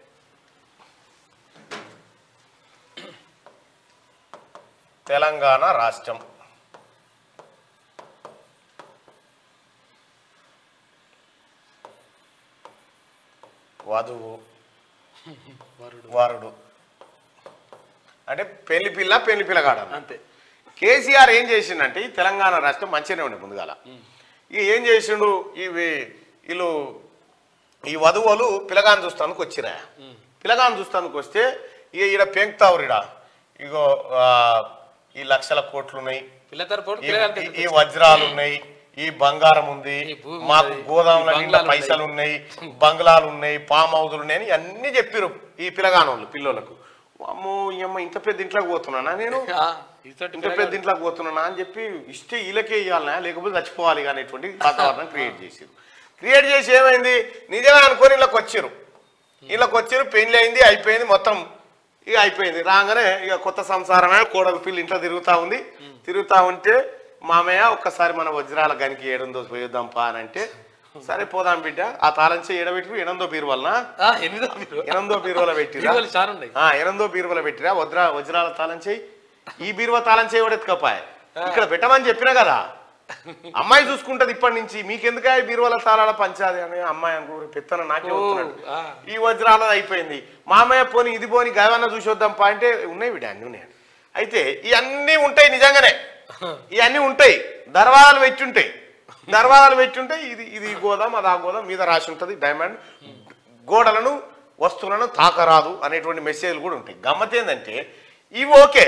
[SPEAKER 1] తెలంగాణ రాష్ట్రం వధువు వరుడు అంటే పెళ్లి పిల్ల పెళ్లి పిల్లగాడ
[SPEAKER 2] అంతే
[SPEAKER 1] కేసీఆర్ ఏం చేసిండంటే ఈ తెలంగాణ రాష్ట్రం మంచిగానే ఉండే ముందుగాల ఇక ఏం చేసిండు ఇవి వీళ్ళు ఈ వధువులు పిల్లగాని చూస్తానికి వచ్చిరా పిల్లగాని చూస్తానికి వస్తే ఇక ఈడ పెంకుతావురిడా ఇగో ఆ, ఈ లక్షల కోట్లు ఉన్నాయి
[SPEAKER 2] పిల్ల తరపు
[SPEAKER 1] ఈ- ఈ- ఈ వజ్రాలు ఉన్నాయి ఈ బంగారం ఉంది
[SPEAKER 2] ఈ భూమి
[SPEAKER 1] మాకు
[SPEAKER 2] ఉంది,
[SPEAKER 1] గోదాముల
[SPEAKER 2] ఈ
[SPEAKER 1] నిండా
[SPEAKER 2] బంగ్లాలు
[SPEAKER 1] పైసలు ఉన్నాయి బంగ్లాలు ఉన్నాయి పామ్ హౌజులు ఉన్నాయి అని అన్ని చెప్పిరు ఈ పిల్లగానోళ్ళు పిల్లలకు అమ్మో ఈ అమ్మ ఇంత పెద్ద ఇంట్లోకి పోతున్నానా నేను ఇంత పెద్ద ఇంట్లోకి పోతున్నానా అని చెప్పి ఇస్తే వీళ్ళకే ఇవ్వాలనా లేకపోతే చచ్చిపోవాలి అనేటువంటి వాతావరణం క్రియేట్ చేసారు క్రియేట్ చేసి ఏమైంది నిజమే అనుకొని వీళ్ళకి వచ్చారు వీళ్ళకి వచ్చారు పెళ్లి అయింది అయిపోయింది మొత్తం ఇక అయిపోయింది రాగానే ఇక కొత్త సంసారమే కోడలు పిల్లి ఇంట్లో తిరుగుతా ఉంది తిరుగుతా ఉంటే మామయ్య ఒక్కసారి మన వజ్రాల గనికి ఏడందో పోయిద్దాం పా అని అంటే సరే పోదాం బిడ్డ ఆ తాళంచి ఏడబెట్టి ఎనందో బీరువలన
[SPEAKER 2] ఎనిమిదో మీరు
[SPEAKER 1] ఎనందో బీరువల పెట్టిరా
[SPEAKER 2] బీరువాలు చాలా ఉన్నాయి
[SPEAKER 1] ఆ ఎనందో బీరువల పెట్టిరా వజ్ర వజ్రాల తాళం చేయి ఈ బీరువా తాళం చేయి కూడా ఎత్తుకపోయా ఇక్కడ పెట్టమని చెప్పినా కదా అమ్మాయి చూసుకుంటది ఇప్పటి నుంచి మీకెందుకు ఈ బీరువాల తాళాల పంచాది అని అమ్మాయి అనుకో పెత్తన నాకే
[SPEAKER 2] ఓ,
[SPEAKER 1] వస్తున్నాడు
[SPEAKER 2] ఆ.
[SPEAKER 1] ఈ వజ్రాలది అయిపోయింది మామయ్య పోని ఇది పోని గవన్న చూసి వద్దాం పా అంటే ఉన్నాయి వీడి అన్ని ఉన్నాయి అయితే ఇవన్నీ ఉంటాయి నిజంగానే ఇవన్నీ ఉంటాయి దర్వాజాలు పెట్టి ఉంటాయి దర్వాజాలు పెట్టి ఉంటాయి ఇది ఇది ఈ గోదాం అది ఆ గోదాం మీద రాసి ఉంటుంది డైమండ్ గోడలను వస్తువులను తాకరాదు అనేటువంటి మెసేజ్లు కూడా ఉంటాయి గమ్మత్ ఏంటంటే ఇవి ఓకే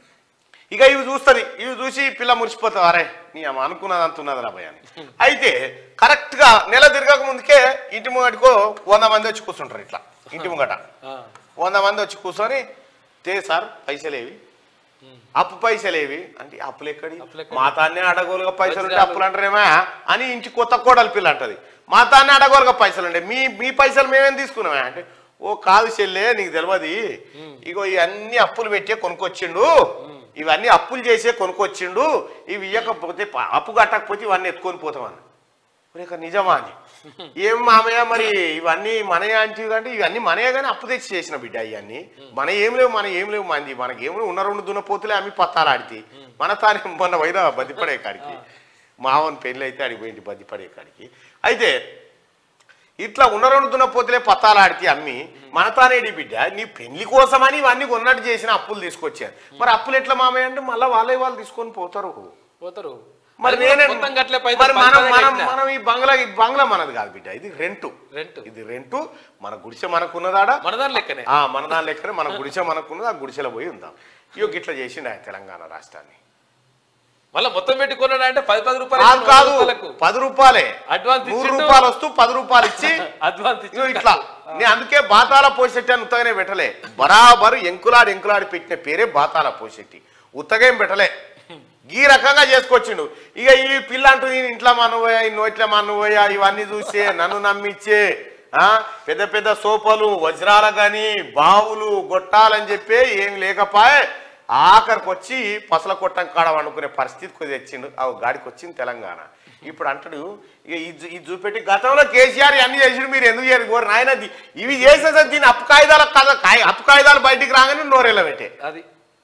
[SPEAKER 1] ఇక ఇవి చూస్తుంది ఇవి చూసి పిల్ల మురిసిపోతుంది అరే నీ అమ్మ అనుకున్నది అంతున్నది రా భయ అని అయితే కరెక్ట్ గా నెల తిరగక ముందుకే ఇంటి ముంగటికో వంద మంది వచ్చి కూర్చుంటారు ఇట్లా ఇంటి ముంగట వంద మంది వచ్చి కూర్చొని తే సార్ పైసలేవి అప్పు పైసలేవి అంటే అప్పులు ఎక్కడి
[SPEAKER 2] అప్పులెక్కడి?
[SPEAKER 1] మా తాన్నే అడగోలుగా పైసలు ఉంటే
[SPEAKER 2] వజ్రాలు.
[SPEAKER 1] అప్పులు అంటారేమా అని ఇంటి కొత్త కోడలు పిల్ల అంటది మా తాన్నే అడగోలుగా పైసలు ఉండే మీ మీ పైసలు మేమేం తీసుకున్నామా అంటే ఓ కాదు చెల్లే నీకు తెలియదు ఇగో ఇవన్నీ అప్పులు పెట్టే కొనుక్కొచ్చిండు ఇవన్నీ అప్పులు చేసే కొనుక్కొచ్చిండు ఇవి ఇవ్వకపోతే ప- అప్పు కట్టకపోతే ఇవన్నీ ఎత్తుకొని పోతామని మరి ఇక నిజమా అని ఏం మామయ్య మరి ఇవన్నీ మనయే అంటే అంటే ఇవన్నీ మనయే కానీ అప్పు తెచ్చి చేసిన బిడ్డ ఇవన్నీ మన ఏం లేవు మన ఏం లేవు మంది మనకి ఏం లేవు ఉన్న రెండు దున్నపోతులే అమ్మి పత్తాలు ఆడితే మన తానే మొన్న వైదా బద్దిపడే కాడికి మావన్ పెళ్ళి అయితే అడిగిపోయింది బద్దిపడే కాడికి అయితే ఇట్లా ఉన్నరొండుతున్న పోతులే పత్తాలాడితే అమ్మి మనతానేడి బిడ్డ నీ పెళ్లి కోసమని ఇవన్నీ కొన్నట్టు చేసిన అప్పులు తీసుకొచ్చారు మరి అప్పులు ఎట్లా మామయ్య అంటే మళ్ళీ వాళ్ళే వాళ్ళు తీసుకొని పోతారు
[SPEAKER 2] పోతారు
[SPEAKER 1] మరి
[SPEAKER 2] అది కూడా
[SPEAKER 1] నేనే
[SPEAKER 2] మొత్తం గట్లే పైసలు
[SPEAKER 1] మరి మనం
[SPEAKER 2] పది
[SPEAKER 1] మనం
[SPEAKER 2] కట్టినా.
[SPEAKER 1] మనం ఈ బంగ్లా ఈ బంగ్లా మనది కాదు బిడ్డ ఇది రెంటు
[SPEAKER 2] రెంట్
[SPEAKER 1] ఇది రెంటు మన గుడిసె మనకున్నదాడ
[SPEAKER 2] మన దాని లెక్కనే
[SPEAKER 1] ఆ మన దాని లెక్కనే మన గుడిసె మనకున్నది ఆ గుడిసెలో పోయి ఉందాం ఇగో గిట్లా చేసిండు ఆయన తెలంగాణ రాష్ట్రాన్ని
[SPEAKER 2] మళ్ళీ మొత్తం పెట్టి కొన్నాడు అంటే పది పది రూపాయలు
[SPEAKER 1] కాదు
[SPEAKER 2] ఇచ్చిన
[SPEAKER 1] కాదు
[SPEAKER 2] రూపాయలకు.
[SPEAKER 1] పది రూపాయలే
[SPEAKER 2] అడ్వాన్స్
[SPEAKER 1] నూరు
[SPEAKER 2] ఇచ్చిండు.
[SPEAKER 1] రూపాయలు వస్తూ పది రూపాయలు ఇచ్చి
[SPEAKER 2] అడ్వాన్స్
[SPEAKER 1] ఇగో
[SPEAKER 2] ఇచ్చి
[SPEAKER 1] ఇట్లా నేను అందుకే బాతాల పోషెట్టి అని ఉత్తగానే పెట్టలే బరాబరు ఎంకులాడి ఎంకులాడి పెట్టిన పేరే బాతాల పోషెట్టి ఉత్తగేం పెట్టలే ఈ రకంగా చేసుకొచ్చిండు ఇక ఈ పిల్ల అంటూ నేను ఇంట్లో మనవోయా ఈ నోట్ల మనవోయా ఇవన్నీ చూసే నన్ను నమ్మిచ్చే ఆ పెద్ద పెద్ద సోపలు వజ్రాల గని బావులు గొట్టాలని చెప్పి ఏం లేకపాయే ఆఖరికి వచ్చి పసల కొట్టం కాడ అనుకునే పరిస్థితికి తెచ్చిండు ఆ గాడికి వచ్చింది తెలంగాణ ఇప్పుడు అంటాడు ఇక ఇది ఇది చూపెట్టి గతంలో కేసీఆర్ అన్ని చేసిండు మీరు ఎందుకు చేయరు కోరు నాయన ది- ఇవి చేసేసరికి దీని అప్పు కాగితాలకు కదా కాయ- అప్పు కాగితాలు బయటికి రాగానే నోరెళ్ళ పెట్టే
[SPEAKER 2] అది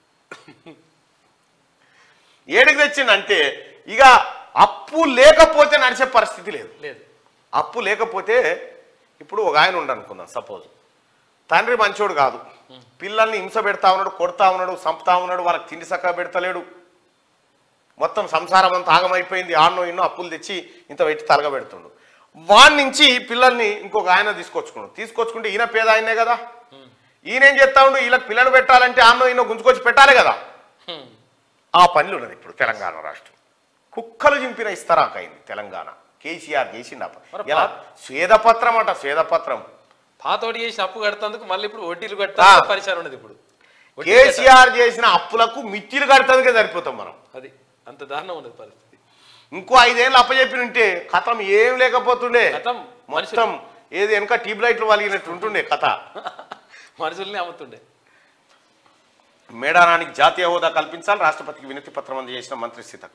[SPEAKER 1] ఏడికి తెచ్చిండంటే ఇక అప్పు లేకపోతే నడిచే పరిస్థితి లేదు
[SPEAKER 2] లేదు
[SPEAKER 1] అప్పు లేకపోతే ఇప్పుడు ఒక ఆయన ఉండనుకుందాం సపోజ్ తండ్రి మంచోడు కాదు పిల్లల్ని హింస పెడతా ఉన్నాడు కొడతా ఉన్నాడు సంపుతా ఉన్నాడు వాళ్ళకి తిండి సక్క పెడతలేడు మొత్తం సంసారం అంతా ఆగమైపోయింది ఆన్నో ఇన్నో అప్పులు తెచ్చి ఇంత పెట్టి తలగబెడుతుండు వాడి నుంచి పిల్లల్ని ఇంకొక ఆయన తీసుకొచ్చుకున్నాడు తీసుకొచ్చుకుంటే ఈయన పేద ఆయనే కదా ఈయన ఏం చేస్తా ఉండు వీళ్ళకి పిల్లలు పెట్టాలంటే ఆన్నో ఇన్నో గుంజుకొచ్చి పెట్టాలి కదా
[SPEAKER 2] హ్మ్.
[SPEAKER 1] ఆ పనులు ఉన్నది ఇప్పుడు తెలంగాణ రాష్ట్రం కుక్కలు చింపిన ఇస్తరాకైంది తెలంగాణ కేసీఆర్ చేసిండు ఆ పని.
[SPEAKER 2] మరి
[SPEAKER 1] ఎలా
[SPEAKER 2] పా-
[SPEAKER 1] స్వేదపత్రం అంట స్వేదపత్రం
[SPEAKER 2] పాతోడి చేసి అప్పు కడతందుకు మళ్ళీ ఇప్పుడు వడ్డీలు
[SPEAKER 1] ఆ.
[SPEAKER 2] కట్టాలి పరిచయం ఉన్నది ఇప్పుడు వడ్డీలు కట్టాలి.
[SPEAKER 1] కేసీఆర్ చేసిన అప్పులకు మిత్తిలు కడతానికే సరిపోతాం మనం
[SPEAKER 2] అది అంత దారుణం ఉన్నది పరిస్థితి
[SPEAKER 1] ఇంకో ఐదేళ్ళు అప్పచెప్పి ఉంటే కథం ఏం లేకపోతుండే
[SPEAKER 2] కథం
[SPEAKER 1] మొత్తం ఏది వెనక ట్యూబ్ లైట్లు వలిగినట్టు ఉంటుండే కథ
[SPEAKER 2] మనుషుల్ని అమ్ముతుండే
[SPEAKER 1] మేడారానికి జాతీయ హోదా కల్పించాలి రాష్ట్రపతికి వినతి పత్రం అందజేసిన మంత్రి సీతక్క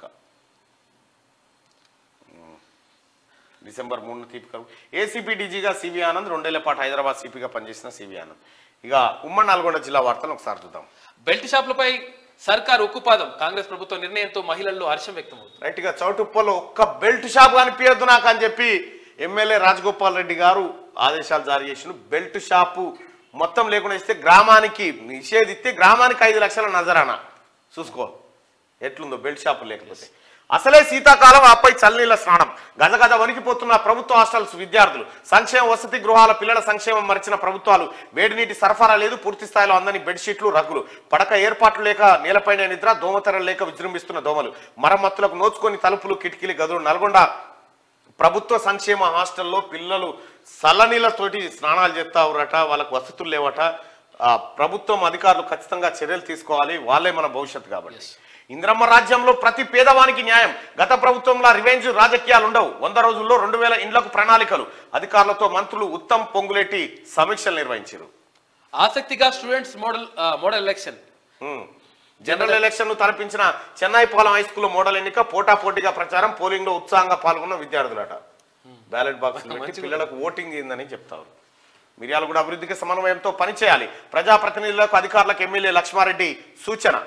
[SPEAKER 1] ఉమ్. డిసెంబర్ మూడున తీపి ఏసీపీ డీజీగా సివి ఆనంద్ రెండేళ్ల పాటు హైదరాబాద్ సిపిగా పనిచేసిన సివి ఆనంద్ ఇక ఉమ్మడి నల్గొండ జిల్లా వార్తలు ఒకసారి చూద్దాం
[SPEAKER 2] బెల్ట్ షాపులపై సర్కార్ ఉక్కుపాదం కాంగ్రెస్ ప్రభుత్వ నిర్ణయంతో మహిళల్లో హర్షం వ్యక్తమవుతుంది
[SPEAKER 1] రైట్ గా చౌటుప్పలో ఒక్క బెల్ట్ షాప్ కనిపించద్దు నాకు అని చెప్పి ఎమ్మెల్యే రాజగోపాల్ రెడ్డి గారు ఆదేశాలు జారీ చేసిన బెల్ట్ షాపు మొత్తం లేకుండా ఇస్తే గ్రామానికి నిషేధిస్తే గ్రామానికి ఐదు లక్షల నజరానా చూసుకో ఎట్లుందో బెల్ట్ షాపు లేకపోతే అసలే శీతాకాలం ఆపై చల్లనీళ్ళ స్నానం గజ గజ వణికిపోతున్న ప్రభుత్వ హాస్టల్స్ విద్యార్థులు సంక్షేమ వసతి గృహాల పిల్లల సంక్షేమం మరిచిన ప్రభుత్వాలు వేడి నీటి సరఫరా లేదు పూర్తి స్థాయిలో అందని బెడ్షీట్లు రగ్గులు పడక ఏర్పాట్లు లేక నేలపైన నిద్ర దోమతెరలు లేక విజృంభిస్తున్న దోమలు మరమ్మతులకు నోచుకొని తలుపులు కిటికీలు గదులు నల్గొండ ప్రభుత్వ సంక్షేమ హాస్టల్లో పిల్లలు చల్లనీళ్ళతోటి స్నానాలు చేస్తావురట వాళ్ళకు వసతులు లేవట ఆ, ప్రభుత్వం అధికారులు ఖచ్చితంగా చర్యలు తీసుకోవాలి వాళ్ళే మన భవిష్యత్తు కాబట్టి ఇంద్రమ్మ రాజ్యంలో ప్రతి పేదవానికి న్యాయం గత ప్రభుత్వంలో రివెంజ్ రాజకీయాలు ఉండవు వంద రోజుల్లో రెండు వేల ఇండ్లకు ప్రణాళికలు అధికారులతో మంత్రులు ఉత్తమ్ పొంగులేటి సమీక్షలు నిర్వహించారు
[SPEAKER 2] ఆసక్తిగా స్టూడెంట్స్ మోడల్ ఆ, మోడల్ ఎలక్షన్
[SPEAKER 1] ఉమ్. జనరల్ ఎలక్షన్ ను తలపించిన Chennai Palem high school model ఎన్నిక పోటా పోటీగా ప్రచారం పోలింగ్ లో ఉత్సాహంగా పాల్గొన్న విద్యార్థులట బ్యాలెట్ బాక్స్ పెట్టి
[SPEAKER 2] మంచిగా
[SPEAKER 1] పిల్లలకు ఓటింగ్ ఏందని చెప్తారు మిర్యాలు కూడా అభివృద్ధికి సమన్వయంతో పనిచేయాలి ప్రజాప్రతినిధులకు అధికారులకు ఎమ్మెల్యే లక్ష్మారెడ్డి సూచన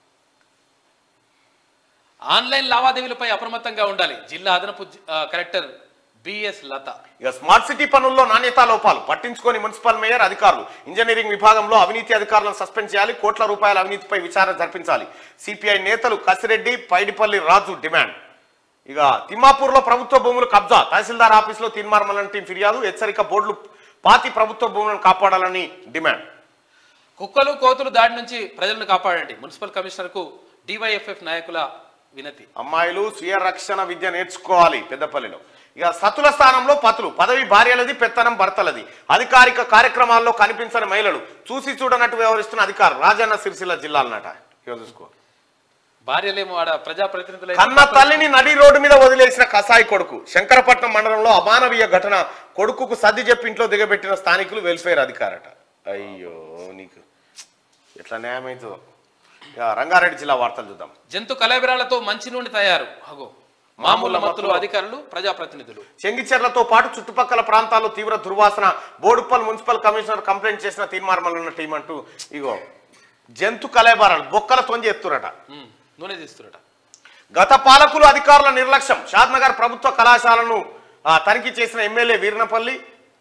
[SPEAKER 2] ఆన్లైన్ లావాదేవీలపై అప్రమత్తంగా ఉండాలి జిల్లా అదనపు జి- ఆ, కలెక్టర్ బిఎస్ లత
[SPEAKER 1] ఇక స్మార్ట్ సిటీ పనుల్లో నాణ్యతా లోపాలు పట్టించుకొని మున్సిపల్ మేయర్ అధికారులు ఇంజనీరింగ్ విభాగంలో అవినీతి అధికారులను సస్పెండ్ చేయాలి కోట్ల రూపాయల అవినీతిపై విచారణ జరిపించాలి సిపిఐ నేతలు కసిరెడ్డి పైడిపల్లి రాజు డిమాండ్ ఇక తిమ్మాపూర్లో ప్రభుత్వ భూములు కబ్జా తహసీల్దార్ ఆఫీసులో తీర్మానం టీం ఫిర్యాదు హెచ్చరిక బోర్డులు పాతి ప్రభుత్వ భూములను కాపాడాలని డిమాండ్
[SPEAKER 2] కుక్కలు కోతులు దాడి నుంచి ప్రజలను కాపాడండి మున్సిపల్ కమిషనర్ కు డివైఎఫ్ఎఫ్ నాయకుల వినతి
[SPEAKER 1] అమ్మాయిలు స్వీయ రక్షణ విద్య నేర్చుకోవాలి పెద్దపల్లిలో ఇక సతుల స్థానంలో పతులు పదవి భార్యలది పెత్తనం భర్తలది అధికారిక కార్యక్రమాల్లో కనిపించని మహిళలు చూసి చూడనట్టు వ్యవహరిస్తున్న అధికారులు రాజన్న సిరిసిల్ల జిల్లాలన్నట ఇక చూసుకో
[SPEAKER 2] భార్యలేమో ఆడ ప్రజాప్రతినిధులు
[SPEAKER 1] కన్న తల్లిని నడి రోడ్డు మీద వదిలేసిన కసాయి కొడుకు శంకరపట్నం మండలంలో అమానవీయ ఘటన కొడుకుకు సర్ది చెప్పి ఇంట్లో దిగబెట్టిన స్థానికులు వెల్ఫేర్ అధికారట అయ్యో నీకు ఎట్లా న్యాయం అవుతుందో ఇక రంగారెడ్డి జిల్లా వార్తలు చూద్దాం
[SPEAKER 2] జంతు కలబిరాలతో మంచి నూనె తయారు అగో మామూలు మత్తులు అధికారులు ప్రజాప్రతినిధులు
[SPEAKER 1] చెంగిచెర్లతో పాటు చుట్టుపక్కల ప్రాంతాల్లో తీవ్ర దుర్వాసన బోడుప్పల్ మున్సిపల్ కమిషనర్ కంప్లైంట్ చేసిన తీర్మార్మల్ టీం అంటూ ఇగో జంతు కలేబారాలు బొక్కల తొంజి ఎత్తురట
[SPEAKER 2] ఉమ్, నూనె తీస్తురట
[SPEAKER 1] గత పాలకులు అధికారుల నిర్లక్ష్యం షాద్నగర్ ప్రభుత్వ కళాశాలను ఆ, తనిఖీ చేసిన ఎమ్మెల్యే వీర్నపల్లి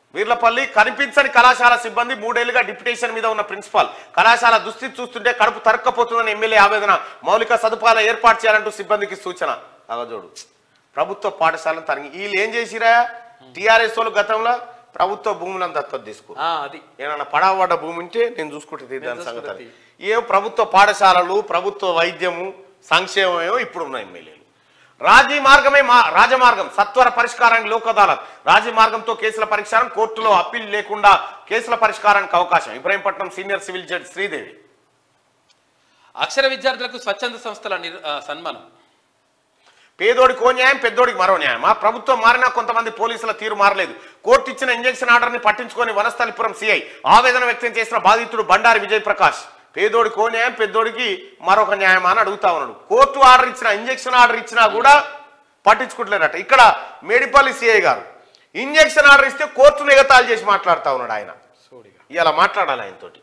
[SPEAKER 1] వీర్లపల్లి కనిపించని కళాశాల సిబ్బంది మూడేళ్లుగా డిప్యుటేషన్ మీద ఉన్న ప్రిన్సిపాల్ కళాశాల దుస్థితి చూస్తుంటే కడుపు తరక్కపోతుందని ఎమ్మెల్యే ఆవేదన మౌలిక సదుపాయాలు ఏర్పాటు చేయాలంటూ సిబ్బందికి సూచన అగజోడు ప్రభుత్వ పాఠశాలను తరిగి వీళ్ళు ఏం చేసిరా టీఆర్ఎస్ వాళ్ళు గతంలో ప్రభుత్వ భూములను దత్తత తీసుకో
[SPEAKER 2] ఆ, అది
[SPEAKER 1] ఏమన్నా పడవబడ్డ భూమి ఉంటే నేను చూసుకుంటుంది దాని
[SPEAKER 2] చూసుకుంటా
[SPEAKER 1] సంగతి ఏం ప్రభుత్వ పాఠశాలలు ప్రభుత్వ వైద్యము సంక్షేమమేమో ఇప్పుడు ఉన్నాయి ఎమ్మెల్యేలు రాజీ మార్గమే మా రాజమార్గం సత్వర పరిష్కారానికి లోక్ అదాలత్ రాజీ మార్గంతో కేసుల పరిష్కారం కోర్టులో అప్పీల్ లేకుండా కేసుల పరిష్కారానికి అవకాశం Ibrahimpatnam senior civil judge Sridevi
[SPEAKER 2] అక్షర విద్యార్థులకు స్వచ్ఛంద సంస్థల నిర్- ఆ, సన్మానం
[SPEAKER 1] పేదోడికి ఓ న్యాయం పెద్దోడికి మరో న్యాయం ఆ ప్రభుత్వం మారినా కొంతమంది పోలీసుల తీరు మారలేదు కోర్టు ఇచ్చిన ఇంజెక్షన్ ఆర్డర్ ని పట్టించుకొని వనస్థలిపురం సిఐ ఆవేదన వ్యక్తం చేసిన బాధితుడు బండారి విజయ్ ప్రకాష్ పేదోడికి ఓ న్యాయం పెద్దోడికి మరొక న్యాయం అని అడుగుతా ఉన్నాడు కోర్టు ఆర్డర్ ఇచ్చిన ఇంజెక్షన్ ఆర్డర్ ఇచ్చినా కూడా పట్టించుకుంటలేరట ఇక్కడ మేడిపల్లి సిఐ గారు ఇంజెక్షన్ ఆర్డర్ ఇస్తే కోర్టును ఎగతాళి చేసి మాట్లాడుతా ఉన్నాడు ఆయన ఇలా మాట్లాడాలి ఆయనతోటి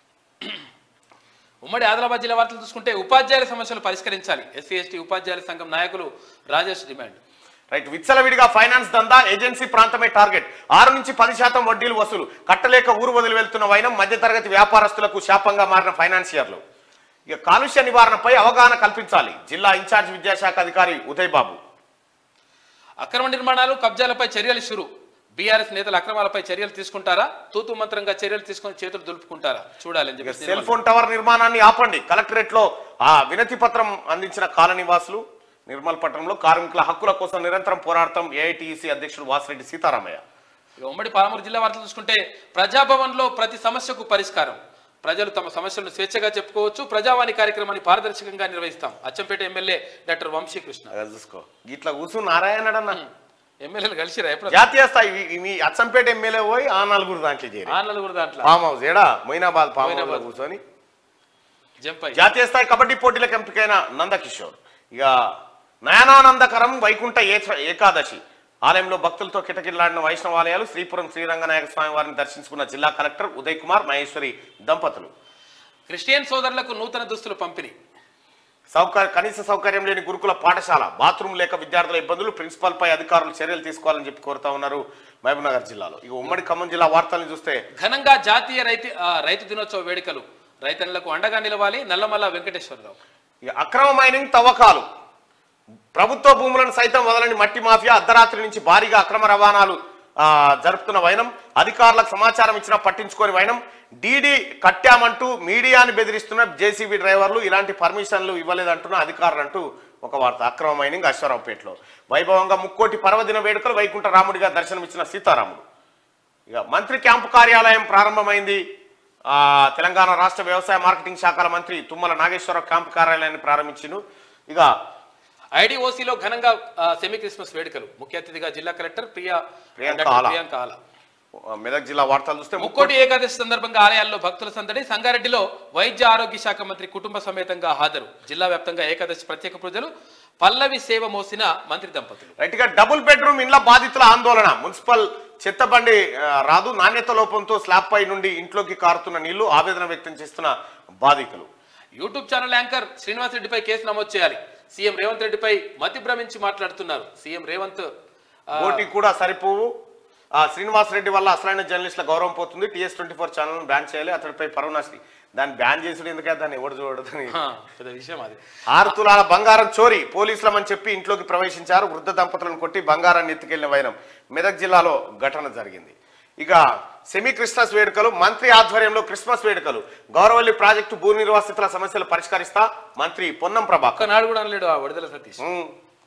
[SPEAKER 2] ఉమ్మడి ఆదిలాబాద్ జిల్లా వార్తలు చూసుకుంటే ఉపాధ్యాయుల సమస్యలు పరిష్కరించాలి ఎస్సీ ఎస్టీ ఉపాధ్యాయుల సంఘం నాయకులు రాజేష్ డిమాండ్
[SPEAKER 1] రైట్ విచ్చలవిడిగా ఫైనాన్స్ దందా ఏజెన్సీ ప్రాంతమే టార్గెట్ ఆరు నుంచి పది శాతం వడ్డీలు వసూలు కట్టలేక ఊరు వదిలి వెళ్తున్న వైనం మధ్యతరగతి వ్యాపారస్తులకు శాపంగా మారిన ఫైనాన్షియర్లు ఇక కాలుష్య నివారణపై అవగాహన కల్పించాలి జిల్లా ఇన్ఛార్జ్ విద్యాశాఖ అధికారి ఉదయ్ బాబు
[SPEAKER 2] అక్రమ నిర్మాణాలు కబ్జాలపై చర్యలు షురు బీఆర్ఎస్ నేతల అక్రమాలపై చర్యలు తీసుకుంటారా తూతు మంత్రంగా చర్యలు తీసుకొని చేతులు దులుపుకుంటారా చూడాలని
[SPEAKER 1] ఇక
[SPEAKER 2] చెప్పి
[SPEAKER 1] సెల్ ఫోన్ టవర్ నిర్మాణాన్ని ఆపండి కలెక్టరేట్ లో ఆ వినతి పత్రం అందించిన కాలనీవాసులు నిర్మల్ పట్టణంలో కార్మికుల హక్కుల కోసం నిరంతరం పోరాడతాం ఏఐటీసీ అధ్యక్షుడు వాసిరెడ్డి సీతారామయ్య
[SPEAKER 2] ఇక ఉమ్మడి పాలమూరు జిల్లా వార్తలు చూసుకుంటే ప్రజాభవన్లో ప్రతి సమస్యకు పరిష్కారం ప్రజలు తమ సమస్యలను స్వేచ్ఛగా చెప్పుకోవచ్చు ప్రజావాణి కార్యక్రమాన్ని పారదర్శకంగా నిర్వహిస్తాం అచ్చంపేట ఎమ్మెల్యే డాక్టర్ వంశీకృష్ణ
[SPEAKER 1] అలా చూసుకో ఇట్లా కూర్చుని నారాయణడన్న
[SPEAKER 2] ఎమ్మెల్యేలు కలిసి ఎప్పుడు
[SPEAKER 1] జాతీయ స్థాయి ఈ- మీ అచ్చంపేట ఎమ్మెల్యే పోయి ఆ నలుగురు దాంట్లో చేరి
[SPEAKER 2] ఆ నలుగురు దాంట్లో
[SPEAKER 1] ఫామ్ హౌస్ ఏడా మొయినాబాద్ ఫామ్ హౌస్ లో
[SPEAKER 2] మొయినాబాద్.
[SPEAKER 1] కూర్చొని
[SPEAKER 2] జంప్ అయ్యి
[SPEAKER 1] జాతీయ స్థాయి కబడ్డీ పోటీలకు ఎంపికైన నందకిషోర్ ఇక నయనానందకరం వైకుంఠ ఏక- ఏకాదశి ఆలయంలో భక్తులతో కిటకిటలాడిన వైష్ణవాలయాలు శ్రీపురం శ్రీరంగనాయక స్వామి వారిని దర్శించుకున్న జిల్లా కలెక్టర్ ఉదయ్ కుమార్ మహేశ్వరి దంపతులు
[SPEAKER 2] క్రిస్టియన్ సోదరులకు నూతన దుస్తులు పంపిణీ
[SPEAKER 1] సౌకర్య కనీస సౌకర్యం లేని గురుకుల పాఠశాల బాత్రూమ్ లేక విద్యార్థుల ఇబ్బందులు ప్రిన్సిపాల్ పై అధికారులు చర్యలు తీసుకోవాలని చెప్పి కోరుతా ఉన్నారు మహబూబ్నగర్ జిల్లాలో ఇక ఉమ్మడి ఖమ్మం జిల్లా వార్తలను చూస్తే
[SPEAKER 2] ఘనంగా జాతీయ రైతు ఆ, రైతు దినోత్సవ వేడుకలు రైతన్నులకు అండగా నిలవాలి నల్లమల్ల వెంకటేశ్వరరావు
[SPEAKER 1] ఇక అక్రమ మైనింగ్ తవ్వకాలు ప్రభుత్వ భూములను సైతం వదలని మట్టి మాఫియా అర్ధరాత్రి నుంచి భారీగా అక్రమ రవాణాలు ఆ, జరుపుతున్న వైనం అధికారులకు సమాచారం ఇచ్చినా పట్టించుకోని వైనం డీడీ కట్టామంటూ మీడియాని బెదిరిస్తున్న జేసీబీ డ్రైవర్లు ఇలాంటి పర్మిషన్లు ఇవ్వలేదంటున్న అధికారులు అంటూ ఒక వార్త అక్రమ మైనింగ్ అశ్వరావుపేటలో వైభవంగా ముక్కోటి పర్వదిన వేడుకలు వైకుంఠ రాముడిగా దర్శనమిచ్చిన సీతారాముడు ఇక మంత్రి క్యాంపు కార్యాలయం ప్రారంభమైంది ఆ, తెలంగాణ రాష్ట్ర వ్యవసాయ మార్కెటింగ్ శాఖల మంత్రి తుమ్మల నాగేశ్వరరావు క్యాంపు కార్యాలయాన్ని ప్రారంభించిండు ఇక
[SPEAKER 2] ఐడిఓసిలో ఘనంగా ఆ, సెమీ క్రిస్మస్ వేడుకలు ముఖ్య అతిథిగా జిల్లా కలెక్టర్ ప్రియా
[SPEAKER 1] ప్రియాంక
[SPEAKER 2] డాక్టర్
[SPEAKER 1] ఆలా.
[SPEAKER 2] ప్రియాంక ఆలా
[SPEAKER 1] మెదక్ జిల్లా వార్తలు చూస్తే
[SPEAKER 2] ముక్కోటి ఏకాదశి సందర్భంగా ఆలయాల్లో భక్తుల సందడి సంగారెడ్డిలో వైద్య ఆరోగ్య శాఖ మంత్రి కుటుంబ సమేతంగా హాజరు జిల్లా వ్యాప్తంగా ఏకాదశి ప్రత్యేక పూజలు పల్లవి సేవ మోసిన మంత్రి దంపతులు
[SPEAKER 1] రైట్ గా డబుల్ బెడ్రూమ్ ఇండ్ల బాధితుల ఆందోళన మున్సిపల్ చెత్త బండి ఆ, రాదు నాణ్యత లోపంతో స్లాబ్ పై నుండి ఇంట్లోకి కారుతున్న నీళ్లు ఆవేదన వ్యక్తం చేస్తున్న బాధితులు
[SPEAKER 2] యూట్యూబ్ ఛానల్ యాంకర్ శ్రీనివాస్ రెడ్డిపై కేసు నమోదు చేయాలి సీఎం రేవంత్ రెడ్డిపై మతి భ్రమించి మాట్లాడుతున్నారు సీఎం రేవంత్ ఆ,
[SPEAKER 1] ఓటీ కూడా సరిపోవు ఆ శ్రీనివాస్ రెడ్డి వల్ల అసలైన జర్నలిస్టుల గౌరవం పోతుంది TS twenty four channel ban చేయాలి అతడిపై పరువునాశి దాన్ని బ్యాన్ చేసుడు ఎందుకంటే దాన్ని ఎవడు చూడదని
[SPEAKER 2] ఆ, పెద్ద విషయం అది
[SPEAKER 1] ఆరు తులాల బంగారం చోరీ పోలీసులమని చెప్పి ఇంట్లోకి ప్రవేశించారు వృద్ధ దంపతులను కొట్టి బంగారాన్ని ఎత్తుకెళ్లిన వైరం మెదక్ జిల్లాలో ఘటన జరిగింది ఇక సెమీ క్రిస్మస్ వేడుకలు మంత్రి ఆధ్వర్యంలో క్రిస్మస్ వేడుకలు గౌరవల్లి ప్రాజెక్టు భూ నిర్వాసితుల సమస్యలు పరిష్కరిస్తా మంత్రి పొన్నం ప్రభాకర్
[SPEAKER 2] ఒక్కనాడు కూడా అనలేడు ఆ విడుదల సతీష్
[SPEAKER 1] ఉమ్.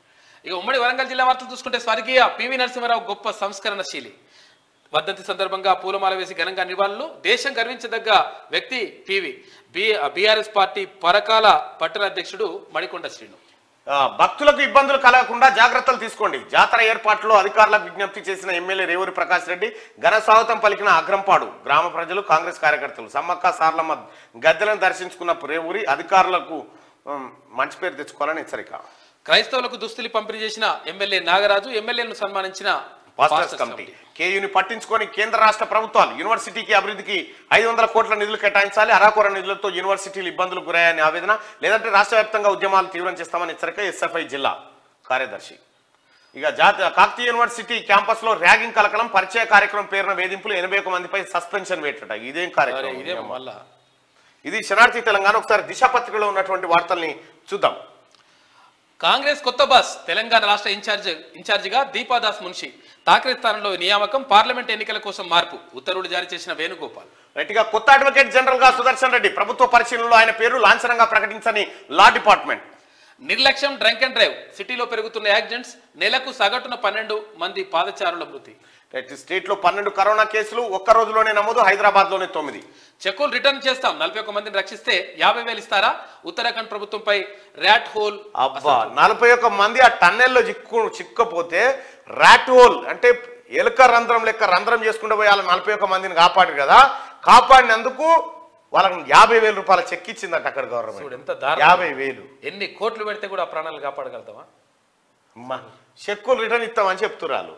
[SPEAKER 2] ఇక ఉమ్మడి వరంగల్ జిల్లా వార్తలు చూసుకుంటే స్వర్గీయ పివి నరసింహారావు గొప్ప సంస్కరణశీలి వర్ధంతి సందర్భంగా పూలమాల వేసి ఘనంగా నివాళులు దేశం గర్వించదగ్గ వ్యక్తి PV B BRS party Parakala పట్టణ అధ్యక్షుడు మణికొండ శ్రీను
[SPEAKER 1] ఆ, భక్తులకు ఇబ్బందులు కలగకుండా జాగ్రత్తలు తీసుకోండి జాతర ఏర్పాట్లో అధికారులకు విజ్ఞప్తి చేసిన ఎమ్మెల్యే రేవూరి ప్రకాష్ రెడ్డి ఘన స్వాగతం పలికిన అగ్రంపాడు గ్రామ ప్రజలు కాంగ్రెస్ కార్యకర్తలు సమ్మక్క సార్లమ్మ గద్దెలను దర్శించుకున్న రేవూరి అధికారులకు ఉమ్, మంచి పేరు తెచ్చుకోవాలని హెచ్చరిక
[SPEAKER 2] క్రైస్తవులకు దుస్తులు పంపిణీ చేసిన ఎమ్మెల్యే నాగరాజు ఎమ్మెల్యేలను సన్మానించిన
[SPEAKER 1] పాస్టర్స్
[SPEAKER 2] పాస్టర్స్
[SPEAKER 1] కమిటీ
[SPEAKER 2] కమిటీ.
[SPEAKER 1] కేయూని పట్టించుకొని కేంద్ర రాష్ట్ర ప్రభుత్వాలు యూనివర్సిటీకి అభివృద్ధికి ఐదు వందల కోట్ల నిధులు కేటాయించాలి అరాకొర నిధులతో యూనివర్సిటీలు ఇబ్బందులకు గురయ్యాయని ఆవేదన లేదంటే రాష్ట్ర వ్యాప్తంగా ఉద్యమాలు తీవ్రం చేస్తామని హెచ్చరిక ఎస్ఎఫ్ఐ జిల్లా కార్యదర్శి ఇక జాతీయ కాకతీయ యూనివర్సిటీ క్యాంపస్ లో ర్యాగింగ్ కలకలం పరిచయ కార్యక్రమం పేరున వేధింపులు ఎనభై ఒక మందిపై సస్పెన్షన్ వేటట ఇదేం
[SPEAKER 2] అరే,
[SPEAKER 1] కార్యక్రమం
[SPEAKER 2] ఇదే మళ్ళా
[SPEAKER 1] ఇది శనార్థి తెలంగాణ ఒకసారి దిశ పత్రికలో ఉన్నటువంటి వార్తల్ని చూద్దాం
[SPEAKER 2] కాంగ్రెస్ కొత్త బాస్ తెలంగాణ రాష్ట్ర ఇన్ఛార్జ్ ఇన్ఛార్జిగా దీపాదాస్ మున్షి ఠాక్రే స్థానంలో నియామకం పార్లమెంట్ ఎన్నికల కోసం మార్పు ఉత్తర్వులు జారీ చేసిన వేణుగోపాల్
[SPEAKER 1] రైట్ గా కొత్త అడ్వకేట్ జనరల్ గా సుదర్శన్ రెడ్డి ప్రభుత్వ పరిశీలనలో ఆయన పేరు లాంఛనంగా ప్రకటించని లా డిపార్ట్మెంట్
[SPEAKER 2] నిర్లక్ష్యం డ్రంక్ అండ్ డ్రైవ్ సిటీలో పెరుగుతున్న యాక్సిడెంట్స్ నెలకు సగటున పన్నెండు మంది పాదచారుల మృతి
[SPEAKER 1] రైట్ స్టేట్ లో పన్నెండు కరోనా కేసులు ఒక్క రోజులోనే నమోదు హైదరాబాద్ లోనే తొమ్మిది
[SPEAKER 2] చెక్కులు రిటర్న్ చేస్తాం నలభై ఒక్క మందిని రక్షిస్తే యాభై వేలు ఇస్తారా ఉత్తరాఖండ్ ప్రభుత్వంపై ర్యాట్ హోల్
[SPEAKER 1] అబ్బా నలభై ఒక్క మంది ఆ టన్నెల్లో చిక్కు చిక్కపోతే ర్యాట్ హోల్ అంటే ఎలుక రంధ్రం లెక్క రంధ్రం చేసుకుంటూ పోయి వాళ్ళ నలభై ఒక్క మందిని కాపాడారు కదా కాపాడినందుకు వాళ్ళకి యాభై వేల రూపాయల చెక్ ఇచ్చిందట అక్కడ
[SPEAKER 2] చూడు
[SPEAKER 1] గవర్నమెంట్
[SPEAKER 2] ఎంత దారుణం
[SPEAKER 1] యాభై వేలు
[SPEAKER 2] ఎన్ని కోట్లు పెడితే కూడా ఆ ప్రాణాలు కాపాడగలుగుతావా
[SPEAKER 1] అమ్మా చెక్కులు రిటర్న్ ఇస్తామని చెప్తున్నారు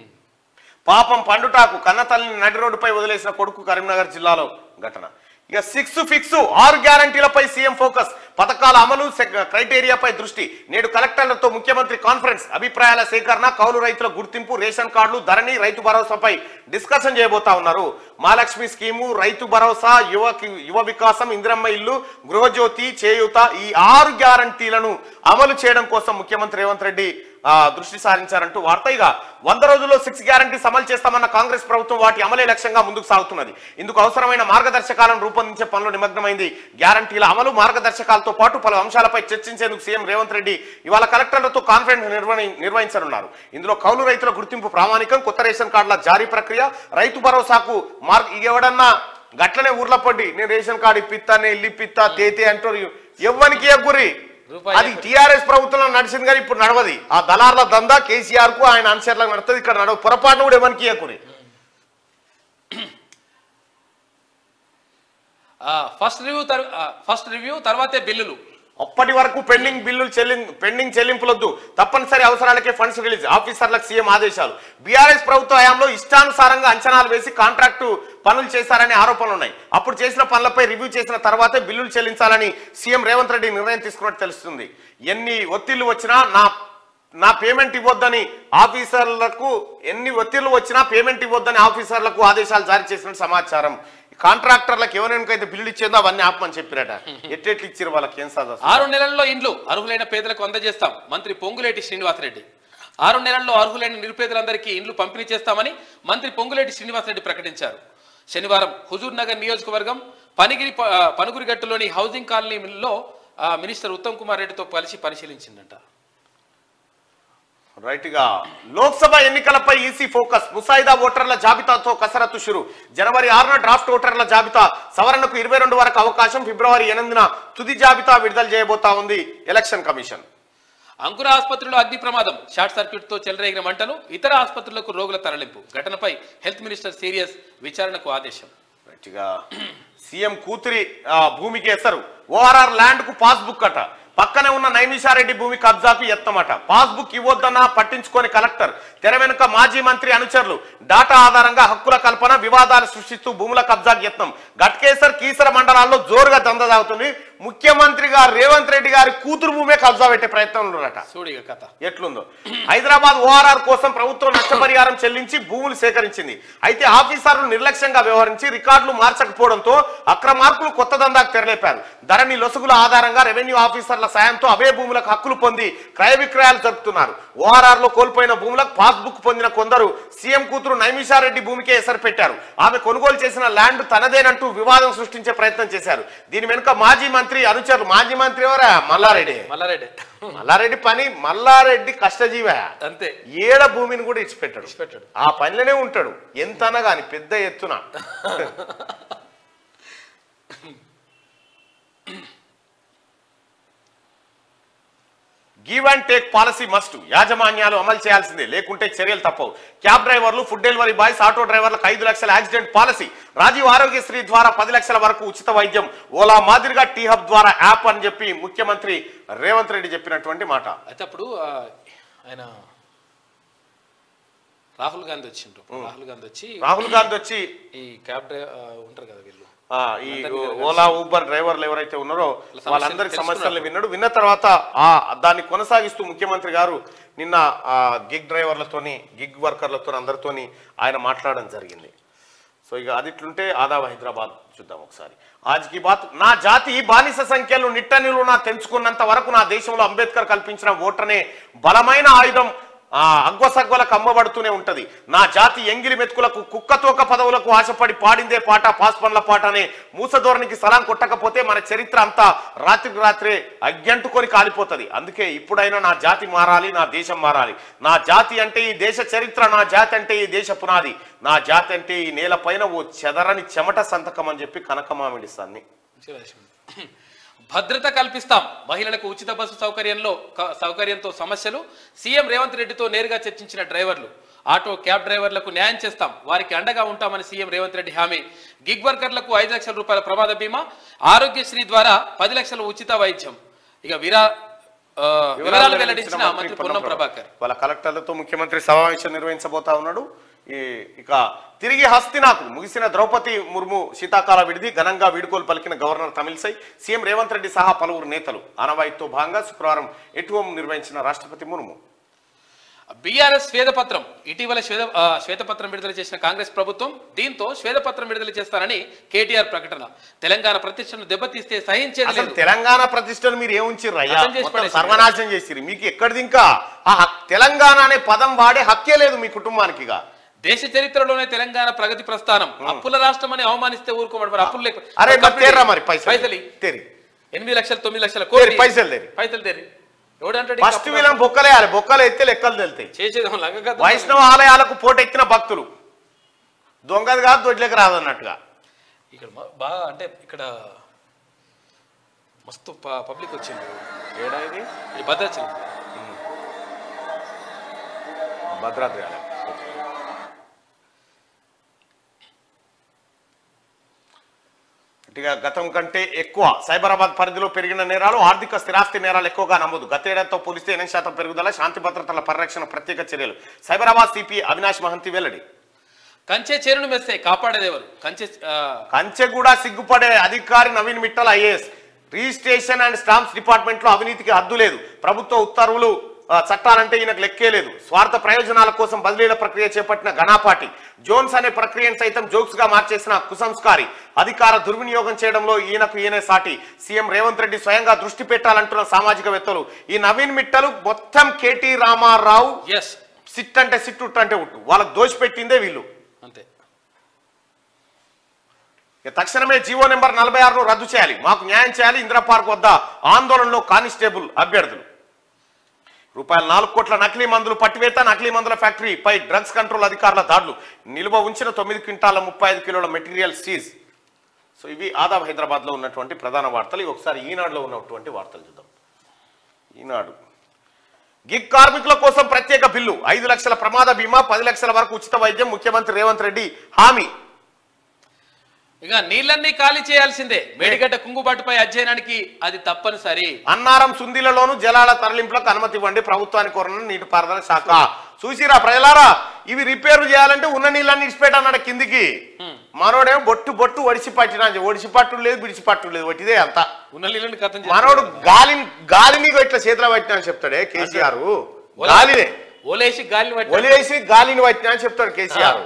[SPEAKER 1] పాపం పండుటాకు కన్న తల్లిని నడి రోడ్డుపై వదిలేసిన కొడుకు కరీంనగర్ జిల్లాలో ఘటన ఇక సిక్స్ ఫిక్స్ ఆరు గ్యారంటీలపై సీఎం ఫోకస్ పథకాల అమలు సెక్- క్రైటీరియాపై దృష్టి నేడు కలెక్టర్లతో ముఖ్యమంత్రి కాన్ఫరెన్స్ అభిప్రాయాల సేకరణ కౌలు రైతుల గుర్తింపు రేషన్ కార్డులు ధరణి రైతు భరోసాపై డిస్కషన్ చేయబోతా ఉన్నారు మహాలక్ష్మి స్కీము రైతు భరోసా యువ యువ వికాసం ఇందిరమ్మ ఇల్లు గృహజ్యోతి చేయూత ఈ ఆరు గ్యారంటీలను అమలు చేయడం కోసం ముఖ్యమంత్రి రేవంత్ రెడ్డి ఆ, దృష్టి సారించారంటూ వార్త ఇక వంద రోజుల్లో సిక్స్ గ్యారంటీస్ అమలు చేస్తామన్న కాంగ్రెస్ ప్రభుత్వం వాటి అమలే లక్ష్యంగా ముందుకు సాగుతున్నది ఇందుకు అవసరమైన మార్గదర్శకాలను రూపొందించే పనులు నిమగ్నమైంది గ్యారంటీల అమలు మార్గదర్శకాలతో పాటు పలు అంశాలపై చర్చించేందుకు సీఎం రేవంత్ రెడ్డి ఇవాళ కలెక్టర్లతో కాన్ఫరెన్స్ నిర్వహి నిర్వహించనున్నారు ఇందులో కౌలు రైతుల గుర్తింపు ప్రామాణికం కొత్త రేషన్ కార్డుల జారీ ప్రక్రియ రైతు భరోసాకు మార్గ ఎవడన్నా గట్లనే ఊర్ల పడ్డి నేను రేషన్ కార్డు ఇప్పిస్తా నేను ఇల్లు ఇప్పిస్తా తేతే అంటారు ఎవ్వనికి ఎగ్గురి
[SPEAKER 2] రూపాయి
[SPEAKER 1] అది టిఆర్ఎస్ ప్రభుత్వంలో నడిచింది కానీ ఇప్పుడు నడవది ఆ దళార్ల దందా కేసీఆర్ కు ఆయన అనుచరులకు నడుస్తుంది ఇక్కడ నడవ పొరపాటును కూడా ఎవరికి ఇయ్యకురి
[SPEAKER 2] ఫస్ట్ రివ్యూ ఫస్ట్ రివ్యూ తర్వాతే బిల్లులు
[SPEAKER 1] అప్పటి వరకు పెండింగ్ బిల్లులు చెల్లి పెండింగ్ చెల్లింపులొద్దు తప్పనిసరి అవసరాలకే ఫండ్స్ రిలీజ్ ఆఫీసర్లకు సీఎం ఆదేశాలు బీఆర్ఎస్ ప్రభుత్వ హయాంలో ఇష్టానుసారంగా అంచనాలు వేసి కాంట్రాక్టు పనులు చేశారనే ఆరోపణలు ఉన్నాయి అప్పుడు చేసిన పనులపై రివ్యూ చేసిన తర్వాతే బిల్లులు చెల్లించాలని సీఎం రేవంత్ రెడ్డి నిర్ణయం తీసుకున్నట్టు తెలుస్తుంది ఎన్ని ఒత్తిళ్లు వచ్చినా నా నా పేమెంట్ ఇవ్వొద్దని ఆఫీసర్లకు ఎన్ని ఒత్తిళ్లు వచ్చినా పేమెంట్ ఇవ్వొద్దని ఆఫీసర్లకు ఆదేశాలు జారీ చేసినట్టు సమాచారం కాంట్రాక్టర్లకు ఎవరికైతే బిల్లు ఇచ్చేదో అవన్నీ ఆపమని చెప్పిరట ఎట్టెట్లు ఇచ్చారు వాళ్ళకి ఏం సాధ
[SPEAKER 2] ఆరు నెలల్లో ఇండ్లు అర్హులైన పేదలకు అందజేస్తాం మంత్రి పొంగులేటి శ్రీనివాసరెడ్డి ఆరు నెలల్లో అర్హులైన నిరుపేదలందరికీ ఇండ్లు పంపిణీ చేస్తామని మంత్రి పొంగులేటి శ్రీనివాసరెడ్డి ప్రకటించారు శనివారం హుజూర్ నగర్ నియోజకవర్గం పనిగిరి ప- ఆ, పనుగురిగట్టులోని హౌసింగ్ కాలనీలో ఆ, మినిస్టర్ ఉత్తమ్ కుమార్ రెడ్డితో కలిసి పరిశీలించిందంట
[SPEAKER 1] రైట్ గా లోక్సభ ఎన్నికలపై ఈసీ ఫోకస్ ముసాయిదా ఓటర్ల జాబితాతో కసరత్తు షురు జనవరి ఆరున డ్రాఫ్ట్ ఓటర్ల జాబితా సవరణకు ఇరవై రెండు వరకు అవకాశం ఫిబ్రవరి ఎనిమిదిన తుది జాబితా విడుదల చేయబోతా ఉంది ఎలక్షన్ కమిషన్
[SPEAKER 2] అంకుర ఆసుపత్రిలో అగ్ని ప్రమాదం షార్ట్ సర్క్యూట్ తో చెలరేగిన మంటలు ఇతర ఆసుపత్రులకు రోగుల తరలింపు ఘటనపై హెల్త్ మినిస్టర్ సీరియస్ విచారణకు ఆదేశం
[SPEAKER 1] రైట్ గా సీఎం కూతురి ఆ, భూమికి ఎసరు ఓఆర్ఆర్ ల్యాండ్ కు పాస్బుక్ అట పక్కనే ఉన్న నైమిషారెడ్డి భూమి కబ్జాకు ఎత్తమట పాస్బుక్ ఇవ్వొద్దన్నా పట్టించుకొని కలెక్టర్ తెర వెనుక మాజీ మంత్రి అనుచరులు డాటా ఆధారంగా హక్కుల కల్పన వివాదాలు సృష్టిస్తూ భూముల కబ్జాకు యత్నం గట్కేసర్ కీసర మండలాల్లో జోరుగా దంద సాగుతుంది ముఖ్యమంత్రిగా రేవంత్ రెడ్డి గారి కూతురు భూమే కబ్జా పెట్టే ప్రయత్నంలో ఉన్నారట
[SPEAKER 2] చూడిగ కథ
[SPEAKER 1] ఎట్లుందో హైదరాబాద్ ఓఆర్ఆర్ కోసం ప్రభుత్వం నష్టపరిహారం చెల్లించి భూములు సేకరించింది అయితే ఆఫీసర్లు నిర్లక్ష్యంగా వ్యవహరించి రికార్డులు మార్చకపోవడంతో అక్రమార్కులు కొత్త దందాకు తెరలేపారు ధరణి లొసుగుల ఆధారంగా రెవెన్యూ ఆఫీసర్ల సాయంతో అవే భూములకు హక్కులు పొంది క్రయ విక్రయాలు జరుపుతున్నారు ఓఆర్ఆర్ లో కోల్పోయిన భూములకు పాస్బుక్ పొందిన కొందరు సీఎం కూతురు నైమిషారెడ్డి భూమికే ఎసరు పెట్టారు ఆమె కొనుగోలు చేసిన ల్యాండ్ తనదేనంటూ వివాదం సృష్టించే ప్రయత్నం చేశారు దీని వెనుక మాజీ మంత్రి అనుచరులు మాజీ మంత్రి ఎవరా మల్లారెడ్డి
[SPEAKER 2] మల్లారెడ్డి
[SPEAKER 1] మల్లారెడ్డి పని మల్లారెడ్డి కష్టజీవ
[SPEAKER 2] అంతే
[SPEAKER 1] ఏడ భూమిని కూడా ఇచ్చిపెట్టాడు
[SPEAKER 2] ఇచ్చిపెట్టాడు.
[SPEAKER 1] ఆ పనిలోనే ఉంటాడు ఎంత అనగాని పెద్ద ఎత్తున give and take policy must యాజమాన్యాలు అమలు చేయాల్సిందే లేకుంటే చర్యలు తప్పవు క్యాబ్ డ్రైవర్లు ఫుడ్ డెలివరీ బాయ్స్ ఆటో డ్రైవర్లకు ఐదు లక్షల యాక్సిడెంట్ పాలసీ రాజీవ్ ఆరోగ్యశ్రీ ద్వారా పది లక్షల వరకు ఉచిత వైద్యం ఓలా మాదిరిగా టీ హబ్ ద్వారా యాప్ అని చెప్పి ముఖ్యమంత్రి రేవంత్ రెడ్డి చెప్పినటువంటి మాట
[SPEAKER 2] అయితే అప్పుడు ఆ, ఆయన రాహుల్ గాంధీ వచ్చిండ్రు రాహుల్ గాంధీ వచ్చి
[SPEAKER 1] రాహుల్ గాంధీ వచ్చి
[SPEAKER 2] ఈ క్యాబ్ డ్రైవర్ ఉంటారు కదా వీళ్ళు
[SPEAKER 1] ఆ, ఈ ఓలా ఊబర్ డ్రైవర్లు ఎవరైతే ఉన్నారో
[SPEAKER 2] సమస్యలు
[SPEAKER 1] వాళ్ళందరి సమస్యలు
[SPEAKER 2] తెలుసుకున్నారు.
[SPEAKER 1] విన్నాడు విన్న తర్వాత ఆ దాన్ని కొనసాగిస్తూ ముఖ్యమంత్రి గారు నిన్న ఆ గిగ్ డ్రైవర్లతోని గిగ్ వర్కర్లతో అందరితోని ఆయన మాట్లాడడం జరిగింది సో ఇక అది ఇట్లుంటే ఆదాబ్ హైదరాబాద్ చూద్దాం ఒకసారి ఆజ్కి బాత్ నా జాతి బానిస సంఖ్యలు నిట్టనిలు నా తెంచుకున్నంత వరకు నా దేశంలో అంబేద్కర్ కల్పించిన ఓటనే బలమైన ఆయుధం ఆ అగ్వసగ్వలకు అమ్మబడుతూనే ఉంటది నా జాతి ఎంగిలి మెతుకులకు కుక్కతోక పదవులకు ఆశపడి పాడిందే పాట పాస్పన్ల పాట అనే మూసధోరణికి సలాం కొట్టకపోతే మన చరిత్ర అంతా రాత్రికి రాత్రే అగ్గంటుకొని కాలిపోతది అందుకే ఇప్పుడైనా నా జాతి మారాలి నా దేశం మారాలి నా జాతి అంటే ఈ దేశ చరిత్ర నా జాతి అంటే ఈ దేశ పునాది నా జాతి అంటే ఈ నేలపైన ఓ చెదరని చెమట సంతకం అని చెప్పి కనకమామిడి సన్ని
[SPEAKER 2] మంచిగా రాసిండు. భద్రత కల్పిస్తాం మహిళలకు ఉచిత బస్సు సౌకర్యంలో క- సౌకర్యంతో సమస్యలు సీఎం రేవంత్ రెడ్డితో నేరుగా చర్చించిన డ్రైవర్లు ఆటో క్యాబ్ డ్రైవర్లకు న్యాయం చేస్తాం వారికి అండగా ఉంటామని సీఎం రేవంత్ రెడ్డి హామీ గిగ్ వర్కర్లకు ఐదు లక్షల రూపాయల ప్రమాద బీమా ఆరోగ్యశ్రీ ద్వారా పది లక్షల ఉచిత వైద్యం ఇక విరా ఆ, వివరాలు వెల్లడించిన మంత్రి పొన్నం ప్రభాకర్
[SPEAKER 1] వాళ్ళ కలెక్టర్లతో ముఖ్యమంత్రి సమావేశం నిర్వహించబోతా ఉన్నాడు ఈ ఇక తిరిగి హస్తినాకు ముగిసిన ద్రౌపది ముర్ము శీతాకాల విడిది ఘనంగా వీడుకోలు పలికిన గవర్నర్ తమిళసై సీఎం రేవంత్ రెడ్డి సహా పలువురు నేతలు ఆనవాయితీతో భాగంగా శుక్రవారం ఎటువం నిర్వహించిన రాష్ట్రపతి ముర్ము
[SPEAKER 2] బీఆర్ఎస్ శ్వేతపత్రం ఇటీవల శ్వేత ఆ, శ్వేతపత్రం విడుదల చేసిన కాంగ్రెస్ ప్రభుత్వం దీంతో శ్వేతపత్రం విడుదల చేస్తానని కేటీఆర్ ప్రకటన తెలంగాణ ప్రతిష్టను దెబ్బతీస్తే సహించేది
[SPEAKER 1] అసలు
[SPEAKER 2] లేదు
[SPEAKER 1] తెలంగాణ ప్రతిష్టను మీరు ఏముంచిర్రు అయ్యా
[SPEAKER 2] అర్థం చేసి
[SPEAKER 1] మొత్తం
[SPEAKER 2] పడేసిర్రు.
[SPEAKER 1] సర్వనాశనం చేసిరు మీకు ఎక్కడిది ఇంకా ఆ హక్- తెలంగాణ అనే పదం వాడే హక్కే లేదు మీ కుటుంబానికి ఇక
[SPEAKER 2] దేశ చరిత్రలోనే తెలంగాణ ప్రగతి ప్రస్థానం అప్పుల రాష్ట్రం అని అవమానిస్తే ఊరుకోమడు మరి అప్పులు లేక-
[SPEAKER 1] అరే మరి
[SPEAKER 2] కంప్లీట్
[SPEAKER 1] తేర్రా మరి పైసలు
[SPEAKER 2] పైసలు ఇ.
[SPEAKER 1] తేరి
[SPEAKER 2] ఎనిమిది లక్షలు తొమ్మిది లక్షల
[SPEAKER 1] తేరి,
[SPEAKER 2] కోటి
[SPEAKER 1] పైసలు తేరి.
[SPEAKER 2] పైసలు తేరి ఎవడంటాడు
[SPEAKER 1] ఫస్ట్ వీళ్ళని బొక్కలేయాలి బొక్కలు ఎత్తే లెక్కలు తెలుతాయి
[SPEAKER 2] చేసేది లంగ కథ.
[SPEAKER 1] వైష్ణవ ఆలయాలకు పోటెక్కిన భక్తులు దొంగది కాదు దొడ్లకు రాదన్నట్టుగా
[SPEAKER 2] ఇక్కడ మ- బాగా అంటే ఇక్కడ మస్తు ప- పబ్లిక్ వచ్చింది
[SPEAKER 1] ఏడా ఇది
[SPEAKER 2] ఈ భద్రాచలం
[SPEAKER 1] భద్రాద్రి ఆలయం ఇక గతం కంటే ఎక్కువ సైబరాబాద్ పరిధిలో పెరిగిన నేరాలు ఆర్థిక స్థిరాస్తి నేరాలు ఎక్కువగా నమోదు గతేడాదితో పోలిస్తే ఎనిమిది శాతం పెరుగుదల శాంతి భద్రతల పరిరక్షణ ప్రత్యేక చర్యలు సైబరాబాద్ సిపి అవినాష్ మహంతి వెల్లడి
[SPEAKER 2] కంచె చేరును మెస్తే కాపాడేదేవరు కంచె ఆ,
[SPEAKER 1] కంచెగూడ సిగ్గుపడే అధికారి Naveen Mittal IAS registration and stamps department లో అవినీతికి హద్దు లేదు ప్రభుత్వ ఉత్తర్వులు ఆ, చట్టాలంటే ఈయనకు లెక్కే లేదు స్వార్థ ప్రయోజనాల కోసం బదిలీల ప్రక్రియ చేపట్టిన ఘనాపాటి జోన్స్ అనే ప్రక్రియను సైతం జోక్స్ గా మార్చేసిన కుసంస్కారి అధికార దుర్వినియోగం చేయడంలో ఈయనకు ఈయనే సాటి సీఎం రేవంత్ రెడ్డి స్వయంగా దృష్టి పెట్టాలంటున్న సామాజికవేత్తలు ఈ నవీన్ మిట్టలు మొత్తం కేటీ రామారావు
[SPEAKER 2] ఎస్
[SPEAKER 1] సిట్ అంటే సిట్ ఉట్టు అంటే ఉట్టు వాళ్ళకు దోషిపెట్టిందే వీళ్ళు
[SPEAKER 2] అంతే
[SPEAKER 1] ఇక తక్షణమే జీవో నెంబర్ నలభై ఆరును రద్దు చేయాలి మాకు న్యాయం చేయాలి ఇందిరా పార్క్ వద్ద ఆందోళనలో కానిస్టేబుల్ అభ్యర్థులు రూపాయల నాలుగు కోట్ల నకిలీ మందులు పట్టివేత నకిలీ మందుల ఫ్యాక్టరీ పై డ్రగ్స్ కంట్రోల్ అధికారుల దాడులు నిల్వ ఉంచిన తొమ్మిది క్వింటాల ముప్పై ఐదు కిలోల మెటీరియల్ సీజ్ సో ఇవి ఆదాబ్ హైదరాబాద్ లో ఉన్నటువంటి ప్రధాన వార్తలు ఇవి ఒకసారి ఈనాడులో ఉన్నటువంటి వార్తలు చూద్దాం ఈనాడు గిగ్ కార్మికుల కోసం ప్రత్యేక బిల్లు ఐదు లక్షల ప్రమాద బీమా పది లక్షల వరకు ఉచిత వైద్యం ముఖ్యమంత్రి రేవంత్ రెడ్డి హామీ
[SPEAKER 2] ఇక నీళ్ళన్నీ ఖాళీ చేయాల్సిందే మేడిగడ్డ కుంగుబాటుపై అధ్యయనానికి అది తప్పనిసరి
[SPEAKER 1] అన్నారం సుందిలలోను జలాల తరలింపులకు అనుమతి ఇవ్వండి ప్రభుత్వానికి కోరన నీటిపారుదల శాఖ చూసిరా ప్రజలారా ఇవి రిపేర్ చేయాలంటే ఉన్న నీళ్ళని ఇడిచిపెట్టి అన్నాడు కిందికి మనోడేమో బొట్టు బొట్టు ఒడిసి పట్టిన ఒడిసి పట్టు లేదు బిడిసి పట్టు లేదు ఒకటిదే అంత
[SPEAKER 2] ఉన్న నీళ్ళని కథం
[SPEAKER 1] మనోడు గాలిని గాలిని ఇట్లా చేతిలో పట్టినా అని చెప్తాడే కేసీఆర్ గాలినే
[SPEAKER 2] ఓలేసి గాలిని పట్టి
[SPEAKER 1] ఒలేసి గాలిని పట్టినా అని చెప్తాడు కేసీఆర్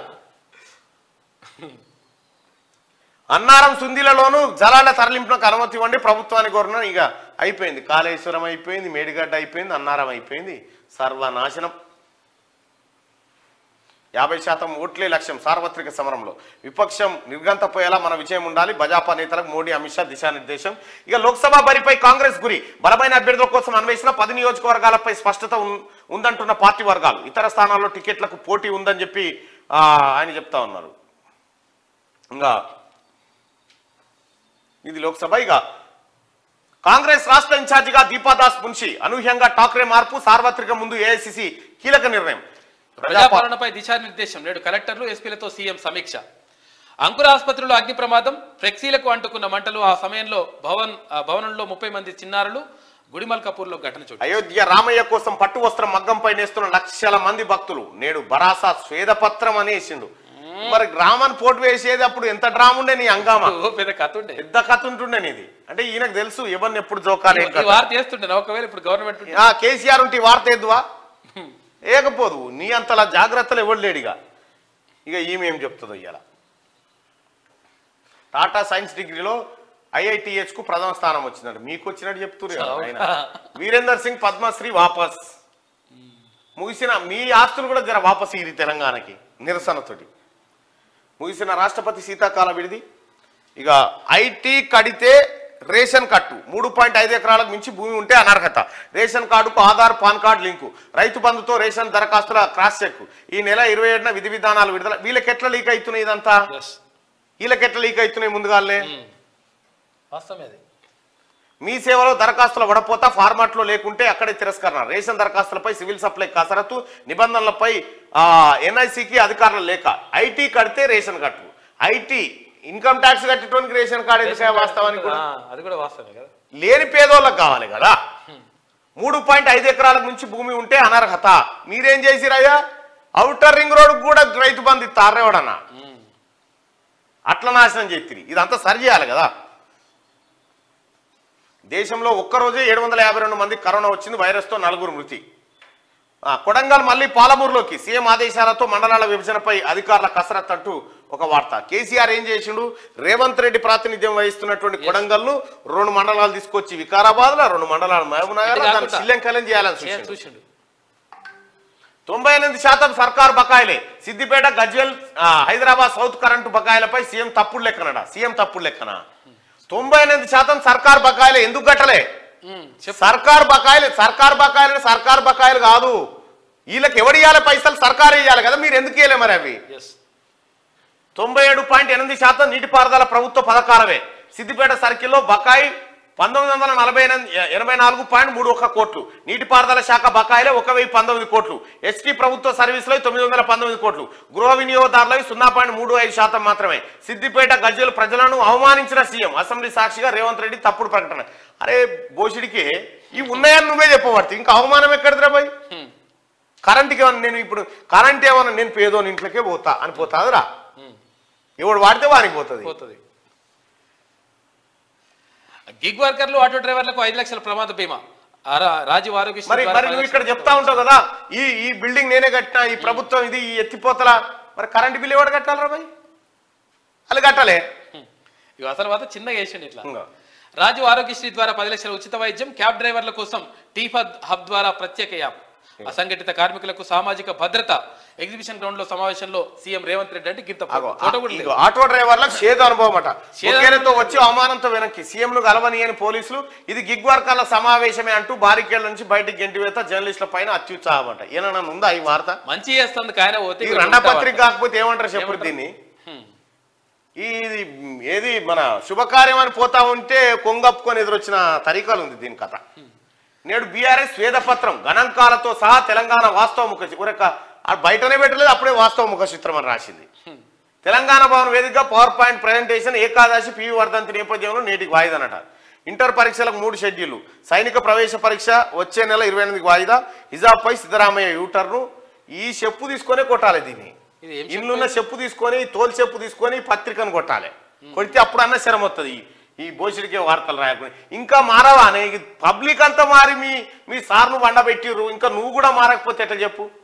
[SPEAKER 1] అన్నారం సుందిలలోను జలాల తరలింపులకు అనుమతి ఇవ్వండి ప్రభుత్వానికి కోరిన ఇక అయిపోయింది కాళేశ్వరం అయిపోయింది మేడిగడ్డ అయిపోయింది అన్నారం అయిపోయింది సర్వనాశనం యాభై శాతం ఓట్లే లక్ష్యం సార్వత్రిక సమరంలో విపక్షం నిర్గంతపోయేలా మన విజయం ఉండాలి భాజపా నేతలకు మోడీ అమిత్ షా దిశానిర్దేశం ఇక లోక్సభ బరిపై కాంగ్రెస్ గురి బలమైన అభ్యర్థుల కోసం అన్వేషణ పది నియోజకవర్గాలపై స్పష్టత ఉన్- ఉందంటున్న పార్టీ వర్గాలు ఇతర స్థానాల్లో టికెట్లకు పోటీ ఉందని చెప్పి ఆ, ఆయన చెప్తా ఉన్నారు ఇంకా ఇది లోక్సభ ఇక కాంగ్రెస్ రాష్ట్ర ఇన్ఛార్జిగా దీపాదాస్ మున్షి అనూహ్యంగా ఠాక్రే మార్పు సార్వత్రిక ముందు ఏఐసిసి కీలక నిర్ణయం ప్రజాపా-
[SPEAKER 2] ప్రజాపాలనపై దిశానిర్దేశం నేడు కలెక్టర్లు ఎస్పీలతో సీఎం సమీక్ష అంకుర ఆసుపత్రిలో అగ్ని ప్రమాదం ఫ్లెక్సీలకు అంటుకున్న మంటలు ఆ సమయంలో భవన్ ఆ భవనంలో ముప్పై మంది చిన్నారులు గుడిమల్ కపూర్లో ఘటన చోటు
[SPEAKER 1] అయోధ్య రామయ్య కోసం పట్టు వస్త్రం మగ్గంపై నేస్తున్న లక్షల మంది భక్తులు నేడు బరాసా స్వేదపత్రం అనేసిండు మరి డ్రామాని పోటు వేసేది అప్పుడు ఎంత డ్రామా ఉండే నీ హంగామా
[SPEAKER 2] ఓ పెద్ద కథ ఉండే
[SPEAKER 1] పెద్ద కథ ఉంటుండే నీది అంటే ఈయనకు తెలుసు ఎవరిని ఎప్పుడు జోకాలి ఏం
[SPEAKER 2] ఈ
[SPEAKER 1] కథ.
[SPEAKER 2] వార్త చేస్తుండే ఒకవేళ ఇప్పుడు గవర్నమెంట్ ఉంటే
[SPEAKER 1] ఆ కేసీఆర్ ఉంటే ఈ వార్త ఎద్దువా ఏకపోదు నీ అంతలా జాగ్రత్తలు ఎవడు లేడిగా ఇక ఈమె ఏం చెప్తుందో ఇవాళ టాటా సైన్స్ డిగ్రీలో ఐఐటిహెచ్ కు ప్రథమ స్థానం వచ్చిందంట మీకు వచ్చినట్టు చెప్తున్నారు కదా ఆయన. వీరేందర్ సింగ్ పద్మశ్రీ వాపస్ ముగిసిన మీ ఆస్తులు కూడా జర వాపస్ ఇది తెలంగాణకి నిరసనతోటి ముగిసిన రాష్ట్రపతి శీతాకాల విడిది ఇక ఐటీ కడితే రేషన్ కట్టు మూడు పాయింట్ ఐదు ఎకరాలకు మించి భూమి ఉంటే అనర్హత రేషన్ కార్డుకు ఆధార్ పాన్ కార్డు లింకు రైతు బంధుతో రేషన్ దరఖాస్తుల క్రాస్ చెక్ ఈ నెల ఇరవై ఏడున విధి విధానాలు విడుదల వీళ్ళకి ఎట్లా లీక్ అవుతున్నాయి ఇదంతా
[SPEAKER 2] ఎస్
[SPEAKER 1] వీళ్ళకి ఎట్లా లీక్ అవుతున్నాయి ముందుగానే
[SPEAKER 2] వాస్తవమే అది
[SPEAKER 1] మీ సేవలో దరఖాస్తుల వడపోత ఫార్మాట్లో లేకుంటే అక్కడే తిరస్కరణ రేషన్ దరఖాస్తులపై సివిల్ సప్లై కసరత్తు నిబంధనలపై ఎన్ఐసికి అధికారులు లేక ఐటీ కడితే రేషన్ కట్టు ఐటీ ఇన్కమ్ ట్యాక్స్ కట్టడానికి రేషన్ కార్డు ఎందుకు వాస్తవానికి కూడా
[SPEAKER 2] ఆ, అది కూడా వాస్తవమే కదా
[SPEAKER 1] లేని పేదోళ్ళకి కావాలి కదా మూడు పాయింట్ ఐదు ఎకరాల నుంచి భూమి ఉంటే అనర్హత మీరేం చేసిరయ్యా అవుటర్ రింగ్ రోడ్ కూడా రైతు బంధు ఇస్తారేవాడన్నా అట్లా నాశనం చేతిరి ఇదంతా సరి చేయాలి కదా దేశంలో ఒక్కరోజే ఏడు వందల యాభై రెండు మంది కరోనా వచ్చింది వైరస్తో నలుగురు మృతి ఆ, కొడంగల్ మళ్ళీ పాలమూరులోకి సీఎం ఆదేశాలతో మండలాల విభజనపై అధికారుల కసరత్ అంటూ ఒక వార్త కేసీఆర్ ఏం చేసిండు రేవంత్ రెడ్డి ప్రాతినిధ్యం వహిస్తున్నటువంటి కొడంగల్ను రెండు మండలాలు తీసుకొచ్చి వికారాబాద్ లో రెండు మండలాలు మహబూబ్నగర్
[SPEAKER 2] ఇది
[SPEAKER 1] దాన్ని
[SPEAKER 2] కాకుండా-
[SPEAKER 1] శ్రీలంకలం చేయాలని
[SPEAKER 2] చేయాలి
[SPEAKER 1] చూసిండు
[SPEAKER 2] చూసిండు
[SPEAKER 1] తొంభై ఎనిమిది శాతం సర్కార్ బకాయిలే సిద్దిపేట గజ్వెల్ ఆ, హైదరాబాద్ సౌత్ కరెంటు బకాయిలపై సీఎం తప్పుడు లెక్కనడా సీఎం తప్పుడు లెక్కన తొంభై ఎనిమిది శాతం సర్కార్ బకాయిలే ఎందుకు గట్టలే
[SPEAKER 2] ఉమ్, చెప్పు
[SPEAKER 1] సర్కార్ బకాయిలు సర్కార్ బకాయిలు సర్కార్ బకాయిలు కాదు వీళ్ళకి ఎవడు ఇవ్వాలి పైసలు సర్కారు ఇవ్వాలి కదా మీరు ఎందుకు ఇవ్వలే మరి అవి
[SPEAKER 2] ఎస్
[SPEAKER 1] తొంభై ఏడు పాయింట్ ఎనిమిది శాతం నీటిపారుదల ప్రభుత్వ పథకాలవే సిద్దిపేట సర్కిల్లో బకాయి పంతొమ్మిది వందల నలభై ఎనిమిది ఎనభై నాలుగు పాయింట్ మూడు ఒక్క కోట్లు నీటిపారుదల శాఖ బకాయిలే ఒక వెయ్యి పంతొమ్మిది కోట్లు ఎస్టీ ప్రభుత్వ సర్వీసులో తొమ్మిది వందల పంతొమ్మిది కోట్లు గృహ వినియోగదారులవి సున్నా పాయింట్ మూడు ఐదు శాతం మాత్రమే సిద్దిపేట గజ్జల ప్రజలను అవమానించిన సీఎం అసెంబ్లీ సాక్షిగా రేవంత్ రెడ్డి తప్పుడు ప్రకటన అరే బోషిడికి ఇవి ఉన్నాయని నువ్వే చెప్పబడుతుంది ఇంకా అవమానం ఎక్కడిదిరా బాయ్
[SPEAKER 2] ఉమ్,
[SPEAKER 1] కరెంట్కి ఏమన్నా నేను ఇప్పుడు కరెంట్ ఏమన్నా నేను పేదోని ఇంట్లోకే పోతా అని పోతాదిరా
[SPEAKER 2] ఉమ్.
[SPEAKER 1] ఎవడు వాడితే వానికి పోతుంది
[SPEAKER 2] పోతుంది గిగ్ వర్కర్లు ఆటో డ్రైవర్లకు ఐదు లక్షల ప్రమాద బీమా ఆరా- రాజీవ్ ఆరోగ్య
[SPEAKER 1] మరి మరి నువ్వు ఇక్కడ చెప్తా ఉంటావు కదా ఈ ఈ బిల్డింగ్ నేనే కట్టినా ఈ ప్రభుత్వం ఇది ఈ ఎత్తిపోతల మరి కరెంట్ బిల్ ఎవడు కట్టాలరా బాయ్ వాళ్ళు కట్టాలే
[SPEAKER 2] ఇక అసలు మాత్రం చిన్నగా వేసిండు ఇట్లా
[SPEAKER 1] ఇంకా.
[SPEAKER 2] రాజీవ్ ఆరోగ్యశ్రీ ద్వారా పది లక్షల ఉచిత వైద్యం క్యాబ్ డ్రైవర్ల కోసం టీఫద్ హబ్ ద్వారా ప్రత్యేక యాప్ అసంఘటిత కార్మికులకు సామాజిక భద్రత ఎగ్జిబిషన్ గ్రౌండ్ లో సమావేశంలో సీఎం రేవంత్ రెడ్డి అంటే గింత
[SPEAKER 1] అగో,
[SPEAKER 2] ఫోటో కూడా
[SPEAKER 1] ఇగో
[SPEAKER 2] లేదు.
[SPEAKER 1] ఆటో డ్రైవర్లకు చేదు అనుభవం అట
[SPEAKER 2] చేదు
[SPEAKER 1] ఒకేలతో వచ్చి అవమానంతో వెనక్కి సీఎం ను కలవనీయని పోలీసులు ఇది గిగ్ వర్కర్ల సమావేశమే అంటూ బారికేళ్ల నుంచి బయటికి గెంటివేత జర్నలిస్టుల పైన అత్యుత్సాహం అంట ఏమన్నా ఉందా ఈ వార్త
[SPEAKER 2] మంచి చేస్తుంది ఆయన పోతే
[SPEAKER 1] ఈ
[SPEAKER 2] ఇక్కడ
[SPEAKER 1] రెండ
[SPEAKER 2] ఉంటావా?
[SPEAKER 1] పత్రిక కాకపోతే ఏమంటారు చెప్పు
[SPEAKER 2] ఏమంటారు?
[SPEAKER 1] దీన్ని
[SPEAKER 2] హ్మ్.
[SPEAKER 1] ఇది ఏది మన శుభకార్యం అని పోతా ఉంటే కొంగప్పుకొని ఎదురొచ్చిన తరీకాలు ఉంది దీని కథ నేడు బీఆర్ఎస్ స్వేదపత్రం గణాంకాలతో సహా తెలంగాణ వాస్తవ ముఖ చి- ఊరక ఆ బయటనే పెట్టలేదు అప్పుడే వాస్తవ ముఖ చిత్రం అని రాసింది తెలంగాణ భవన్ వేదికగా power point presentation Ekadashi PV వర్ధంతి నేపథ్యంలో నేటికి వాయిదానట ఇంటర్ పరీక్షలకు మూడు షెడ్యూళ్లు సైనిక ప్రవేశ పరీక్ష వచ్చే నెల ఇరవై ఎనిమిదికి వాయిదా హిజాబ్పై సిద్ధరామయ్య యూటర్ను ఈ చెప్పు తీసుకొనే కొట్టాలి దీన్ని
[SPEAKER 2] ఇది ఏం
[SPEAKER 1] ఇల్లున్న చెప్పు తీసుకొని తోలు చెప్పు తీసుకొని పత్రికను కొట్టాలి కొడితే అప్పుడన్నా శరం వస్తుంది ఈ భోషుడికే వార్తలు రాయకుండా ఇంకా మారవా పబ్లిక్ అంతా మారి మీ మీ సార్ను వండబెట్టిర్రు ఇంకా నువ్వు కూడా మారకపోతే ఎట్లా చెప్పు